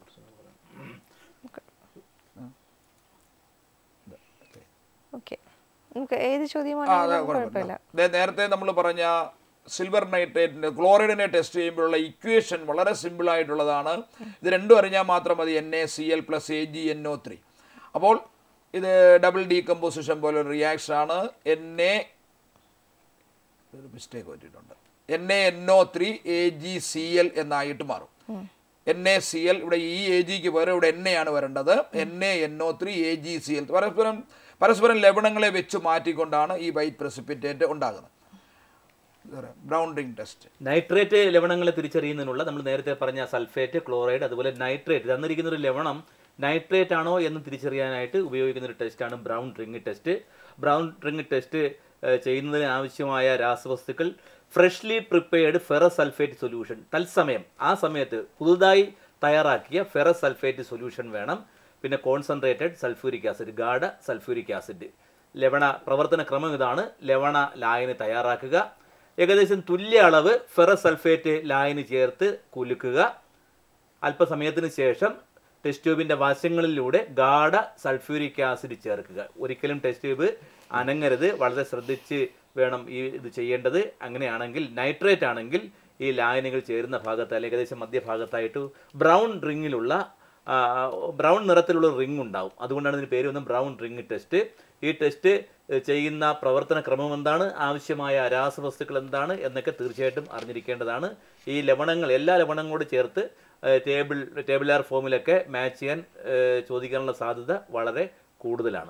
ഓക്കെ നമുക്ക് ഏത് ആ അതെ ചോദ്യമാണെങ്കിലും കുഴപ്പമില്ല കുഴപ്പമില്ല ദേ നേരത്തെ നമ്മൾ പറഞ്ഞ സിൽവർ നൈട്രേറ്റിൻ്റെ ക്ലോറൈഡിനെ ടെസ്റ്റ് ചെയ്യുമ്പോഴുള്ള ഇക്വേഷൻ വളരെ സിമ്പിൾ ആയിട്ടുള്ളതാണ് ഇത് രണ്ടും അറിഞ്ഞാൽ മാത്രം മതി N A C L plus A G N O three അപ്പോൾ ഇത് ഡബിൾ ഡീകമ്പോസിഷൻ പോലെ ഒരു റിയാക്ഷൻ ആണ് എൻ എ ഒരു മിസ്റ്റേക്ക് പറ്റിയിട്ടുണ്ട് N A N O three A G C L എന്നായിട്ട് മാറും എൻ എ സി എൽ ഇവിടെ ഈ എ ജിക്ക് പകരം ഇവിടെ എൻ എ ആണ് വരേണ്ടത് N A N O three A G C L പരസ്പരം പരസ്പരം ലവണങ്ങളെ വെച്ച് മാറ്റിക്കൊണ്ടാണ് ഈ വൈറ്റ് പ്രസിപ്പിറ്റേറ്റ് ഉണ്ടാകുന്നത് ബ്രൗൺ റിംഗ് ടെസ്റ്റ് നൈട്രേറ്റ് ലവണങ്ങളെ തിരിച്ചറിയുന്നതിനുള്ള നമ്മൾ നേരത്തെ പറഞ്ഞ സൾഫേറ്റ് ക്ലോറൈഡ് അതുപോലെ നൈട്രേറ്റ് തന്നിരിക്കുന്ന ഒരു ലവണം നൈട്രേറ്റ് ആണോ എന്ന് തിരിച്ചറിയാനായിട്ട് ഉപയോഗിക്കുന്ന ഒരു ടെസ്റ്റാണ് brown ring test brown ring test ചെയ്യുന്നതിന് ആവശ്യമായ രാസവസ്തുക്കൾ freshly prepared ferrous sulphate solution തത്സമയം ആ സമയത്ത് പുതുതായി തയ്യാറാക്കിയ ഫെറസ് സൾഫേറ്റ് സൊല്യൂഷൻ വേണം പിന്നെ കോൺസെൻട്രേറ്റഡ് സൾഫ്യൂരിക് ആസിഡ് ഗാഢ സൾഫ്യൂരിക് ആസിഡ് ലവണ പ്രവർത്തന ക്രമം ഇതാണ് ലവണ ലായനി തയ്യാറാക്കുക ഏകദേശം തുല്യ അളവ് ഫെറസ് സൾഫേറ്റ് ലായനി ചേർത്ത് കുലുക്കുക അല്പസമയത്തിന് ശേഷം ടെസ്റ്റ് ട്യൂബിൻ്റെ വശങ്ങളിലൂടെ ഗാഢ സൾഫ്യൂരിക് ആസിഡ് ചേർക്കുക ഒരിക്കലും ടെസ്റ്റ് ട്യൂബ് അനങ്ങരുത് വളരെ ശ്രദ്ധിച്ച് വേണം ഈ ഇത് ചെയ്യേണ്ടത് അങ്ങനെയാണെങ്കിൽ നൈട്രേറ്റ് ആണെങ്കിൽ ഈ ലായനികൾ ചേരുന്ന ഭാഗത്ത് അല്ലെങ്കിൽ ഏകദേശം മധ്യഭാഗത്തായിട്ട് ബ്രൗൺ റിങ്ങിലുള്ള ആ, ബ്രൗൺ നിറത്തിലുള്ള റിങ് ഉണ്ടാവും അതുകൊണ്ടാണ് ഇതിന് പേര് വന്നത് ബ്രൗൺ റിങ് ടെസ്റ്റ് ഈ ടെസ്റ്റ് ഏഹ്, ചെയ്യുന്ന പ്രവർത്തന ക്രമം എന്താണ് ആവശ്യമായ രാസവസ്തുക്കൾ എന്താണ് എന്നൊക്കെ തീർച്ചയായിട്ടും അറിഞ്ഞിരിക്കേണ്ടതാണ് ഈ ലവണങ്ങൾ എല്ലാ ലവണങ്ങളോട് ചേർത്ത് ഏഹ്, ടേബിൾ ടേബിളാർ ഫോമിലൊക്കെ മാച്ച് ചെയ്യാൻ ഏഹ്, ചോദിക്കാനുള്ള സാധ്യത വളരെ കൂടുതലാണ്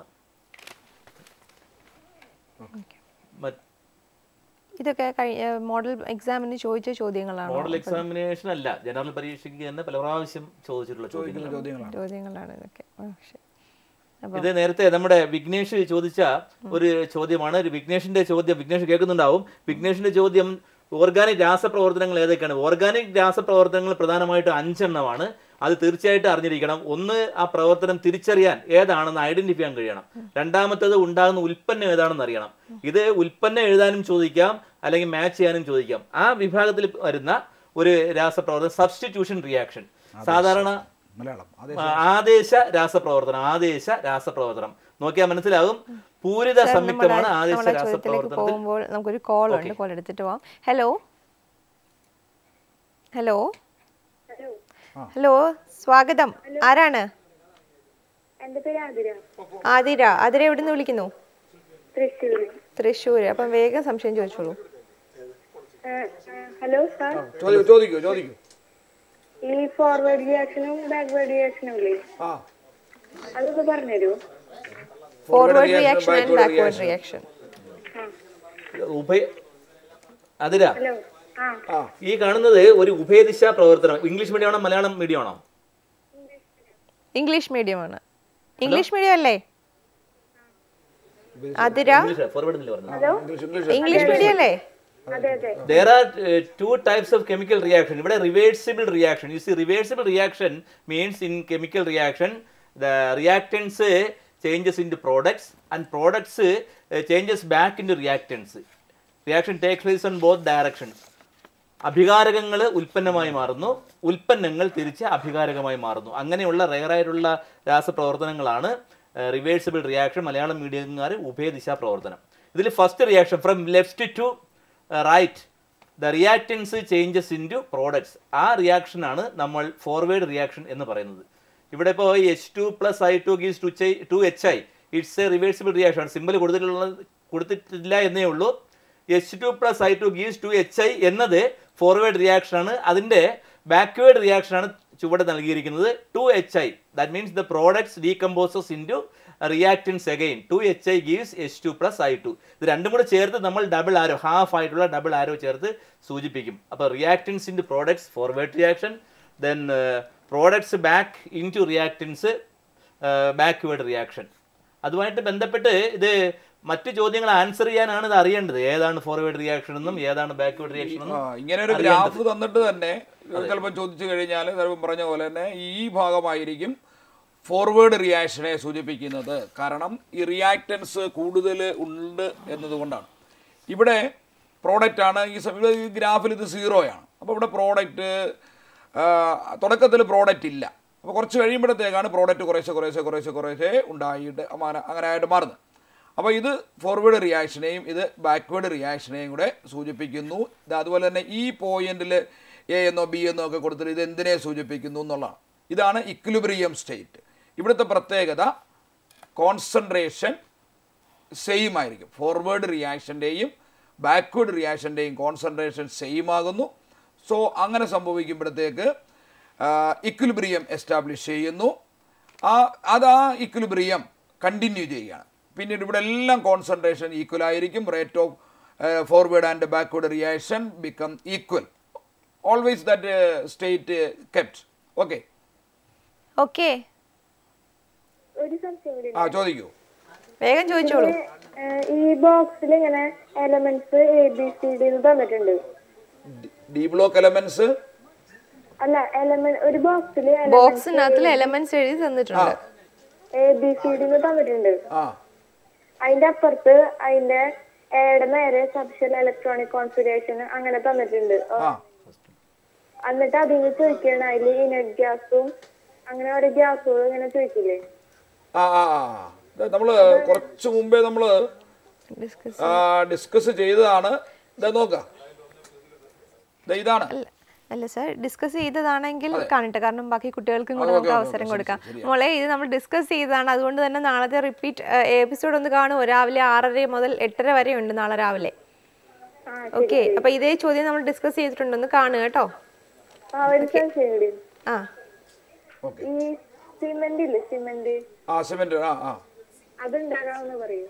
മറ്റ് ഇതൊക്കെ കഴി- ഏ, മോഡൽ എക്സാമിന് ചോദിച്ച ചോദ്യങ്ങളാണ് മോഡൽ എക്സാമിനേഷൻ അല്ല ജനറൽ പരീക്ഷയ്ക്ക് തന്നെ പല പ്രാവശ്യം ചോദിച്ചിട്ടുള്ള ചോദ്യങ്ങളാണ് ചോദ്യങ്ങളാണ് ചോദ്യങ്ങളാണ് ഇതൊക്കെ ആ, ശരി ഇത് നേരത്തെ നമ്മുടെ വിഘ്നേഷ് ചോദിച്ച ഒരു ചോദ്യമാണ് ഒരു വിഘ്നേഷിന്റെ ചോദ്യം വിഘ്നേഷ് കേൾക്കുന്നുണ്ടാവും വിഘ്നേഷിന്റെ ചോദ്യം ഓർഗാനിക് രാസപ്രവർത്തനങ്ങൾ ഏതൊക്കെയാണ് ഓർഗാനിക് രാസപ്രവർത്തനങ്ങൾ പ്രധാനമായിട്ടും അഞ്ചെണ്ണമാണ് അത് തീർച്ചയായിട്ടും അറിഞ്ഞിരിക്കണം ഒന്ന് ആ പ്രവർത്തനം തിരിച്ചറിയാൻ ഏതാണെന്ന് ഐഡന്റിഫൈ ചെയ്യാൻ കഴിയണം രണ്ടാമത്തേത് ഉണ്ടാകുന്ന ഉൽപ്പന്നം ഏതാണെന്ന് അറിയണം ഇത് ഉൽപ്പന്നം എഴുതാനും ചോദിക്കാം അല്ലെങ്കിൽ മാച്ച് ചെയ്യാനും ചോദിക്കാം ആ വിഭാഗത്തിൽ വരുന്ന ഒരു രാസപ്രവർത്തനം സബ്സ്റ്റിറ്റ്യൂഷൻ റിയാക്ഷൻ സാധാരണ മലയാളം അതെ ആ, ആദേശ രാസപ്രവർത്തനം ആദേശ രാസപ്രവർത്തനം നോക്കിയാൽ മനസ്സിലാകും പൂരിത സംയുക്തമാണ് ആദേശ നമ്മളെ ചോദ്യത്തിലേക്ക് രാസപ്രവർത്തനത്തിൽ പോകുമ്പോൾ നമുക്കൊരു കോൾ ഉണ്ട് കോൾ എടുത്തിട്ട് പോവാം ഹലോ ഹലോ ഹലോ സ്വാഗതം ആരാണ് എന്റെ പേര് ആതിര ആതിര ആതിര എവിടെ നിന്ന് വിളിക്കുന്നു തൃശ്ശൂർ തൃശ്ശൂർ അപ്പം വേഗം സംശയം ചോദിച്ചോളൂ ഹലോ സാർ ചോദി- ചോദിക്കൂ ചോദിക്കൂ ഈ ഫോർവേഡ് റിയാക്ഷനും ബാക്ക്വേർഡ് റിയാക്ഷനും ഇല്ലേ ആ അതൊക്കെ പറഞ്ഞുതരുമോ forward reaction, reaction and backward backward reaction. Reaction ഉഭയ അതിര ഹലോ ആ ആ ഈ കാണുന്നത് ഒരു ഉഭയദിശ പ്രവർത്തനം ഇംഗ്ലീഷ് മീഡിയം ആണോ മലയാളം മീഡിയം ആണോ ഇംഗ്ലീഷ് മീഡിയം ആണ് ഇംഗ്ലീഷ് മീഡിയം അല്ലേ അതിര ഇംഗ്ലീഷ് ഫോർവേഡ് എന്നല്ലേ പറഞ്ഞത് ഇംഗ്ലീഷ് ഇംഗ്ലീഷ് ഇംഗ്ലീഷ് മീഡിയം അല്ലേ അതെ അതെ there are uh, two types of chemical reaction ഇവിടെ reversible reaction you see reversible reaction means in chemical reaction the reactants uh, changes into products and products uh, changes back into reactants reaction takes place on both directions അഭികാരകങ്ങൾ ഉൽപ്പന്നമായി മാറുന്നു ഉൽപ്പന്നങ്ങൾ തിരിച്ച് അഭികാരകമായി മാറുന്നു അങ്ങനെയുള്ള റെയറായിട്ടുള്ള രാസപ്രവർത്തനങ്ങളാണ് reversible reaction Malayalam മീഡിയക്കാർ ഉഭയദിശാ പ്രവർത്തനം ഇതിൽ first reaction from left to right the reactants changes into products ആ റിയാക്ഷനാണ് നമ്മൾ ഫോർവേഡ് റിയാക്ഷൻ എന്ന് പറയുന്നത് ഇവിടെ ഇപ്പോൾ H two plus I two gives two two H I it's a reversible reaction simple കൊടുത്തിട്ടുള്ള കൊടുത്തിട്ടില്ല എന്നേ ഉള്ളൂ H two plus I two gives two H I എന്നത് ഫോർവേഡ് റിയാക്ഷൻ ആണ് അതിൻ്റെ ബാക്ക്വേർഡ് റിയാക്ഷൻ ആണ് ചുവടെ നൽകിയിരിക്കുന്നത് two H I that means the products decomposes into reactants again two H I gives H two plus I two ഇത് രണ്ടും കൂടെ ചേർത്ത് നമ്മൾ ഡബിൾ ആരോ ഹാഫ് ആയിട്ടുള്ള ഡബിൾ ആരോ ചേർത്ത് സൂചിപ്പിക്കും അപ്പോൾ reactants into products forward reaction then products back into reactants backward reaction അതുമായിട്ട് ബന്ധപ്പെട്ട് ഇത് മറ്റു ചോദ്യങ്ങൾ ആൻസർ ചെയ്യാനാണ് ഇത് അറിയേണ്ടത് ഏതാണ് ഫോർവേഡ് റിയാക്ഷൻ എന്നും ഏതാണ് ബാക്ക്വേർഡ് റിയാക്ഷൻ ആ, എന്നും ഇങ്ങനെ ഒരു ഗ്രാഫ് തന്നിട്ട് തന്നെ ചിലപ്പോൾ ചോദിച്ചു കഴിഞ്ഞാൽ ചിലപ്പോൾ പറഞ്ഞ പോലെ തന്നെ ഈ ഭാഗമായിരിക്കും ഫോർവേഡ് റിയാക്ഷനെ സൂചിപ്പിക്കുന്നത് കാരണം ഈ റിയാക്റ്റൻസ് കൂടുതൽ ഉണ്ട് എന്നതുകൊണ്ടാണ് ഇവിടെ പ്രോഡക്റ്റ് ആണ് ഈ സ- ഇവിടെ ഈ ഗ്രാഫിൽ ഇത് സീറോയാണ് അപ്പോൾ ഇവിടെ പ്രോഡക്റ്റ് തുടക്കത്തിൽ പ്രോഡക്റ്റ് ഇല്ല അപ്പോൾ കുറച്ച് കഴിയുമ്പോഴത്തേക്കാണ് പ്രോഡക്റ്റ് കുറേശ്ശെ കുറേശ്ശെ കുറേശ്ശെ കുറേശ്ശെ ഉണ്ടായിട്ട് അമാന- അങ്ങനെ ആയിട്ട് മാറുന്നത് അപ്പോൾ ഇത് ഫോർവേഡ് റിയാക്ഷനെയും ഇത് ബാക്ക്വേർഡ് റിയാക്ഷനെയും കൂടെ സൂചിപ്പിക്കുന്നു ഇത് അതുപോലെ തന്നെ ഈ പോയിന്റിൽ എ എന്നോ ബി എന്നോ ഒക്കെ കൊടുത്തിട്ട് ഇത് എന്തിനെ സൂചിപ്പിക്കുന്നു എന്നുള്ളതാണ് ഇതാണ് ഇക്വിലിബ്രിയം സ്റ്റേറ്റ് ഇവിടുത്തെ പ്രത്യേകത കോൺസെൻട്രേഷൻ സെയിം ആയിരിക്കും ഫോർവേഡ് റിയാക്ഷൻ്റെയും ബാക്ക്വേർഡ് റിയാക്ഷൻ്റെയും കോൺസെൻട്രേഷൻ സെയിം ആകുന്നു സോ അങ്ങനെ സംഭവിക്കുമ്പോഴത്തേക്ക് ഇക്വിലിബ്രിയം എസ്റ്റാബ്ലിഷ് ചെയ്യുന്നു ആ അത് ആ ഇക്വിലിബ്രിയം കണ്ടിന്യൂ ചെയ്യുകയാണ് പിന്നീട് ഇവിടെ എല്ലാം കോൺസെൻട്രേഷൻ ഈക്വൽ ആയിരിക്കും rate of forward and backward reaction become equal always that state kept okay okay ഒരു സംശയം കൂടി ആ ചോദിക്കൂ വേഗം ചോദിച്ചോളൂ ഏഹ് ഈ ബോക്സിൽ ഇങ്ങനെ elements A B C D എന്ന് തന്നിട്ടുണ്ട് ഡി ബ്ലോക്ക് എലമെന്റ്സ് അല്ല എലമെന്റ് ഒരു ബോക്സിൽ ബോക്സിനകത്തിൽ എലമെന്റ്സ് എഴുതി തന്നിട്ടുണ്ട് എ ബി സി ഡി എന്ന് തന്നിട്ടുണ്ട് ആ അതിന്റെ അപ്പുറത്ത് അതിന്റെ എയുടെ നേരെ സബ്ഷൽ ഇലക്ട്രോണിക് കോൺഫിഗറേഷൻ അങ്ങനെ തന്നിട്ടുണ്ട് ആ എന്നിട്ട് അതിന് ചോദിക്കണം അതിൽ ഇനറ്റ് ഗ്യാസും അങ്ങനെ ഓരോ ഗ്യാസുകളും ഇങ്ങനെ ചോദിക്കില്ലേ ആ ആ ആ നമ്മൾ കുറച്ച് മുമ്പേ നമ്മൾ ഡിസ്കസ് ഡിസ്കസ് ചെയ്തതാണ് ഇത് നോക്കുക ദേ ഇതാണ് അല്ല സർ ഡിസ്കസ് ചെയ്തതാണെങ്കിൽ കാണട്ടെ കാരണം ബാക്കി കുട്ടികൾക്കും കൂടെ നമുക്ക് അവസരം കൊടുക്കാം മോളെ ഇത് നമ്മൾ ഡിസ്കസ് ചെയ്തതാണ് അതുകൊണ്ട് തന്നെ നാളത്തെ റിപ്പീറ്റ് എപ്പിസോഡ് ഒന്ന് കാണുമോ രാവിലെ ആറര മുതൽ എട്ടര വരെ ഉണ്ട് നാളെ രാവിലെ ഓക്കെ അപ്പൊ ഇതേ ചോദ്യം നമ്മൾ ഡിസ്കസ് ചെയ്തിട്ടുണ്ടെന്ന് കാണുക കേട്ടോ ആ ഒരു സംശയം കൂടി ആ ഓക്കെ ഈ സിമെന്റ് ഇല്ലേ സിമെന്റ് ആ സിമെന്റ് ആ ആ അതുണ്ടാകാമെന്ന് പറയൂ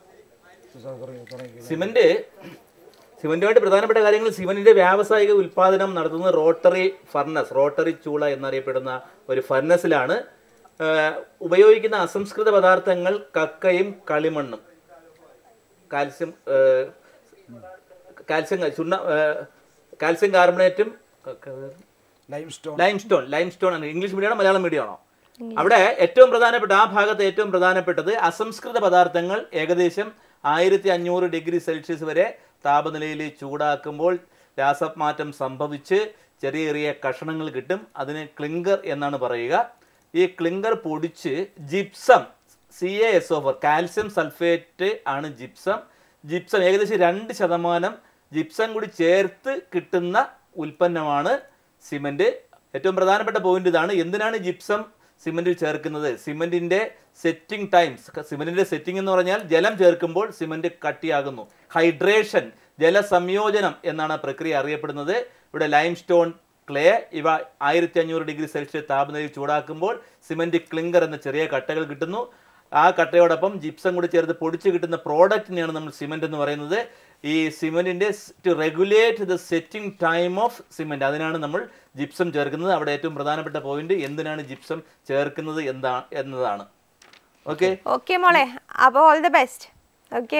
സിമന്റ് സിമന്റുമായിട്ട് പ്രധാനപ്പെട്ട കാര്യങ്ങൾ സിമന്റിന്റെ വ്യാവസായിക ഉൽപാദനം നടത്തുന്നത് റോട്ടറി ഫർണസ് റോട്ടറി ചൂള എന്നറിയപ്പെടുന്ന ഒരു ഫർണസിലാണ് ഏഹ്, ഉപയോഗിക്കുന്ന അസംസ്കൃത പദാർത്ഥങ്ങൾ കക്കയും കളിമണ്ണും കാൽസ്യം ഏഹ്, കാൽസ്യം ചുണ്ണ ഏഹ്, കാൽസ്യം കാർബണേറ്റും limestone limestone limestone ആണ് ഇംഗ്ലീഷ് മീഡിയമാണോ മലയാളം മീഡിയമാണോ അവിടെ ഏറ്റവും പ്രധാനപ്പെട്ട ആ ഭാഗത്ത് ഏറ്റവും പ്രധാനപ്പെട്ടത് അസംസ്കൃത പദാർത്ഥങ്ങൾ ഏകദേശം ആയിരത്തി അഞ്ഞൂറ് ഡിഗ്രി സെൽഷ്യസ് വരെ താപനിലയിൽ ചൂടാക്കുമ്പോൾ രാസമാറ്റം സംഭവിച്ച് ചെറിയ ചെറിയ കഷണങ്ങൾ കിട്ടും അതിന് ക്ലിങ്കർ എന്നാണ് പറയുക ഈ ക്ലിങ്കർ പൊടിച്ച് gypsum C A S O four calcium sulphate ആണ് ജിപ്സം ജിപ്സം ഏകദേശം രണ്ട് ശതമാനം ജിപ്സം കൂടി ചേർത്ത് കിട്ടുന്ന ഉൽപ്പന്നമാണ് സിമന്റ് ഏറ്റവും പ്രധാനപ്പെട്ട പോയിന്റ് ഇതാണ് എന്തിനാണ് ജിപ്സം സിമന്റിൽ ചേർക്കുന്നത് സിമന്റിന്റെ സെറ്റിംഗ് ടൈംസ് സിമന്റിന്റെ സെറ്റിംഗ് എന്ന് പറഞ്ഞാൽ ജലം ചേർക്കുമ്പോൾ സിമന്റ് കട്ടിയാകുന്നു ഹൈഡ്രേഷൻ ജലസംയോജനം എന്നാണ് ആ പ്രക്രിയ അറിയപ്പെടുന്നത് ഇവിടെ ലൈം സ്റ്റോൺ ക്ലേ ഇവ ആയിരത്തി അഞ്ഞൂറ് ഡിഗ്രി സെൽഷ്യസ് താപനിലയിൽ ചൂടാക്കുമ്പോൾ സിമന്റ് ക്ലിങ്കർ എന്ന ചെറിയ കട്ടകൾ കിട്ടുന്നു ആ കട്ടയോടൊപ്പം ജിപ്സം കൂടി ചേർത്ത് പൊടിച്ച് കിട്ടുന്ന പ്രോഡക്റ്റിനെയാണ് നമ്മൾ സിമെന്റ് എന്ന് പറയുന്നത് ഈ സിമെന്റിന്റെ to regulate the setting time of cement അതിനാണ് നമ്മൾ ജിപ്സം ചേർക്കുന്നത് അവിടെ ഏറ്റവും പ്രധാനപ്പെട്ട പോയിന്റ് എന്തിനാണ് ജിപ്സം ചേർക്കുന്നത് എന്താ എന്നതാണ് ഓക്കെ ഓക്കെ മോളെ അപ്പോൾ ഓൾ ദി ബെസ്റ്റ് ഓക്കെ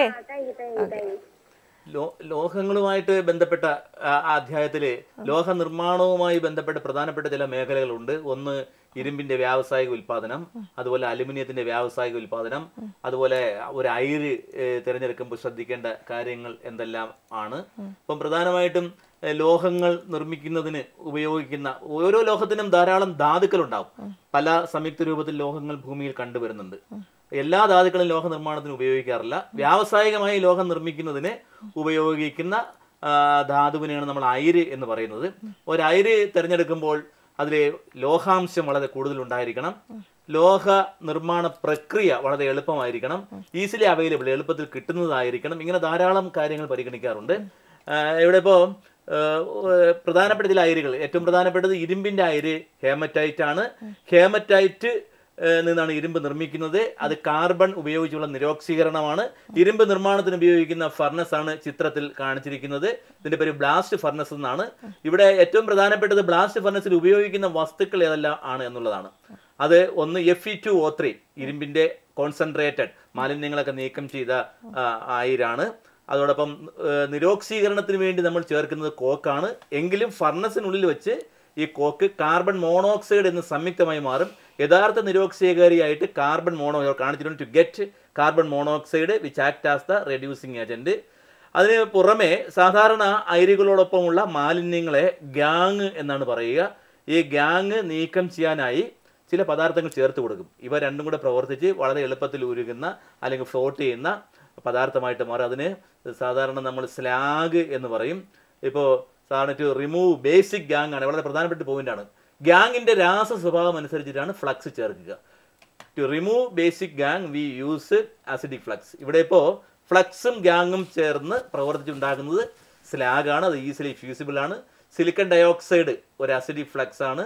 ലോ ലോഹങ്ങളുമായിട്ട് ബന്ധപ്പെട്ട ആ, ആ അധ്യായത്തില് ലോഹ നിർമ്മാണവുമായി ബന്ധപ്പെട്ട പ്രധാനപ്പെട്ട ചില മേഖലകളുണ്ട് ഒന്ന് ഇരുമ്പിന്റെ വ്യാവസായിക ഉൽപാദനം അതുപോലെ അലുമിനിയത്തിന്റെ വ്യാവസായിക ഉൽപാദനം അതുപോലെ ഒരു അയിര് ഏഹ്, തിരഞ്ഞെടുക്കുമ്പോൾ ശ്രദ്ധിക്കേണ്ട കാര്യങ്ങൾ എന്തെല്ലാം ആണ് അപ്പം പ്രധാനമായിട്ടും ഏഹ്, ലോഹങ്ങൾ നിർമ്മിക്കുന്നതിന് ഉപയോഗിക്കുന്ന ഓരോ ലോഹത്തിനും ധാരാളം ധാതുക്കൾ ഉണ്ടാവും പല സംയുക്ത രൂപത്തിൽ ലോഹങ്ങൾ ഭൂമിയിൽ കണ്ടുവരുന്നുണ്ട് എല്ലാ ധാതുക്കളും ലോഹ നിർമ്മാണത്തിന് ഉപയോഗിക്കാറില്ല വ്യാവസായികമായി ലോഹം നിർമ്മിക്കുന്നതിന് ഉപയോഗിക്കുന്ന ആ, ധാതുവിനെയാണ് നമ്മൾ അയിര് എന്ന് പറയുന്നത് ഒരു അയിര് തിരഞ്ഞെടുക്കുമ്പോൾ അതിൽ ലോഹാംശം വളരെ കൂടുതൽ ഉണ്ടായിരിക്കണം ലോഹ നിർമ്മാണ പ്രക്രിയ വളരെ എളുപ്പമായിരിക്കണം ഈസിലി അവൈലബിൾ എളുപ്പത്തിൽ കിട്ടുന്നതായിരിക്കണം ഇങ്ങനെ ധാരാളം കാര്യങ്ങൾ പരിഗണിക്കാറുണ്ട് ആ, ഇവിടെ ഇപ്പോൾ പ്രധാനപ്പെട്ട ചില അയിരുകൾ ഏറ്റവും പ്രധാനപ്പെട്ടത് ഇരുമ്പിന്റെ അയിര് ഹേമറ്റൈറ്റ് ആണ് ഹേമറ്റൈറ്റ് ഏഹ് നിന്നാണ് ഇരുമ്പ് നിർമ്മിക്കുന്നത് അത് കാർബൺ ഉപയോഗിച്ചുള്ള നിരോക്സീകരണമാണ് ഇരുമ്പ് നിർമ്മാണത്തിന് ഉപയോഗിക്കുന്ന ഫർണസ് ആണ് ചിത്രത്തിൽ കാണിച്ചിരിക്കുന്നത് ഇതിന്റെ പേര് ബ്ലാസ്റ്റ് ഫർണസ് എന്നാണ് ഇവിടെ ഏറ്റവും പ്രധാനപ്പെട്ടത് ബ്ലാസ്റ്റ് ഫർണസിൽ ഉപയോഗിക്കുന്ന വസ്തുക്കൾ ഏതെല്ലാം ആണ് എന്നുള്ളതാണ് അത് ഒന്ന് F E two O three ഇരുമ്പിന്റെ കോൺസെൻട്രേറ്റഡ് മാലിന്യങ്ങളൊക്കെ നീക്കം ചെയ്ത ആ, അയിരാണ് അതോടൊപ്പം ഏഹ് നിരോക്സീകരണത്തിന് വേണ്ടി നമ്മൾ ചേർക്കുന്നത് കോക്കാണ് എങ്കിലും ഫർണസിനുള്ളിൽ വെച്ച് ഈ കോക്ക് കാർബൺ മോണോക്സൈഡ് എന്ന് സംയുക്തമായി മാറും യഥാർത്ഥ നിരോക്സീകാരിയായിട്ട് കാർബൺ മോണോ കാണിച്ചിട്ടുണ്ട് to get carbon monoxide which act as the reducing agent അതിന് പുറമെ സാധാരണ അയിരുകളോടൊപ്പമുള്ള മാലിന്യങ്ങളെ ഗ്യാങ് എന്നാണ് പറയുക ഈ ഗ്യാങ് നീക്കം ചെയ്യാനായി ചില പദാർത്ഥങ്ങൾ ചേർത്ത് കൊടുക്കും ഇവ രണ്ടും കൂടെ പ്രവർത്തിച്ച് വളരെ എളുപ്പത്തിൽ ഉരുകുന്ന അല്ലെങ്കിൽ ഫ്ലോട്ട് ചെയ്യുന്ന പദാർത്ഥമായിട്ട് മാറും അതിന് സാധാരണ നമ്മൾ സ്ലാഗ് എന്ന് പറയും ഇപ്പോൾ സാധാരണ ടു റിമൂവ് ബേസിക് ഗ്യാങ് ആണ് വളരെ പ്രധാനപ്പെട്ട പോയിന്റ് ആണ് ഗ്യാങ്ങിന്റെ രാസ സ്വഭാവം അനുസരിച്ചിട്ടാണ് ഫ്ലക്സ് ചേർക്കുക to remove basic gangue we use acidic flux ഇവിടെ ഇപ്പോൾ ഫ്ലക്സും ഗാങ്ങും ചേർന്ന് പ്രവർത്തിച്ചുണ്ടാക്കുന്നത് സ്ലാഗ് ആണ് അത് ഈസിലി ഫ്യൂസിബിൾ ആണ് സിലിക്കൺ ഡയോക്സൈഡ് ഒരു ആസിഡിക് ഫ്ലക്സ് ആണ്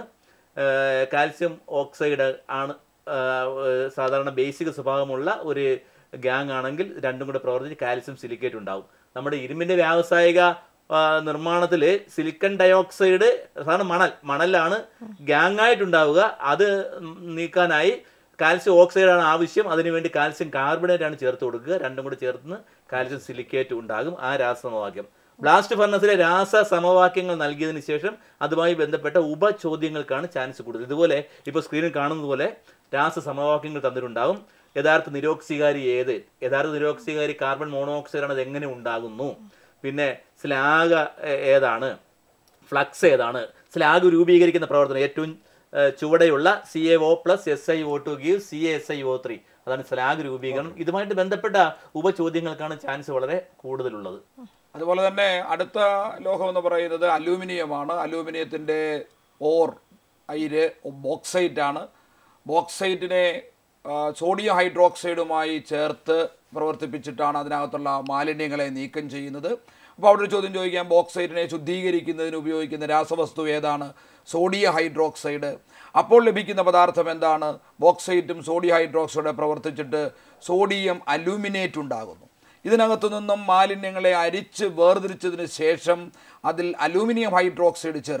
കാൽസ്യം ഓക്സൈഡ് ആണ് ഏഹ്, സാധാരണ ബേസിക് സ്വഭാവമുള്ള ഒരു ഗാങ് ആണെങ്കിൽ രണ്ടും കൂടെ പ്രവർത്തിച്ച് കാൽസ്യം സിലിക്കേറ്റ് ഉണ്ടാവും നമ്മുടെ ഇരുമ്പിന്റെ വ്യാവസായിക നിർമ്മാണത്തിൽ സിലിക്കൺ ഡയോക്സൈഡ് സാധാരണ മണൽ മണലാണ് ഗ്യാങ് ആയിട്ടുണ്ടാവുക അത് നീക്കാനായി കാൽസ്യം ഓക്സൈഡാണ് ആവശ്യം അതിനുവേണ്ടി കാൽസ്യം കാർബണേറ്റ് ആണ് ചേർത്ത് കൊടുക്കുക രണ്ടും കൂടി ചേർന്ന് കാൽസ്യം സിലിക്കേറ്റ് ഉണ്ടാകും ആ രാസസമവാക്യം ബ്ലാസ്റ്റ് ഫർണസിലെ രാസ സമവാക്യങ്ങൾ നൽകിയതിന് ശേഷം അതുമായി ബന്ധപ്പെട്ട ഉപചോദ്യങ്ങൾക്കാണ് ചാൻസ് കൂടുതൽ ഇതുപോലെ ഇപ്പോൾ സ്ക്രീനിൽ കാണുന്നത് പോലെ രാസ സമവാക്യങ്ങൾ തന്നിട്ടുണ്ടാകും യഥാർത്ഥ നിരോക്സികാരി ഏത് യഥാർത്ഥ നിരോക്സികാരി കാർബൺ മോണോക്സൈഡ് ആണ് അത് എങ്ങനെ ഉണ്ടാകുന്നു പിന്നെ സ്ലാഗ് ഏ- ഏതാണ് ഫ്ലക്സ് ഏതാണ് സ്ലാഗ് രൂപീകരിക്കുന്ന പ്രവർത്തനം ഏറ്റവും ഏഹ്, ചുവടെയുള്ള C A O plus S I O two give C S I O three അതാണ് സ്ലാഗ് രൂപീകരണം ഇതുമായിട്ട് ബന്ധപ്പെട്ട ഉപചോദ്യങ്ങൾക്കാണ് ചാൻസ് വളരെ കൂടുതലുള്ളത് അതുപോലെ തന്നെ അടുത്ത ലോഹം എന്ന് പറയുന്നത് അലൂമിനിയമാണ് അലൂമിനിയത്തിൻ്റെ ഓർ അയിര് ബോക്സൈറ്റ് ആണ് ബോക്സൈറ്റിനെ ആ, സോഡിയം ഹൈഡ്രോക്സൈഡുമായി ചേർത്ത് പ്രവർത്തിപ്പിച്ചിട്ടാണ് അതിനകത്തുള്ള മാലിന്യങ്ങളെ നീക്കം ചെയ്യുന്നത് അപ്പോൾ അവിടെ ഒരു ചോദ്യം ചോദിക്കാം ബോക്സൈറ്റിനെ ശുദ്ധീകരിക്കുന്നതിന് ഉപയോഗിക്കുന്ന രാസവസ്തു ഏതാണ് സോഡിയം ഹൈഡ്രോക്സൈഡ് അപ്പോൾ ലഭിക്കുന്ന പദാർത്ഥം എന്താണ് ബോക്സൈറ്റും സോഡിയം ഹൈഡ്രോക്സൈഡ് പ്രവർത്തിച്ചിട്ട് സോഡിയം അലൂമിനേറ്റ് ഉണ്ടാകുന്നു ഇതിനകത്തു നിന്നും മാലിന്യങ്ങളെ അരിച്ച് വേർതിരിച്ചതിന് ശേഷം അതിൽ അലൂമിനിയം ഹൈഡ്രോക്സൈഡ് ചേർക്കുക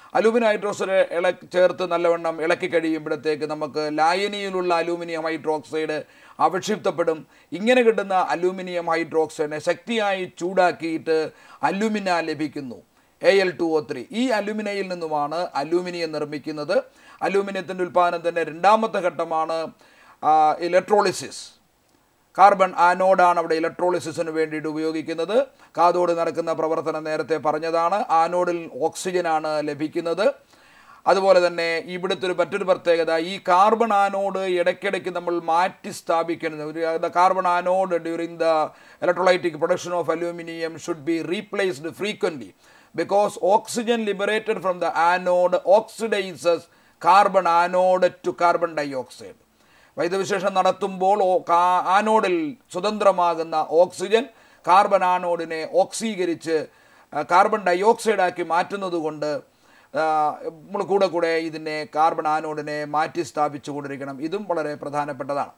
അലൂമിനിയം ഹൈഡ്രോക്സൈഡ് ഇള ചേർത്ത് നല്ലവണ്ണം ഇളക്കി കഴിയുമ്പോഴത്തേക്ക് നമുക്ക് ലായനിയിലുള്ള അലൂമിനിയം ഹൈഡ്രോക്സൈഡ് അവക്ഷിപ്തപ്പെടും ഇങ്ങനെ കിട്ടുന്ന അലൂമിനിയം ഹൈഡ്രോക്സൈഡിനെ ശക്തിയായി ചൂടാക്കിയിട്ട് അലൂമിന ലഭിക്കുന്നു A L two O three ഈ അലൂമിനയിൽ നിന്നുമാണ് അലൂമിനിയം നിർമ്മിക്കുന്നത് അലൂമിനിയത്തിൻ്റെ ഉൽപ്പാദനത്തിൻ്റെ രണ്ടാമത്തെ ഘട്ടമാണ് ഇലക്ട്രോളിസിസ് കാർബൺ ആനോഡാണ് അവിടെ ഇലക്ട്രോളിസിസിന് വേണ്ടിയിട്ട് ഉപയോഗിക്കുന്നത് കാതോട് നടക്കുന്ന പ്രവർത്തനം നേരത്തെ പറഞ്ഞതാണ് ആനോഡിൽ ഓക്സിജനാണ് ലഭിക്കുന്നത് അതുപോലെ തന്നെ ഇവിടുത്തെ ഒരു മറ്റൊരു പ്രത്യേകത ഈ കാർബൺ ആനോഡ് ഇടയ്ക്കിടയ്ക്ക് നമ്മൾ മാറ്റി സ്ഥാപിക്കുന്നത് ഒരു the carbon anode during the electrolytic production of aluminium should be replaced frequently because oxygen liberated from the anode oxidises carbon anode to carbon dioxide വൈദ്യവിശേഷം നടത്തുമ്പോൾ ഓ- കാ- ആനോഡിൽ സ്വതന്ത്രമാകുന്ന ഓക്സിജൻ കാർബൺ ആനോഡിനെ ഓക്സീകരിച്ച് ആ, കാർബൺ ഡൈ ഓക്സൈഡാക്കി മാറ്റുന്നത് കൊണ്ട് ആ, നമ്മൾ കൂടെ കൂടെ ഇതിനെ കാർബൺ ആനോഡിനെ മാറ്റി സ്ഥാപിച്ചു കൊണ്ടിരിക്കണം ഇതും വളരെ പ്രധാനപ്പെട്ടതാണ്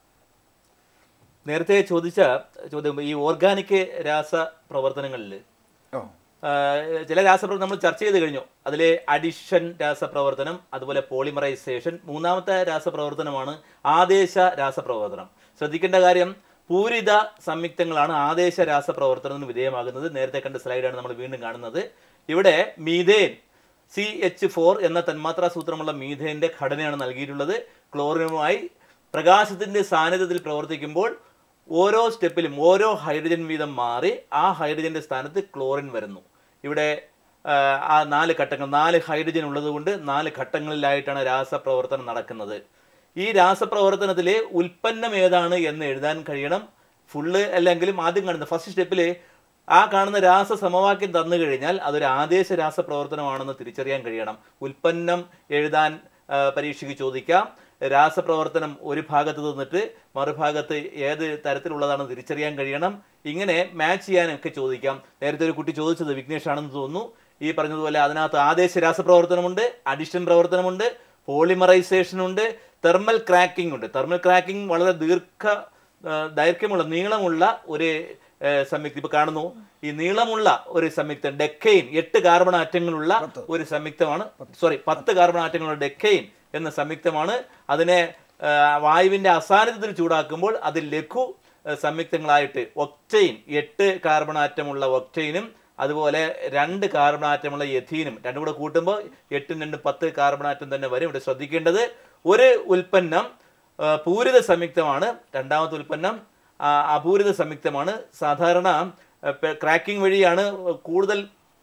നേരത്തെ ചോദിച്ച ചോദ്യം ഈ ഓർഗാനിക് രാസ പ്രവർത്തനങ്ങളിൽ ഓ ചില രാസപ്രവർത്തനം നമ്മൾ ചർച്ച ചെയ്ത് കഴിഞ്ഞു അതിലെ അഡിഷൻ രാസപ്രവർത്തനം അതുപോലെ പോളിമറൈസേഷൻ മൂന്നാമത്തെ രാസപ്രവർത്തനമാണ് ആദേശ രാസപ്രവർത്തനം ശ്രദ്ധിക്കേണ്ട കാര്യം പൂരിത സംയുക്തങ്ങളാണ് ആദേശ രാസപ്രവർത്തനത്തിന് വിധേയമാകുന്നത് നേരത്തെ കണ്ട സ്ലൈഡാണ് നമ്മൾ വീണ്ടും കാണുന്നത് ഇവിടെ മീഥേൻ സി എച്ച് ഫോർ എന്ന തന്മാത്രാ സൂത്രമുള്ള മീഥേന്റെ ഘടനയാണ് നൽകിയിട്ടുള്ളത് ക്ലോറിനുമായി പ്രകാശത്തിന്റെ സാന്നിധ്യത്തിൽ പ്രവർത്തിക്കുമ്പോൾ ഓരോ സ്റ്റെപ്പിലും ഓരോ ഹൈഡ്രജൻ വീതം മാറി ആ ഹൈഡ്രജന്റെ സ്ഥാനത്ത് ക്ലോറിൻ വരുന്നു ഇവിടെ ആ, ആ നാല് ഘട്ടങ്ങൾ നാല് ഹൈഡ്രജൻ ഉള്ളതുകൊണ്ട് നാല് ഘട്ടങ്ങളിലായിട്ടാണ് രാസപ്രവർത്തനം നടക്കുന്നത് ഈ രാസപ്രവർത്തനത്തിലെ ഉൽപ്പന്നം ഏതാണ് എന്ന് എഴുതാൻ കഴിയണം ഫുള്ള് അല്ലെങ്കിലും ആദ്യം കാണുന്ന ഫസ്റ്റ് സ്റ്റെപ്പിൽ ആ കാണുന്ന രാസ സമവാക്യം തന്നു കഴിഞ്ഞാൽ അതൊരു ആദേശ രാസപ്രവർത്തനമാണെന്ന് തിരിച്ചറിയാൻ കഴിയണം ഉൽപ്പന്നം എഴുതാൻ ആ, പരീക്ഷയ്ക്ക് ചോദിക്കാം രാസപ്രവർത്തനം ഒരു ഭാഗത്ത് നിന്നിട്ട് മറുഭാഗത്ത് ഏത് തരത്തിലുള്ളതാണെന്ന് തിരിച്ചറിയാൻ കഴിയണം ഇങ്ങനെ മാച്ച് ചെയ്യാനൊക്കെ ചോദിക്കാം നേരത്തെ ഒരു കുട്ടി ചോദിച്ചത് വിഘ്നേഷ് ആണെന്ന് തോന്നുന്നു ഈ പറഞ്ഞതുപോലെ അതിനകത്ത് ആദേശ രാസപ്രവർത്തനമുണ്ട് അഡിഷൻ പ്രവർത്തനമുണ്ട് പോളിമറൈസേഷൻ ഉണ്ട് തെർമൽ ക്രാക്കിംഗ് ഉണ്ട് തെർമൽ ക്രാക്കിംഗ് വളരെ ദീർഘ ആ, ദൈർഘ്യമുള്ള നീളമുള്ള ഒരു ആ, സംയുക്തം ഇപ്പൊ കാണുന്നു ഈ നീളമുള്ള ഒരു സംയുക്തം ഡെക്കൈൻ എട്ട് കാർബൺ ആറ്റങ്ങളുള്ള ഒരു സംയുക്തമാണ് സോറി പത്ത് കാർബൺ ആറ്റങ്ങളുള്ള ഡെക്കൈൻ എന്ന സംയുക്തമാണ് അതിനെ ആ, വായുവിന്റെ അസാന്നിധ്യത്തിൽ ചൂടാക്കുമ്പോൾ അത് ലഘു ആ, സംയുക്തങ്ങളായിട്ട് ഒക്ടൈൻ എട്ട് കാർബൺ ആറ്റമുള്ള ഒക്ടൈനും അതുപോലെ രണ്ട് കാർബൺ ആറ്റമുള്ള എഥീനും രണ്ടും കൂടെ കൂട്ടുമ്പോൾ എട്ടും രണ്ട് പത്ത് കാർബൺ ആറ്റം തന്നെ വരും ഇവിടെ ശ്രദ്ധിക്കേണ്ടത് ഒരു ഉൽപ്പന്നം ആ, പൂരിത സംയുക്തമാണ് രണ്ടാമത്തെ ഉൽപ്പന്നം ആ, അപൂരിത സംയുക്തമാണ് സാധാരണ ക്രാക്കിംഗ് വഴിയാണ് കൂടുതൽ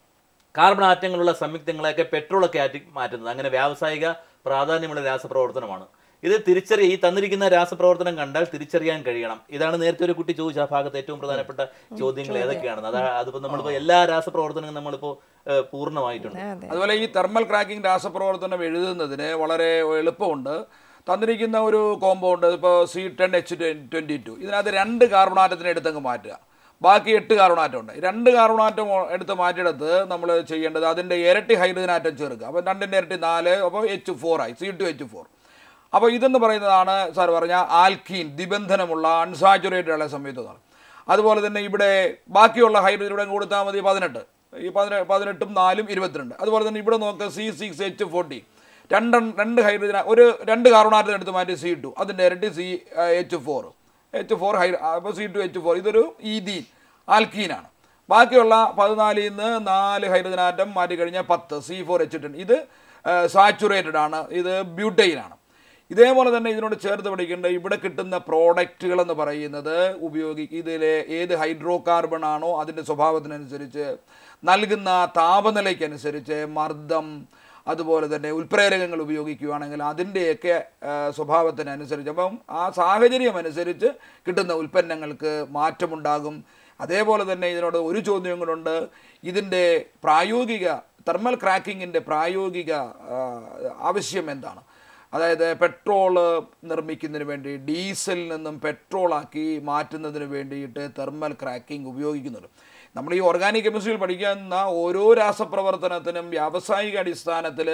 കാർബൺ ആറ്റങ്ങളുള്ള സംയുക്തങ്ങളെയൊക്കെ പെട്രോളൊക്കെ ആറ്റി മാറ്റുന്നത് അങ്ങനെ വ്യാവസായിക പ്രാധാന്യമുള്ള രാസപ്രവർത്തനമാണ് ഇത് തിരിച്ചറി ഈ തന്നിരിക്കുന്ന രാസപ്രവർത്തനം കണ്ടാൽ തിരിച്ചറിയാൻ കഴിയണം ഇതാണ് നേരത്തെ ഒരു കുട്ടി ചോദിച്ച ആ ഭാഗത്ത് ഏറ്റവും പ്രധാനപ്പെട്ട ചോദ്യങ്ങൾ ഏതൊക്കെയാണെന്ന് അതാ അതിപ്പോ നമ്മളിപ്പോ എല്ലാ രാസപ്രവർത്തനങ്ങളും നമ്മളിപ്പോ ഏഹ്, പൂർണ്ണമായിട്ടുണ്ട് അതുപോലെ ഈ തെർമൽ ക്രാക്കിംഗ് രാസപ്രവർത്തനം എഴുതുന്നതിന് വളരെ എളുപ്പമുണ്ട് തന്നിരിക്കുന്ന ഒരു കോമ്പൗണ്ട് ഇപ്പോൾ C ten H twenty two ഇതിനകത്ത് രണ്ട് കാർബണാറ്റത്തിനെ എടുത്തങ്ങ് മാറ്റുക ബാക്കി എട്ട് കാർബണാറ്റം ഉണ്ട് രണ്ട് കാർബണാറ്റം എടുത്ത് മാറ്റിയെടുത്ത് നമ്മൾ ചെയ്യേണ്ടത് അതിൻ്റെ ഇരട്ടി ഹൈഡ്രജൻ ആറ്റം ചേർക്കുക അപ്പോൾ രണ്ടിൻ്റെ ഇരട്ടി നാല് അപ്പോൾ എച്ച് ഫോർ ആയി സി ടു എച്ച് ഫോർ അപ്പോൾ ഇതെന്ന് പറയുന്നതാണ് സാർ പറഞ്ഞ ആൽക്കീൻ ദിബന്ധനമുള്ള അൺസാച്ചുറേറ്റഡ് ഉള്ള സംയുക്തമാണ് അതുപോലെ തന്നെ ഇവിടെ ബാക്കിയുള്ള ഹൈഡ്രജൻ ഇവിടെ കൊടുത്താൽ മതി പതിനെട്ട് ഈ പതിനെ പതിനെട്ടും നാലും ഇരുപത്തിരണ്ട് അതുപോലെ തന്നെ ഇവിടെ നോക്കുക സി സിക്സ് എച്ച് ഫോർട്ടി രണ്ട് രണ്ട് ഹൈഡ്രജൻ ഒരു രണ്ട് കാർബണാറ്റം എടുത്ത് മാറ്റി സി ടു അതിൻ്റെ ഇരട്ടി C H four H four ഹൈ അപ്പോൾ സി ടു എച്ച് ഫോർ ഇതൊരു ഈദീൻ ആൽക്കീനാണ് ബാക്കിയുള്ള പതിനാലിൽ നിന്ന് നാല് ഹൈഡ്രജൻ ആറ്റം മാറ്റി കഴിഞ്ഞാൽ പത്ത് സി ഫോർ എച്ച് ടെൻ ഇത് സാച്ചുറേറ്റഡ് ആണ് ഇത് ബ്യൂട്ടൈനാണ് ഇതേപോലെ തന്നെ ഇതിനോട് ചേർത്ത് പഠിക്കേണ്ട ഇവിടെ കിട്ടുന്ന പ്രോഡക്റ്റുകൾ എന്ന് പറയുന്നത് ഉപയോഗി ഇതിലെ ഏത് ഹൈഡ്രോ കാർബൺ ആണോ അതിൻ്റെ സ്വഭാവത്തിനനുസരിച്ച് നൽകുന്ന താപനിലയ്ക്കനുസരിച്ച് മർദ്ദം അതുപോലെ തന്നെ ഉൽപ്രേരകങ്ങൾ ഉപയോഗിക്കുകയാണെങ്കിൽ അതിൻ്റെയൊക്കെ ആ, സ്വഭാവത്തിനനുസരിച്ച് അപ്പം ആ സാഹചര്യം അനുസരിച്ച് കിട്ടുന്ന ഉൽപ്പന്നങ്ങൾക്ക് മാറ്റമുണ്ടാകും അതേപോലെ തന്നെ ഇതിനോട് ഒരു ചോദ്യം കൂടെ ഇതിൻ്റെ പ്രായോഗിക തെർമൽ ക്രാക്കിങ്ങിൻ്റെ പ്രായോഗിക ആ, ആവശ്യം എന്താണ് അതായത് പെട്രോള് നിർമ്മിക്കുന്നതിന് വേണ്ടി ഡീസലിൽ നിന്നും പെട്രോളാക്കി മാറ്റുന്നതിന് വേണ്ടിയിട്ട് തെർമൽ ക്രാക്കിംഗ് ഉപയോഗിക്കുന്നുണ്ട് നമ്മൾ ഈ ഓർഗാനിക് കെമിസ്ട്രിയിൽ പഠിക്കുന്ന ഓരോ രാസപ്രവർത്തനത്തിനും വ്യാവസായിക അടിസ്ഥാനത്തിൽ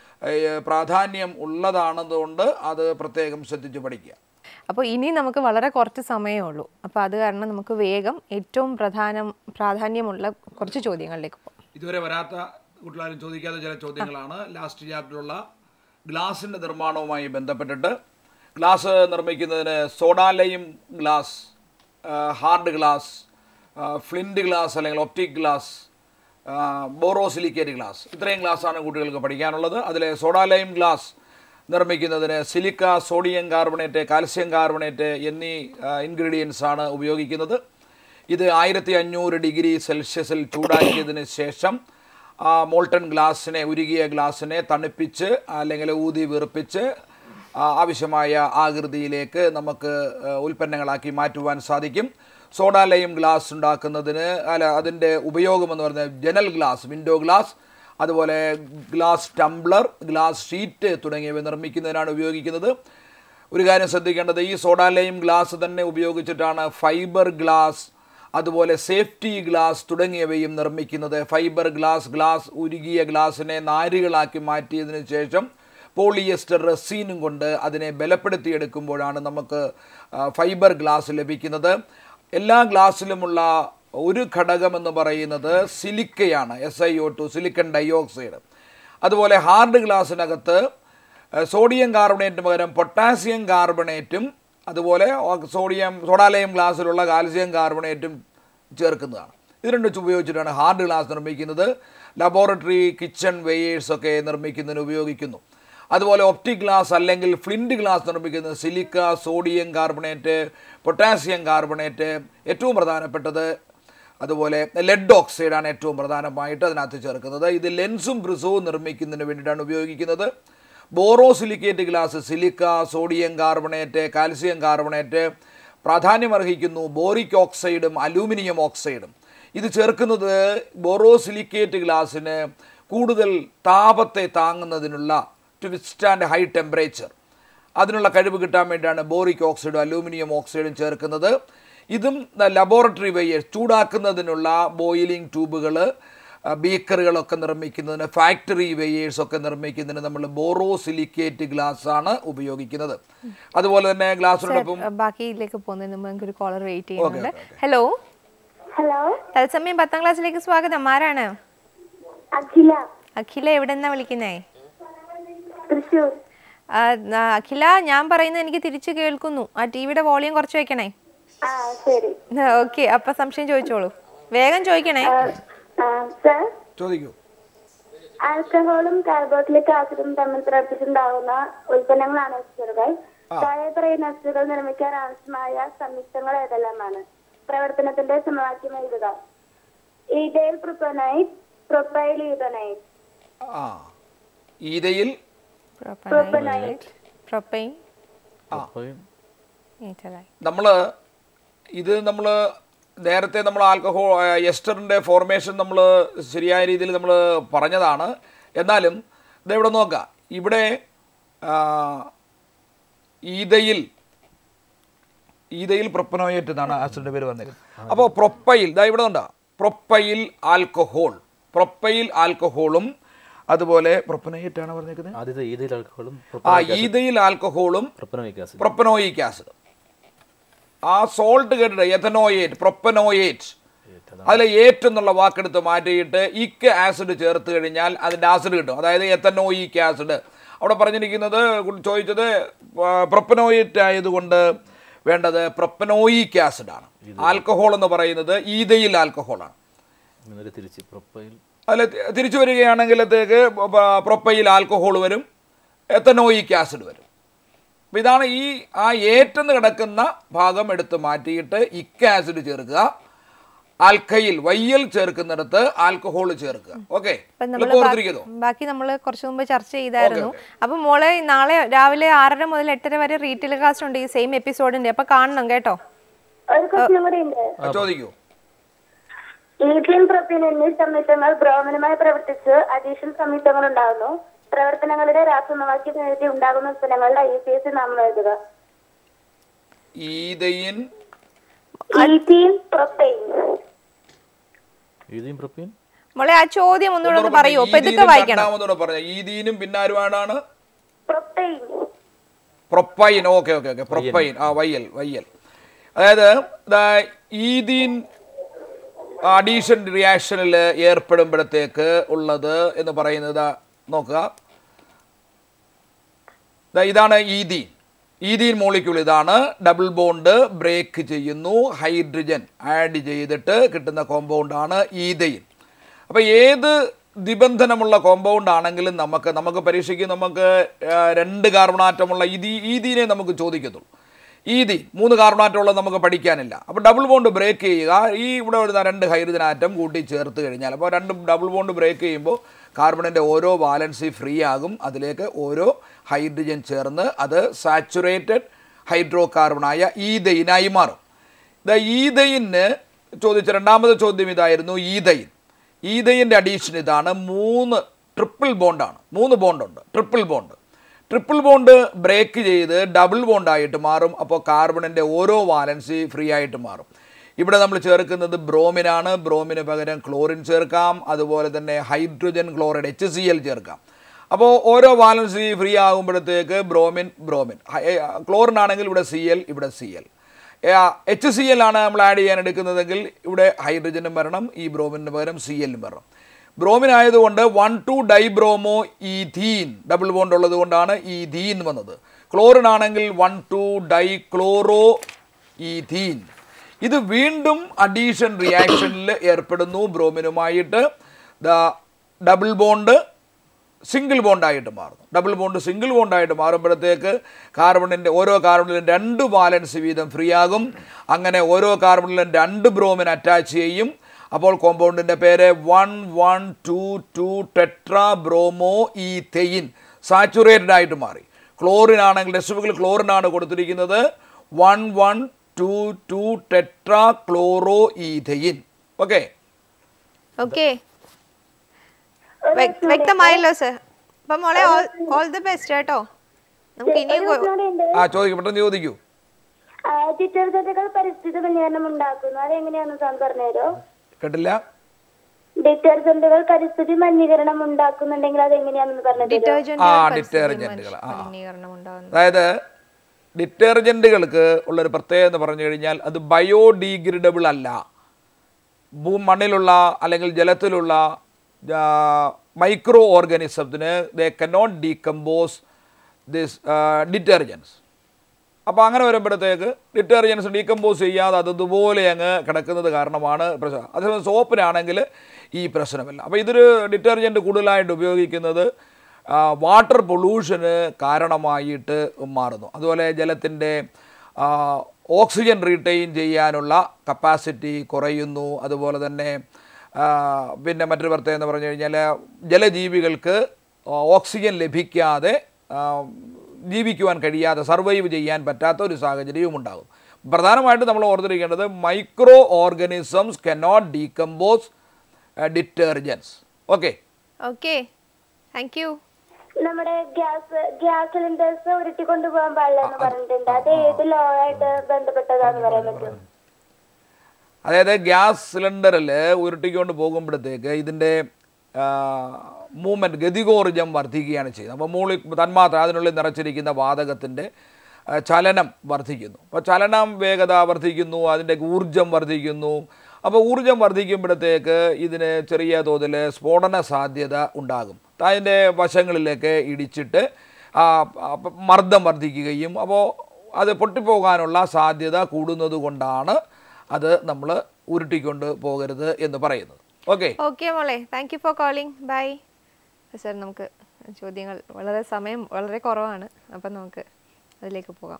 പ്രാധാന്യം ഉള്ളതാണെന്നുകൊണ്ട് അത് പ്രത്യേകം ശ്രദ്ധിച്ച് പഠിക്കുക അപ്പോൾ ഇനി നമുക്ക് വളരെ കുറച്ച് സമയമേ ഉള്ളൂ അപ്പോൾ അത് കാരണം നമുക്ക് വേഗം ഏറ്റവും പ്രധാനം പ്രാധാന്യമുള്ള കുറച്ച് ചോദ്യങ്ങളിലേക്ക് പോകാം ഇതുവരെ വരാത്ത കുട്ടികളാരും ചോദിക്കാത്ത ചില ചോദ്യങ്ങളാണ് ലാസ്റ്റ് ചാപ്റ്ററിലുള്ള ഗ്ലാസിൻ്റെ നിർമ്മാണവുമായി ബന്ധപ്പെട്ടിട്ട് ഗ്ലാസ് നിർമ്മിക്കുന്നതിന് സോഡാലയും glass hard glass flint glass അല്ലെങ്കിൽ ഒപ്റ്റിക് ഗ്ലാസ് ബോറോസിലിക്കേറ്റ് ഗ്ലാസ് ഇത്രയും ഗ്ലാസ്സാണ് കുട്ടികൾക്ക് പഠിക്കാനുള്ളത് അതിലെ സോഡാലൈം ഗ്ലാസ് നിർമ്മിക്കുന്നതിന് silica sodium carbonate calcium carbonate എന്നീ ഇൻഗ്രീഡിയൻസ് ആണ് ഉപയോഗിക്കുന്നത് ഇത് ആയിരത്തി അഞ്ഞൂറ് ഡിഗ്രി സെൽഷ്യസിൽ ചൂടാക്കിയതിന് ശേഷം ആ മോൾട്ടൺ ഗ്ലാസ്സിനെ ഉരുകിയ ഗ്ലാസ്സിനെ തണുപ്പിച്ച് അല്ലെങ്കിൽ ഊതി വീർപ്പിച്ച് ആ, ആവശ്യമായ ആകൃതിയിലേക്ക് നമുക്ക് ആ, ഉൽപ്പന്നങ്ങളാക്കി മാറ്റുവാൻ സാധിക്കും സോഡ ലൈം ഗ്ലാസ് ഉണ്ടാക്കുന്നതിന് അല്ല അതിൻ്റെ ഉപയോഗം എന്ന് പറയുന്നത് ജനൽ ഗ്ലാസ് വിൻഡോ ഗ്ലാസ് അതുപോലെ ഗ്ലാസ് ടംബ്ലർ ഗ്ലാസ് ഷീറ്റ് തുടങ്ങിയവ നിർമ്മിക്കുന്നതിനാണ് ഉപയോഗിക്കുന്നത് ഒരു കാര്യം ശ്രദ്ധിക്കേണ്ടത് ഈ സോഡ ലൈം ഗ്ലാസ് തന്നെ ഉപയോഗിച്ചിട്ടാണ് ഫൈബർ ഗ്ലാസ് അതുപോലെ സേഫ്റ്റി ഗ്ലാസ് തുടങ്ങിയവയും നിർമ്മിക്കുന്നത് ഫൈബർ ഗ്ലാസ് ഗ്ലാസ് ഉരുകിയ ഗ്ലാസിനെ നാരുകളാക്കി മാറ്റിയതിനു ശേഷം പോളിയസ്റ്റർ റെസീനും കൊണ്ട് അതിനെ ബലപ്പെടുത്തിയെടുക്കുമ്പോഴാണ് നമുക്ക് ആ, ഫൈബർ ഗ്ലാസ് ലഭിക്കുന്നത് എല്ലാ ഗ്ലാസ്സിലുമുള്ള ഒരു ഘടകം എന്ന് പറയുന്നത് സിലിക്കയാണ് S I O two silicon dioxide അതുപോലെ ഹാർഡ് ഗ്ലാസ്സിനകത്ത് ഏഹ് സോഡിയം കാർബണേറ്റിന് പകരം പൊട്ടാസ്യം കാർബണേറ്റും അതുപോലെ ഓ- സോഡിയം സോഡാലയം ഗ്ലാസ്സിലുള്ള കാൽസ്യം കാർബണേറ്റും ചേർക്കുന്നതാണ് ഇത് രണ്ടും വെച്ച് ഉപയോഗിച്ചിട്ടാണ് ഹാർഡ് ഗ്ലാസ് നിർമ്മിക്കുന്നത് ലബോറട്ടറി കിച്ചൺ വെയേഴ്സ് ഒക്കെ നിർമ്മിക്കുന്നതിന് ഉപയോഗിക്കുന്നു അതുപോലെ ഒപ്റ്റിക് ഗ്ലാസ് അല്ലെങ്കിൽ ഫ്ലിൻറ്റ് ഗ്ലാസ് നിർമ്മിക്കുന്നത് silica sodium carbonate potassium carbonate ഏറ്റവും പ്രധാനപ്പെട്ടത് അതുപോലെ ലെഡ് ഓക്സൈഡാണ് ഏറ്റവും പ്രധാനമായിട്ട് അതിനകത്ത് ചേർക്കുന്നത് ഇത് ലെൻസും ബ്രിസവും നിർമ്മിക്കുന്നതിന് വേണ്ടിയിട്ടാണ് ഉപയോഗിക്കുന്നത് borosilicate glass silica sodium carbonate calcium carbonate പ്രാധാന്യമർഹിക്കുന്നു ബോറിക് ഓക്സൈഡും അലൂമിനിയം ഓക്സൈഡും ഇത് ചേർക്കുന്നത് ബോറോസിലിക്കേറ്റ് ഗ്ലാസ്സിന് കൂടുതൽ താപത്തെ താങ്ങുന്നതിനുള്ള ടു വിസ്റ്റാൻഡ് ഹൈ ടെമ്പറേച്ചർ അതിനുള്ള കഴിവ് കിട്ടാൻ വേണ്ടിയാണ് ബോറിക് ഓക്സൈഡും അലൂമിനിയം ഓക്സൈഡും ചേർക്കുന്നത് ഇതും ലബോറട്ടറി വെയേഴ്സ് ചൂടാക്കുന്നതിനുള്ള ബോയിലിംഗ് ട്യൂബുകൾ ബീക്കറുകളൊക്കെ നിർമ്മിക്കുന്നതിന് ഫാക്ടറി വെയേഴ്സ് ഒക്കെ നിർമ്മിക്കുന്നതിന് നമ്മൾ ബോറോസിലിക്കേറ്റ് ഗ്ലാസ് ആണ് ഉപയോഗിക്കുന്നത് അതുപോലെ തന്നെ ഗ്ലാസ്സിനോടൊപ്പം സർ, ബാക്കിയിലേക്ക് പോകുന്നതിന് മുമ്പ് എനിക്കൊരു കോളർ വെയിറ്റ് ചെയ്യുന്നുണ്ട് ഹലോ ഹലോ തത്സമയം പത്താം ക്ലാസ്സിലേക്ക് സ്വാഗതം ആരാണ് അഖില അഖില എവിടെ നിന്നാ വിളിക്കുന്നേ തൃശൂർ ആ, ആ, അഖില ഞാൻ പറയുന്നത് എനിക്ക് തിരിച്ചു കേൾക്കുന്നു ആ ടിവിയുടെ വോളിയം കുറച്ച് വെക്കണേ ആ ശരി ഓക്കെ അപ്പൊ സംശയം ചോദിച്ചോളൂ വേഗം ചോദിക്കണേ സർ ചോദിക്കൂ ആൽക്കഹോളും കാർബോട്ടിലിക് ആസിഡും തമ്മിൽ പ്രവർത്തിച്ചുണ്ടാകുന്ന ഉൽപ്പന്നങ്ങളാണ് എസ്റ്ററുകൾ താഴെ പറയുന്ന എസ്റ്ററുകൾ നിർമ്മിക്കാൻ ആവശ്യമായ സംയുക്തങ്ങൾ ഏതെല്ലാമാണ് പ്രവർത്തനത്തിന്റെ സമവാക്യം എഴുതുക ഈതൈൽ പ്രൊപ്പനൈറ്റ് പ്രൊപ്പൈൽ യൂതനൈറ്റ് ആ ഈതയിൽ പ്രൊപ്പനൈറ്റ് പ്രൊപ്പൈൻ അപ്പോൾ ഈഥറൈൻ നമ്മൾ ഇത് നമ്മൾ നേരത്തെ നമ്മൾ ആൽക്കഹോൾ എസ്റ്ററിൻ്റെ ഫോർമേഷൻ നമ്മൾ ശരിയായ രീതിയിൽ നമ്മൾ പറഞ്ഞതാണ് എന്നാലും ഇതെവിടെ നോക്കാം ഇവിടെ ആ, ഈതയിൽ ഈതയിൽ പ്രൊപ്പനോയേറ്റ് എന്നാണ് ആസിഡിൻ്റെ പേര് വന്നിരിക്കുന്നത് അപ്പോൾ പ്രൊപ്പൈൽ ഇതാ ഇവിടെ ഉണ്ടാ പ്രൊപ്പൈൽ ആൽക്കഹോൾ പ്രൊപ്പൈൽ ആൽക്കഹോളും അതുപോലെ പ്രൊപ്പനോയേറ്റ് ആണ് പറഞ്ഞിരിക്കുന്നത് ആദ്യത്തെ ഈതയിൽ ആൽക്കഹോളും ആ ഈതയിൽ ആൽക്കഹോളും പ്രൊപ്പനോയിക് ആസിഡ് പ്രൊപ്പനോയിക് ആസിഡ് ആ സോൾട്ട് കേട്ടിട്ട് എഥനോയേറ്റ് പ്രൊപ്പനോയേറ്റ് അതിലെ ഏറ്റ് എന്നുള്ള വാക്കെടുത്ത് മാറ്റിയിട്ട് ഇക്ക് ആസിഡ് ചേർത്ത് കഴിഞ്ഞാൽ അതിൻ്റെ ആസിഡ് കിട്ടും അതായത് എത്തനോയിക് ആസിഡ് അവിടെ പറഞ്ഞിരിക്കുന്നത് കുട്ടി ചോദിച്ചത് പ്രൊപ്പനോയേറ്റ് ആയതുകൊണ്ട് വേണ്ടത് പ്രൊപ്പനോയിക് ആസിഡാണ് ആൽക്കഹോൾ എന്ന് പറയുന്നത് ഈതയിൽ ആൽക്കഹോളാണ് നേരെ തിരിച്ച് പ്രൊപ്പൈൽ അതിൽ തി- തിരിച്ചു വരികയാണെങ്കിലത്തേക്ക് പ്രൊപ്പയിൽ ആൽക്കഹോൾ വരും എത്തനോയിക് ആസിഡ് വരും അപ്പോൾ ഇതാണ് ഈ ആ ഏറ്റെന്ന് കിടക്കുന്ന ഭാഗം എടുത്ത് മാറ്റിയിട്ട് ഇക്ക് ആസിഡ് ചേർക്കുക ആൽക്കയിൽ വയ്യൽ ചേർക്കുന്നിടത്ത് ആൽക്കഹോൾ ചേർക്കുക ഓക്കെ അപ്പൊ നമ്മള് ഓർത്തിരിക്കുന്നു ബാ- ബാക്കി നമ്മൾ കുറച്ച് മുമ്പ് ചർച്ച ചെയ്തായിരുന്നു അപ്പൊ മോളെ നാളെ രാവിലെ ആറര മുതൽ എട്ടര വരെ റീറ്റെയിൽ കാസ്റ്റ് ഉണ്ട് ഈ സെയിം എപ്പിസോഡിന്റെ അപ്പൊ കാണണം കേട്ടോ ഒരു ക്വസ്റ്റ്യൻ കൂടി ഉണ്ട് ചോദിക്കൂ ഈഥിയൻ പ്രൊപ്പീൻ എന്നീ സംയുക്തങ്ങൾ ബ്രോമിനുമായി പ്രവർത്തിച്ച് അഡീഷൻ സംയുക്തങ്ങൾ ഉണ്ടാകുന്നു പ്രവർത്തനങ്ങളുടെ രാസമവാക്യം എഴുതി ഉണ്ടാകുന്ന ഉൽപ്പന്നങ്ങളുടെ ഐ പി എസ് നാമം എഴുതുക ഈതയിൻ ഈഥീൻ പ്രൊപ്പൈൻ ഈതയും പ്രൊപ്പീൻ മോളെ ആ ചോദ്യം ഒന്നുകൂടെ ഒന്ന് പറയൂ അപ്പൊ ഇതൊക്കെ ഈദീനും വായിക്കണം രണ്ടാമതോടെ പറഞ്ഞ ഈദീനും പിന്നാരുമാടാണ് propyne propyne okay okay okay propyne ആ വയ്യൽ വയ്യൽ അതായത് ദാ ഈദീൻ അഡീഷൻ റിയാക്ഷനിൽ ഏർപ്പെടുമ്പോഴത്തേക്ക് ഉള്ളത് എന്ന് പറയുന്നത് നോക്കുക ദാ ഇതാണ് ഈദീൻ ഈദീൻ മോളിക്യൂൾ ഇതാണ് ഡബിൾ ബോണ്ട് ബ്രേക്ക് ചെയ്യുന്നു ഹൈഡ്രജൻ ആഡ് ചെയ്തിട്ട് കിട്ടുന്ന കോമ്പൗണ്ടാണ് ഈതയിൻ അപ്പോൾ ഏത് നിബന്ധനമുള്ള കോമ്പൗണ്ട് ആണെങ്കിലും നമുക്ക് നമുക്ക് പരീക്ഷയ്ക്ക് നമുക്ക് ആ, രണ്ട് കാർബണാറ്റമുള്ള ഈദി ഈദീനെ നമുക്ക് ചോദിക്കത്തുള്ളൂ ഈദി മൂന്ന് കാർബണാറ്റമുള്ളത് നമുക്ക് പഠിക്കാനില്ല അപ്പോൾ ഡബിൾ ബോണ്ട് ബ്രേക്ക് ചെയ്യുക ഈ ഇവിടെ വരുന്ന രണ്ട് ഹൈഡ്രജൻ ആറ്റം കൂട്ടി ചേർത്ത് കഴിഞ്ഞാൽ അപ്പോൾ രണ്ട് ഡബിൾ ബോണ്ട് ബ്രേക്ക് ചെയ്യുമ്പോൾ കാർബണിൻ്റെ ഓരോ വാലൻസി ഫ്രീ ആകും അതിലേക്ക് ഓരോ ഹൈഡ്രജൻ ചേർന്ന് അത് സാച്ചുറേറ്റഡ് ഹൈഡ്രോ കാർബണായ ഈതയിനായി മാറും ദ ഈതയിന് ചോദിച്ച രണ്ടാമത്തെ ചോദ്യം ഇതായിരുന്നു ഈതയിൻ ഈതയിൻ്റെ അഡീഷൻ ഇതാണ് മൂന്ന് ട്രിപ്പിൾ ബോണ്ടാണ് മൂന്ന് ബോണ്ടുണ്ട് triple bond triple bond break ചെയ്ത് ഡബിൾ ബോണ്ടായിട്ട് മാറും അപ്പോൾ കാർബണിൻ്റെ ഓരോ വാലൻസി ഫ്രീ ആയിട്ട് മാറും ഇവിടെ നമ്മൾ ചേർക്കുന്നത് ബ്രോമിനാണ് ബ്രോമിന് പകരം ക്ലോറിൻ ചേർക്കാം അതുപോലെ തന്നെ hydrogen chloride H C L ചേർക്കാം അപ്പോൾ ഓരോ വാലൻസി ഫ്രീ ആകുമ്പോഴത്തേക്ക് ബ്രോമിൻ ബ്രോമിൻ ക്ലോറിൻ ആണെങ്കിൽ ഇവിടെ സി എൽ ഇവിടെ C L H C L ആണ് നമ്മൾ ആഡ് ചെയ്യാൻ എടുക്കുന്നതെങ്കിൽ ഇവിടെ ഹൈഡ്രജനും വരണം ഈ ബ്രോമിന് പകരം സി എല്ലും വരണം ബ്രോമിൻ ആയതുകൊണ്ട് one two dibromo ethene double bond ഉള്ളത് കൊണ്ടാണ് ഈഥീൻ വന്നത് ക്ലോറിൻ ആണെങ്കിൽ വൺ ടു ഡൈക്ലോറോ ഈഥീൻ ഇത് വീണ്ടും അഡീഷൻ റിയാക്ഷനിൽ ഏർപ്പെടുന്നു ബ്രോമിനുമായിട്ട് ദ ഡബിൾ ബോണ്ട് സിംഗിൾ ബോണ്ടായിട്ട് മാറുന്നു ഡബിൾ ബോണ്ട് സിംഗിൾ ബോണ്ടായിട്ട് മാറുമ്പോഴത്തേക്ക് കാർബണിൻ്റെ ഓരോ കാർബണിലും രണ്ട് വാലൻസ് വീതം ഫ്രീ ആകും അങ്ങനെ ഓരോ കാർബണിലും രണ്ട് ബ്രോമിൻ അറ്റാച്ച് ചെയ്യും അപ്പോൾ കോമ്പൗണ്ടിൻ്റെ പേര് one one two two tetra bromo ethane saturated ആയിട്ട് മാറി ക്ലോറിൻ ആണെങ്കിൽ ടെക്സ്റ്റ് ബുക്കിൽ ക്ലോറിൻ ആണ് കൊടുത്തിരിക്കുന്നത് one one two two tetra chloro ethane okay okay വ്യക്തമായല്ലോ സർ അപ്പം മോളെ ഓൾ ദി ബെസ്റ്റ് കേട്ടോ നമുക്ക് ഇനിയും കൊ- ആ ചോദിക്കും പെട്ടെന്ന് ചോദിക്കൂ ഡിറ്റർജന്റുകൾ പരിസ്ഥിതി മലിനീകരണം ഉണ്ടാക്കുന്നു അതെങ്ങനെയാണെന്ന് താൻ പറഞ്ഞുതരോ കേട്ടില്ല ഡിറ്റർജന്റുകൾ പരിസ്ഥിതി മലിനീകരണം ഉണ്ടാക്കുന്നുണ്ടെങ്കിൽ അതെങ്ങനെയാണെന്ന് പറഞ്ഞു ഡിറ്റർജന്റ് ആ, പരിസ്ഥിതി ഡിറ്റർജന്റുകൾ, ആ. മലിനീകരണം ഉണ്ടാകുന്നു അതായത് ഡിറ്റർജൻറ്റുകൾക്ക് ഉള്ളൊരു പ്രത്യേകത എന്ന് പറഞ്ഞു കഴിഞ്ഞാൽ അത് ബയോഡീഗ്രേഡബിൾ അല്ല ഭൂ മണ്ണിലുള്ള അല്ലെങ്കിൽ ജലത്തിലുള്ള മൈക്രോ ഓർഗാനിസത്തിന് they cannot decompose this detergents അപ്പോൾ അങ്ങനെ വരുമ്പോഴത്തേക്ക് ഡിറ്റർജൻസ് ഡീകമ്പോസ് ചെയ്യാതെ അത് ഇതുപോലെ അങ്ങ് കിടക്കുന്നത് കാരണമാണ് പ്രശ്നം അതേസമയം സോപ്പിനാണെങ്കിൽ ഈ പ്രശ്നമില്ല അപ്പോൾ ഇതൊരു ഡിറ്റർജൻറ്റ് കൂടുതലായിട്ട് ഉപയോഗിക്കുന്നത് വാട്ടർ പൊള്യൂഷന് കാരണമായിട്ട് മാറുന്നു അതുപോലെ ജലത്തിൻ്റെ ഓക്സിജൻ റീറ്റെയിൻ ചെയ്യാനുള്ള കപ്പാസിറ്റി കുറയുന്നു അതുപോലെ തന്നെ ആ, പിന്നെ മറ്റൊരു പ്രത്യേകത എന്ന് പറഞ്ഞു കഴിഞ്ഞാൽ ജലജീവികൾക്ക് ഓക്സിജൻ ലഭിക്കാതെ ആ, ജീവിക്കുവാൻ കഴിയാതെ സർവൈവ് ചെയ്യാൻ പറ്റാത്ത ഒരു സാഹചര്യവും ഉണ്ടാകും പ്രധാനമായിട്ടും നമ്മൾ ഓർത്തിരിക്കേണ്ടത് micro organisms cannot decompose detergents okay okay thank you നമ്മുടെ ഗ്യാസ് ഗ്യാസ് സിലിണ്ടേഴ്സ് ഉരുട്ടി കൊണ്ടുപോകാൻ പാടില്ല എന്ന് പറഞ്ഞിട്ടുണ്ട് അത് ഏത് ലോ ആയിട്ട് ബന്ധപ്പെട്ടതാന്ന് പറയാൻ പറ്റും അതായത് ഗ്യാസ് സിലിണ്ടറിൽ ഉരുട്ടിക്കൊണ്ട് പോകുമ്പോഴത്തേക്ക് ഇതിൻ്റെ മൂവ്മെൻറ്റ് ഗതികോർജം വർദ്ധിക്കുകയാണ് ചെയ്യുന്നത് അപ്പോൾ മൂളി തന്മാത്ര അതിനുള്ളിൽ നിറച്ചിരിക്കുന്ന വാതകത്തിൻ്റെ ആ, ചലനം വർദ്ധിക്കുന്നു അപ്പോൾ ചലനം വേഗത വർദ്ധിക്കുന്നു അതിൻ്റെ ഊർജം വർദ്ധിക്കുന്നു അപ്പോൾ ഊർജം വർദ്ധിക്കുമ്പോഴത്തേക്ക് ഇതിന് ചെറിയ തോതിൽ സ്ഫോടന സാധ്യത ഉണ്ടാകും അതിൻ്റെ വശങ്ങളിലേക്ക് ഇടിച്ചിട്ട് ആ, അപ്പ- മർദ്ദം വർദ്ധിക്കുകയും അപ്പോൾ അത് പൊട്ടിപ്പോകാനുള്ള സാധ്യത കൂടുന്നത് കൊണ്ടാണ് അത് നമ്മൾ ഉരുട്ടിക്കൊണ്ട് പോകരുത് എന്ന് പറയുന്നത് ഓക്കെ ഓക്കെ മോളെ thank you for calling bye sir നമുക്ക് ചോദ്യങ്ങൾ വളരെ സമയം വളരെ കുറവാണ് അപ്പം നമുക്ക് അതിലേക്ക് പോകാം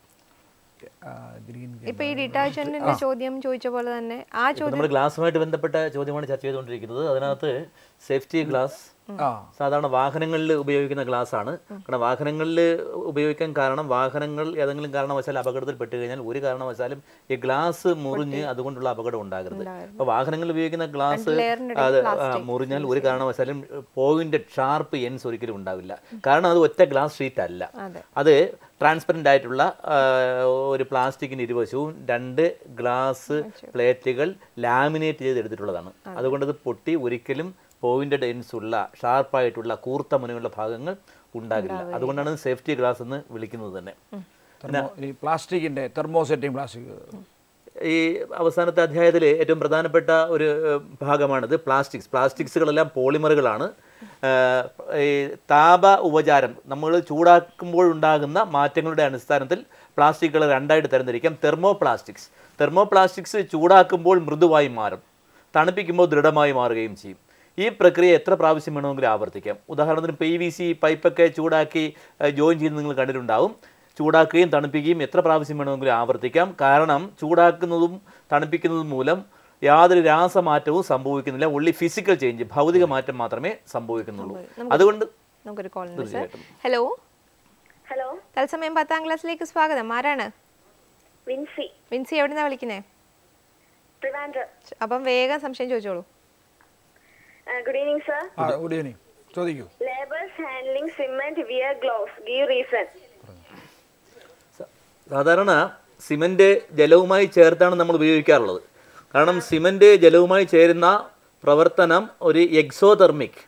ഗ്രീൻ ഇപ്പൊ ഈ ഡിറ്റാച്ചന്റിന്റെ ചോദ്യം ചോദിച്ച പോലെ തന്നെ ആ ചോദ്യം നമ്മൾ ഗ്ലാസുമായിട്ട് ബന്ധപ്പെട്ട ചോദ്യമാണ് ചർച്ച ചെയ്തുകൊണ്ടിരിക്കുന്നത് അതിനകത്ത് സേഫ്റ്റി ഗ്ലാസ് ആ സാധാരണ വാഹനങ്ങളിൽ ഉപയോഗിക്കുന്ന ഗ്ലാസ് ആണ് കാരണം വാഹനങ്ങളിൽ ഉപയോഗിക്കാൻ കാരണം വാഹനങ്ങൾ ഏതെങ്കിലും കാരണവശാൽ അപകടത്തിൽ പെട്ട് കഴിഞ്ഞാൽ ഒരു കാരണവശാലും ഈ ഗ്ലാസ് മുറിഞ്ഞ് അതുകൊണ്ടുള്ള അപകടം ഉണ്ടാകരുത് അപ്പോൾ വാഹനങ്ങളിൽ ഉപയോഗിക്കുന്ന ഗ്ലാസ് ലെയറിന്റെ അത് ആ, മുറിഞ്ഞാൽ ഒരു കാരണവശാലും പോയിന്റ് ഷാർപ്പ് എൻസ് ഒരിക്കലും ഉണ്ടാവില്ല കാരണം അത് ഒറ്റ ഗ്ലാസ് ഷീറ്റ് അല്ല അതെ. അത് ട്രാൻസ്പെറൻ്റ് ആയിട്ടുള്ള ആ, ഒരു പ്ലാസ്റ്റിക്കിന് ഇരുവശവും രണ്ട് ഗ്ലാസ് പ്ലേറ്റുകൾ ലാമിനേറ്റ് ചെയ്തെടുത്തിട്ടുള്ളതാണ് അതുകൊണ്ട് അത് പൊട്ടി ഒരിക്കലും പോയിന്റഡ് എൻസ് ഉള്ള ഷാർപ്പായിട്ടുള്ള കൂർത്ത മുനയുള്ള ഭാഗങ്ങൾ ഉണ്ടാകില്ല അതുകൊണ്ടാണ് സേഫ്റ്റി ഗ്ലാസ് എന്ന് വിളിക്കുന്നത് തന്നെ തെർമോ ഈ പ്ലാസ്റ്റിക്കിൻ്റെ തെർമോസെറ്റിംഗ് പ്ലാസ്റ്റിക് ഈ അവസാനത്തെ അധ്യായത്തിൽ ഏറ്റവും പ്രധാനപ്പെട്ട ഒരു ഏഹ്, ഭാഗമാണിത് പ്ലാസ്റ്റിക്സ് പ്ലാസ്റ്റിക്സുകളെല്ലാം പോളിമറുകളാണ് ഏഹ്, ഈ താപ ഉപചാരം നമ്മൾ ചൂടാക്കുമ്പോഴുണ്ടാകുന്ന മാറ്റങ്ങളുടെ അടിസ്ഥാനത്തിൽ പ്ലാസ്റ്റിക്കുകൾ രണ്ടായിട്ട് തരംതിരിക്കാം തെർമോ പ്ലാസ്റ്റിക്സ് തെർമോ പ്ലാസ്റ്റിക്സ് ചൂടാക്കുമ്പോൾ മൃദുവായി മാറും തണുപ്പിക്കുമ്പോൾ ദൃഢമായി മാറുകയും ചെയ്യും ഈ പ്രക്രിയ എത്ര പ്രാവശ്യം വേണമെങ്കിലും ആവർത്തിക്കാം ഉദാഹരണത്തിന് പി വി സി പൈപ്പൊക്കെ ചൂടാക്കി ജോയിൻ ചെയ്യുന്നത് നിങ്ങൾ കണ്ടിട്ടുണ്ടാവും ചൂടാക്കുകയും തണുപ്പിക്കുകയും എത്ര പ്രാവശ്യം വേണമെങ്കിലും ആവർത്തിക്കാം കാരണം ചൂടാക്കുന്നതും തണുപ്പിക്കുന്നതും മൂലം യാതൊരു രാസമാറ്റവും സംഭവിക്കുന്നില്ല ഒള്ളി ഫിസിക്കൽ ചേഞ്ച് ഭൗതിക മാറ്റം മാത്രമേ സംഭവിക്കുന്നുള്ളൂ അതുകൊണ്ട് നമുക്കൊരു കോൾ ഉണ്ട് സർ ഹലോ ഹലോ തത്സമയം പത്താം ക്ലാസ്സിലേക്ക് സ്വാഗതം ആരാണ് വിൻസി വിൻസി എവിടുന്നാ വിളിക്കുന്നേ ട്രിവാൻഡ്രം അപ്പം വേഗം സംശയം ചോദിച്ചോളൂ ഗുഡ് ഈവനിങ് സർ ആ ഗുഡ് ഈവനിങ് ചോദിക്കൂ labourers handling cement wear gloves give reason സാധാരണ സിമൻറ്റ് ജലവുമായി ചേർത്താണ് നമ്മൾ ഉപയോഗിക്കാറുള്ളത് കാരണം സിമൻറ്റ് ജലവുമായി ചേരുന്ന പ്രവർത്തനം ഒരു എക്സോതെർമിക്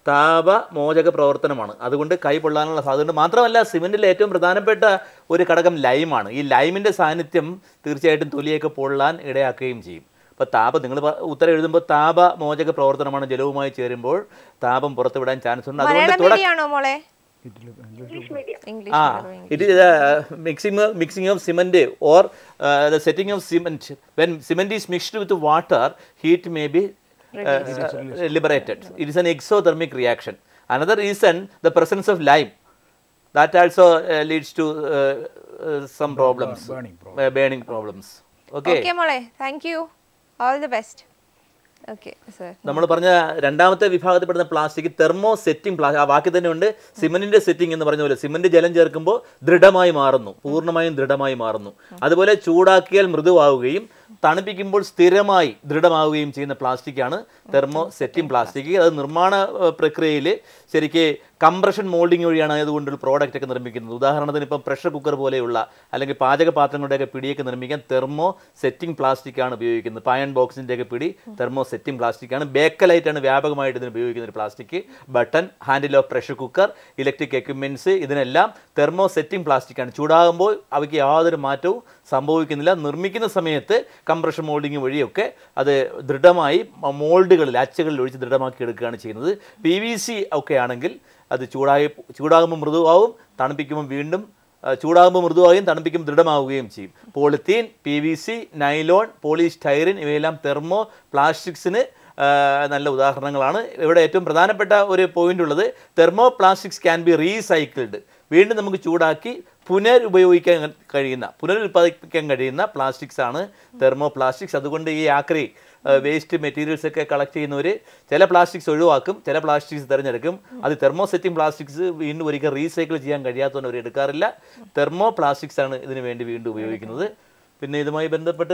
താപമോചക പ്രവർത്തനമാണ് അതുകൊണ്ട് കൈ പൊള്ളാനുള്ള സാധ്യത മാത്രമല്ല സിമൻറ്റിലെ ഏറ്റവും പ്രധാനപ്പെട്ട ഒരു ഘടകം ലൈമാണ് ഈ ലൈമിൻ്റെ സാന്നിധ്യം തീർച്ചയായിട്ടും തൊലിയൊക്കെ പൊള്ളാൻ ഇടയാക്കുകയും ചെയ്യും അപ്പോൾ താപം നിങ്ങൾ ഉത്തരം എഴുതുമ്പോൾ താപമോചക പ്രവർത്തനമാണ് ജലവുമായി ചേരുമ്പോൾ താപം പുറത്തുവിടാൻ ചാൻസ് ഉണ്ട് അതുകൊണ്ട് മലയാളം തുടക്ക മീഡിയം ആണോ മോളെ English medium English Ah, it is a mixing of, mixing of cement or uh, the setting of cement. When cement is mixed with water, heat may be uh, uh, liberated. It is an exothermic reaction. Another reason, the presence of lime. That also uh, leads to uh, uh, some problems. burning Uh, burning problems. Okay. Okay മോളെ thank you all the best okay sir നമ്മൾ പറഞ്ഞ രണ്ടാമത്തെ വിഭാഗത്തിൽപ്പെടുന്ന plastic thermo setting plastic ആ വാക്ക് തന്നെ ഉണ്ട് സിമന്റിന്റെ setting എന്ന് പറഞ്ഞ പോലെ സിമന്റ് ജലം ചേർക്കുമ്പോൾ ദൃഢമായി മാറുന്നു പൂർണ്ണമായും ദൃഢമായി മാറുന്നു അതുപോലെ ചൂടാക്കിയാൽ മൃദുവാവുകയും തണുപ്പിക്കുമ്പോൾ സ്ഥിരമായി ദൃഢമാവുകയും ചെയ്യുന്ന പ്ലാസ്റ്റിക്കാണ് തെർമോ സെറ്റിംഗ് പ്ലാസ്റ്റിക് അത് നിർമ്മാണ പ്രക്രിയയിൽ ശരിക്ക് കംപ്രഷൻ മോൾഡിംഗ് വഴിയാണ് അതുകൊണ്ടൊരു പ്രോഡക്റ്റ് ഒക്കെ നിർമ്മിക്കുന്നത് ഉദാഹരണത്തിന് ഇപ്പം പ്രഷർ കുക്കർ പോലെയുള്ള അല്ലെങ്കിൽ പാചക പാത്രങ്ങളുടെയൊക്കെ പിടിയൊക്കെ നിർമ്മിക്കാൻ തെർമോ സെറ്റിംഗ് പ്ലാസ്റ്റിക് ആണ് ഉപയോഗിക്കുന്നത് പായൺ ബോക്സിൻ്റെ ഒക്കെ പിടി തെർമോ സെറ്റിംഗ് പ്ലാസ്റ്റിക് ആണ് ബേക്കലൈറ്റ് ആണ് വ്യാപകമായിട്ട് ഇതിന് ഉപയോഗിക്കുന്ന ഒരു plastic button handle of pressure cooker electric equipments ഇതിനെല്ലാം തെർമോ സെറ്റിംഗ് പ്ലാസ്റ്റിക് ആണ് ചൂടാകുമ്പോൾ അവയ്ക്ക് യാതൊരു മാറ്റവും സംഭവിക്കുന്നില്ല നിർമ്മിക്കുന്ന സമയത്ത് കംപ്രഷൻ മോൾഡിംഗ് വഴിയൊക്കെ അത് ദൃഢമായി മോൾഡുകളിൽ അച്ചുകളിൽ ഒഴിച്ച് ദൃഢമാക്കി എടുക്കുകയാണ് ചെയ്യുന്നത് പി വി സി ഒക്കെ ആണെങ്കിൽ അത് ചൂടായി ചൂടാകുമ്പോൾ മൃദുവാകും തണുപ്പിക്കുമ്പോൾ വീണ്ടും ആ, ചൂടാകുമ്പോൾ മൃദുവാകുകയും തണുപ്പിക്കുമ്പോൾ ദൃഢമാവുകയും ചെയ്യും polythene P V C nylon polystyrene ഇവയെല്ലാം തെർമോ പ്ലാസ്റ്റിക്സിന് ആ, നല്ല ഉദാഹരണങ്ങളാണ് ഇവിടെ ഏറ്റവും പ്രധാനപ്പെട്ട ഒരു പോയിന്റ് ഉള്ളത് thermoplastics can be recycled വീണ്ടും നമുക്ക് ചൂടാക്കി പുനരുപയോഗിക്കാൻ കഴിയുന്ന പുനരുൽപ്പാദിപ്പിക്കാൻ കഴിയുന്ന പ്ലാസ്റ്റിക്സ് ആണ് തെർമോ പ്ലാസ്റ്റിക്സ് അതുകൊണ്ട് ഈ ആക്രി വേസ്റ്റ് മെറ്റീരിയൽസ് ഒക്കെ കളക്ട് ചെയ്യുന്നവർ ചില പ്ലാസ്റ്റിക്സ് ഒഴിവാക്കും ചില പ്ലാസ്റ്റിക്സ് തിരഞ്ഞെടുക്കും അത് തെർമോ സെറ്റിംഗ് പ്ലാസ്റ്റിക്സ് വീണ്ടും ഒരിക്കൽ റീസൈക്കിൾ ചെയ്യാൻ കഴിയാത്തതുകൊണ്ട് അവർ എടുക്കാറില്ല തെർമോ പ്ലാസ്റ്റിക്സ് ആണ് ഇതിന് വേണ്ടി വീണ്ടും ഉപയോഗിക്കുന്നത് പിന്നെ ഇതുമായി ബന്ധപ്പെട്ട്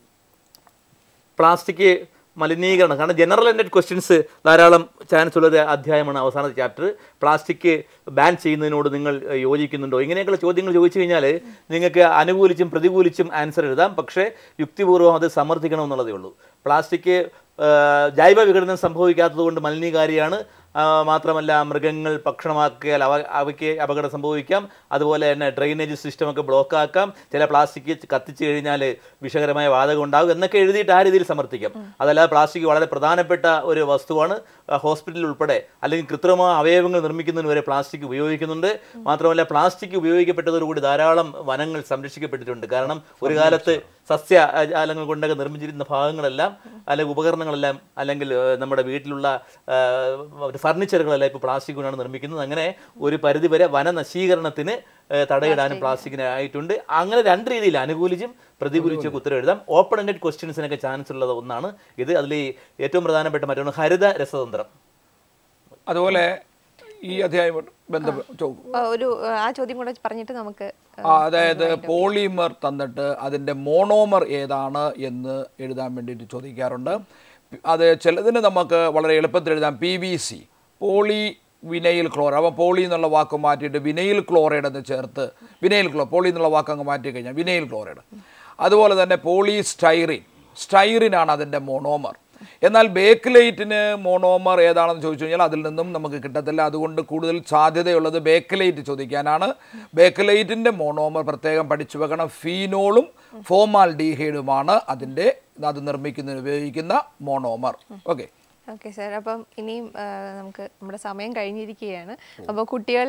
പ്ലാസ്റ്റിക് മലിനീകരണം കാരണം ജനറൽ എൻഡഡ് ക്വസ്റ്റ്യൻസ് ധാരാളം ചാൻസ് ഉള്ള ഒരു അധ്യായമാണ് അവസാനത്തെ ചാപ്റ്റർ പ്ലാസ്റ്റിക് ബാൻ ചെയ്യുന്നതിനോട് നിങ്ങൾ ഏഹ്, യോജിക്കുന്നുണ്ടോ ഇങ്ങനെയൊക്കെയുള്ള ചോദ്യങ്ങൾ ചോദിച്ചു കഴിഞ്ഞാൽ നിങ്ങൾക്ക് അനുകൂലിച്ചും പ്രതികൂലിച്ചും ആൻസർ എഴുതാം പക്ഷേ യുക്തിപൂർവ്വം അത് സമർത്ഥിക്കണം എന്നുള്ളതേ ഉള്ളൂ പ്ലാസ്റ്റിക് ഏഹ്, ജൈവ വിഘടനം സംഭവിക്കാത്തത് കൊണ്ട് മലിനീകാരിയാണ് ആ, മാത്രമല്ല മൃഗങ്ങൾ ഭക്ഷണമാക്കിയാൽ അവ അവയ്ക്ക് അപകടം സംഭവിക്കാം അതുപോലെ തന്നെ ഡ്രെയിനേജ് സിസ്റ്റമൊക്കെ ബ്ലോക്ക് ആക്കാം ചില പ്ലാസ്റ്റിക് കത്തിച്ചു കഴിഞ്ഞാൽ വിഷകരമായ വാതകം ഉണ്ടാകും എന്നൊക്കെ എഴുതിയിട്ട് ആ രീതിയിൽ സമർത്ഥിക്കാം അതല്ലാതെ പ്ലാസ്റ്റിക് വളരെ പ്രധാനപ്പെട്ട ഒരു വസ്തുവാണ് ആ, ഹോസ്പിറ്റലിൽ ഉൾപ്പെടെ അല്ലെങ്കിൽ കൃത്രിമ അവയവങ്ങൾ നിർമ്മിക്കുന്നതിന് വരെ പ്ലാസ്റ്റിക് ഉപയോഗിക്കുന്നുണ്ട് മാത്രമല്ല പ്ലാസ്റ്റിക് ഉപയോഗിക്കപ്പെട്ടതോടുകൂടി ധാരാളം വനങ്ങൾ സംരക്ഷിക്കപ്പെട്ടിട്ടുണ്ട് കാരണം ഒരു കാലത്ത് സസ്യ ആ, ജാലങ്ങൾ കൊണ്ടൊക്കെ നിർമ്മിച്ചിരുന്ന ഭാഗങ്ങളെല്ലാം അല്ലെങ്കിൽ ഉപകരണങ്ങളെല്ലാം അല്ലെങ്കിൽ ഏഹ്, നമ്മുടെ വീട്ടിലുള്ള ഫർണിച്ചറുകളെല്ലാം ഇപ്പോൾ പ്ലാസ്റ്റിക് കൊണ്ടാണ് നിർമ്മിക്കുന്നത് അങ്ങനെ ഒരു പരിധിവരെ വനനശീകരണത്തിന് ഏഹ്, തടയിടാനും പ്ലാസ്റ്റിക്കിന് ആയിട്ടുണ്ട് അങ്ങനെ രണ്ട് രീതിയിൽ അനുകൂലിച്ചും പ്രതികൂലിച്ചും ഉത്തരം എഴുതാം ഓപ്പൺ എൻഡഡ് ക്വസ്റ്റ്യൻസിനൊക്കെ ചാൻസ് ഉള്ളത് ഒന്നാണ് ഇത് അതിൽ ഏറ്റവും പ്രധാനപ്പെട്ട മറ്റൊന്ന് ഹരിത രസതന്ത്രം അതുപോലെ ഈ അധ്യായം ബന്ധപ്പെട്ട് ആ, ഒരു ആ, ആ ചോദ്യം കൂടെ പറഞ്ഞിട്ട് നമുക്ക് ആ, ആ, അതായത് പോളിമർ തന്നിട്ട് അതിൻ്റെ മോണോമർ ഏതാണ് എന്ന് എഴുതാൻ വേണ്ടിയിട്ട് ചോദിക്കാറുണ്ട് അത് ചിലതിന് നമുക്ക് വളരെ എളുപ്പത്തിൽ എഴുതാം P V C polyvinyl ക്ലോർ അപ്പോൾ പോളി എന്നുള്ള വാക്ക് മാറ്റിയിട്ട് വിനൈൽ ക്ലോറൈഡ് എന്ന് ചേർത്ത് വിനൈൽ ക്ലോ പോളി എന്നുള്ള വാക്ക് അങ്ങ് മാറ്റി കഴിഞ്ഞാൽ വിനൈൽ ക്ലോറൈഡ് അതുപോലെ തന്നെ പോളി സ്റ്റൈറിൻ സ്റ്റൈറിനാണ് അതിൻ്റെ മോണോമർ എന്നാൽ ബേക്ക് ലൈറ്റിന് മോണോമർ ഏതാണെന്ന് ചോദിച്ചു കഴിഞ്ഞാൽ അതിൽ നിന്നും നമുക്ക് കിട്ടത്തില്ല അതുകൊണ്ട് കൂടുതൽ സാധ്യതയുള്ളത് ബേക്ക് ലൈറ്റ് ചോദിക്കാനാണ് ബേക്ക് ലൈറ്റിൻ്റെ മോണോമർ പ്രത്യേകം പഠിച്ചു വെക്കണം ഫീനോളും ഫോമാൽഡിഹൈഡുമാണ് അതിൻ്റെ അത് നിർമ്മിക്കുന്നതിന് ഉപയോഗിക്കുന്ന മോണോമർ ഓക്കെ ഓക്കെ സാർ അപ്പം ഇനിയും ആ, നമുക്ക് നമ്മുടെ സമയം കഴിഞ്ഞിരിക്കുകയാണ് അപ്പോൾ കുട്ടികൾ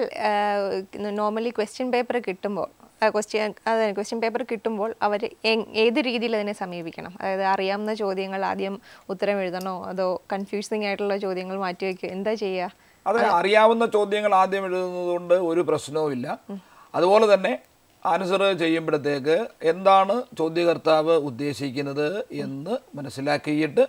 നോർമലി ക്വസ്റ്റ്യൻ പേപ്പർ കിട്ടുമ്പോൾ ക്വസ്റ്റ്യൻ അതെ ക്വസ്റ്റ്യൻ പേപ്പർ കിട്ടുമ്പോൾ അവർ ഏത് രീതിയിൽ അതിനെ സമീപിക്കണം അതായത് അറിയാവുന്ന ചോദ്യങ്ങൾ ആദ്യം ഉത്തരം എഴുതണോ അതോ കൺഫ്യൂസിങ് ആയിട്ടുള്ള ചോദ്യങ്ങൾ മാറ്റി വയ്ക്കുക എന്താ ചെയ്യുക അത് അറിയാവുന്ന ചോദ്യങ്ങൾ ആദ്യം എഴുതുന്നതുകൊണ്ട് ഒരു പ്രശ്നവുമില്ല അതുപോലെ തന്നെ ആൻസർ ചെയ്യുമ്പോഴത്തേക്ക് എന്താണ് ചോദ്യകർത്താവ് ഉദ്ദേശിക്കുന്നത് എന്ന് മനസ്സിലാക്കിയിട്ട്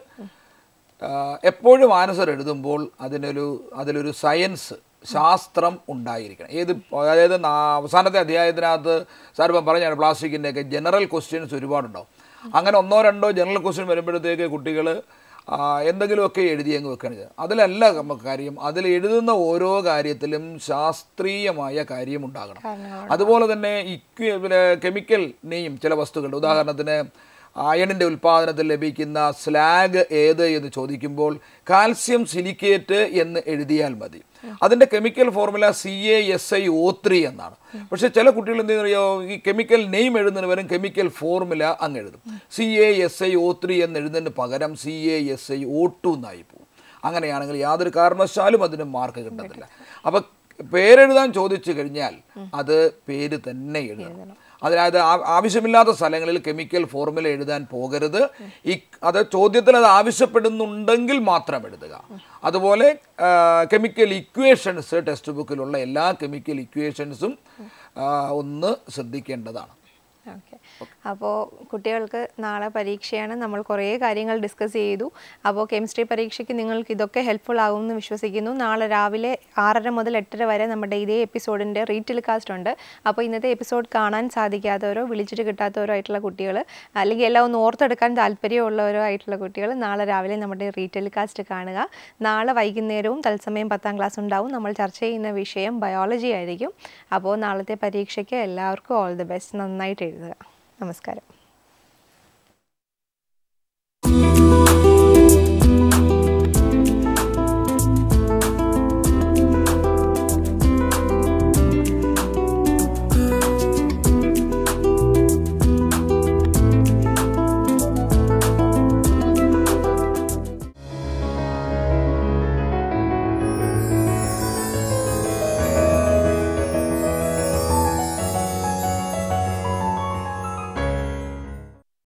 ആ, എപ്പോഴും ആൻസർ എഴുതുമ്പോൾ അതിനൊരു അതിലൊരു സയൻസ് ശാസ്ത്രം ഉണ്ടായിരിക്കണം ഏത് അതായത് നാ- അവസാനത്തെ അധ്യായത്തിനകത്ത് സാർ ഇപ്പം പറഞ്ഞാണ് പ്ലാസ്റ്റിക്കിൻ്റെയൊക്കെ ജനറൽ ക്വസ്റ്റ്യൻസ് ഒരുപാടുണ്ടാവും അങ്ങനെ ഒന്നോ രണ്ടോ ജനറൽ ക്വസ്റ്റ്യൻ വരുമ്പോഴത്തേക്ക് കുട്ടികൾ എന്തെങ്കിലുമൊക്കെ എഴുതി അങ്ങ് വെക്കുകയാണ് ചെയ്യുന്നത് അതിലല്ല നമുക്ക് കാര്യം അതിൽ എഴുതുന്ന ഓരോ കാര്യത്തിലും ശാസ്ത്രീയമായ കാര്യം ഉണ്ടാകണം അതുപോലെ തന്നെ ഇക്വ പിന്നെ കെമിക്കൽ നെയ്യും ചില വസ്തുക്കളുണ്ട് ഉദാഹരണത്തിന് അയണിൻ്റെ ഉൽപ്പാദനത്തിൽ ലഭിക്കുന്ന സ്ലാഗ് ഏത് എന്ന് ചോദിക്കുമ്പോൾ കാൽസ്യം സിലിക്കേറ്റ് എന്ന് എഴുതിയാൽ മതി അതിൻ്റെ chemical formula C A S I O three എന്നാണ് പക്ഷേ ചില കുട്ടികൾ എന്ത് ചെയ്യുന്നറിയോ ഈ കെമിക്കൽ നെയിം എഴുതുന്നതിന് പകരം കെമിക്കൽ ഫോർമുല അങ്ങ് എഴുതും C A S I O three എന്ന് എഴുതുന്നതിന് പകരം C A S I O two എന്നായി പോകും അങ്ങനെയാണെങ്കിൽ യാതൊരു കാരണവശാലും അതിന് മാർക്ക് കിട്ടത്തില്ല അപ്പം പേരെഴുതാൻ ചോദിച്ചു കഴിഞ്ഞാൽ അത് പേര് തന്നെ എഴുതണം അതായത് ആ- ആവശ്യമില്ലാത്ത സ്ഥലങ്ങളിൽ കെമിക്കൽ ഫോർമുല എഴുതാൻ പോകരുത് ഈ അത് ചോദ്യത്തിൽ അത് ആവശ്യപ്പെടുന്നുണ്ടെങ്കിൽ മാത്രം എഴുതുക അതുപോലെ കെമിക്കൽ ഇക്വേഷൻസ് ടെക്സ്റ്റ് ബുക്കിലുള്ള എല്ലാ കെമിക്കൽ ഇക്വേഷൻസും ഒന്ന് ശ്രദ്ധിക്കേണ്ടതാണ് ഓക്കെ അപ്പോൾ കുട്ടികൾക്ക് നാളെ പരീക്ഷയാണ് നമ്മൾ കുറേ കാര്യങ്ങൾ ഡിസ്കസ് ചെയ്തു അപ്പോൾ കെമിസ്ട്രി പരീക്ഷയ്ക്ക് നിങ്ങൾക്ക് ഇതൊക്കെ ഹെൽപ്ഫുൾ ആകുമെന്ന് വിശ്വസിക്കുന്നു നാളെ രാവിലെ ആറര മുതൽ എട്ടര വരെ നമ്മുടെ ഇതേ എപ്പിസോഡിൻ്റെ റീടെലികാസ്റ്റ് ഉണ്ട് അപ്പോൾ ഇന്നത്തെ എപ്പിസോഡ് കാണാൻ സാധിക്കാത്തവരോ വിളിച്ചിട്ട് കിട്ടാത്തവരോ ആയിട്ടുള്ള കുട്ടികൾ അല്ലെങ്കിൽ എല്ലാം ഒന്ന് ഓർത്തെടുക്കാൻ താല്പര്യമുള്ളവരോ ആയിട്ടുള്ള കുട്ടികൾ നാളെ രാവിലെ നമ്മുടെ റീടെലികാസ്റ്റ് കാണുക നാളെ വൈകുന്നേരവും തത്സമയം പത്താം ക്ലാസ് ഉണ്ടാവും നമ്മൾ ചർച്ച ചെയ്യുന്ന വിഷയം ബയോളജി ആയിരിക്കും അപ്പോൾ നാളത്തെ പരീക്ഷയ്ക്ക് എല്ലാവർക്കും ഓൾ ദി ബെസ്റ്റ് നന്നായിട്ട് എഴുതുക നമസ്കാരം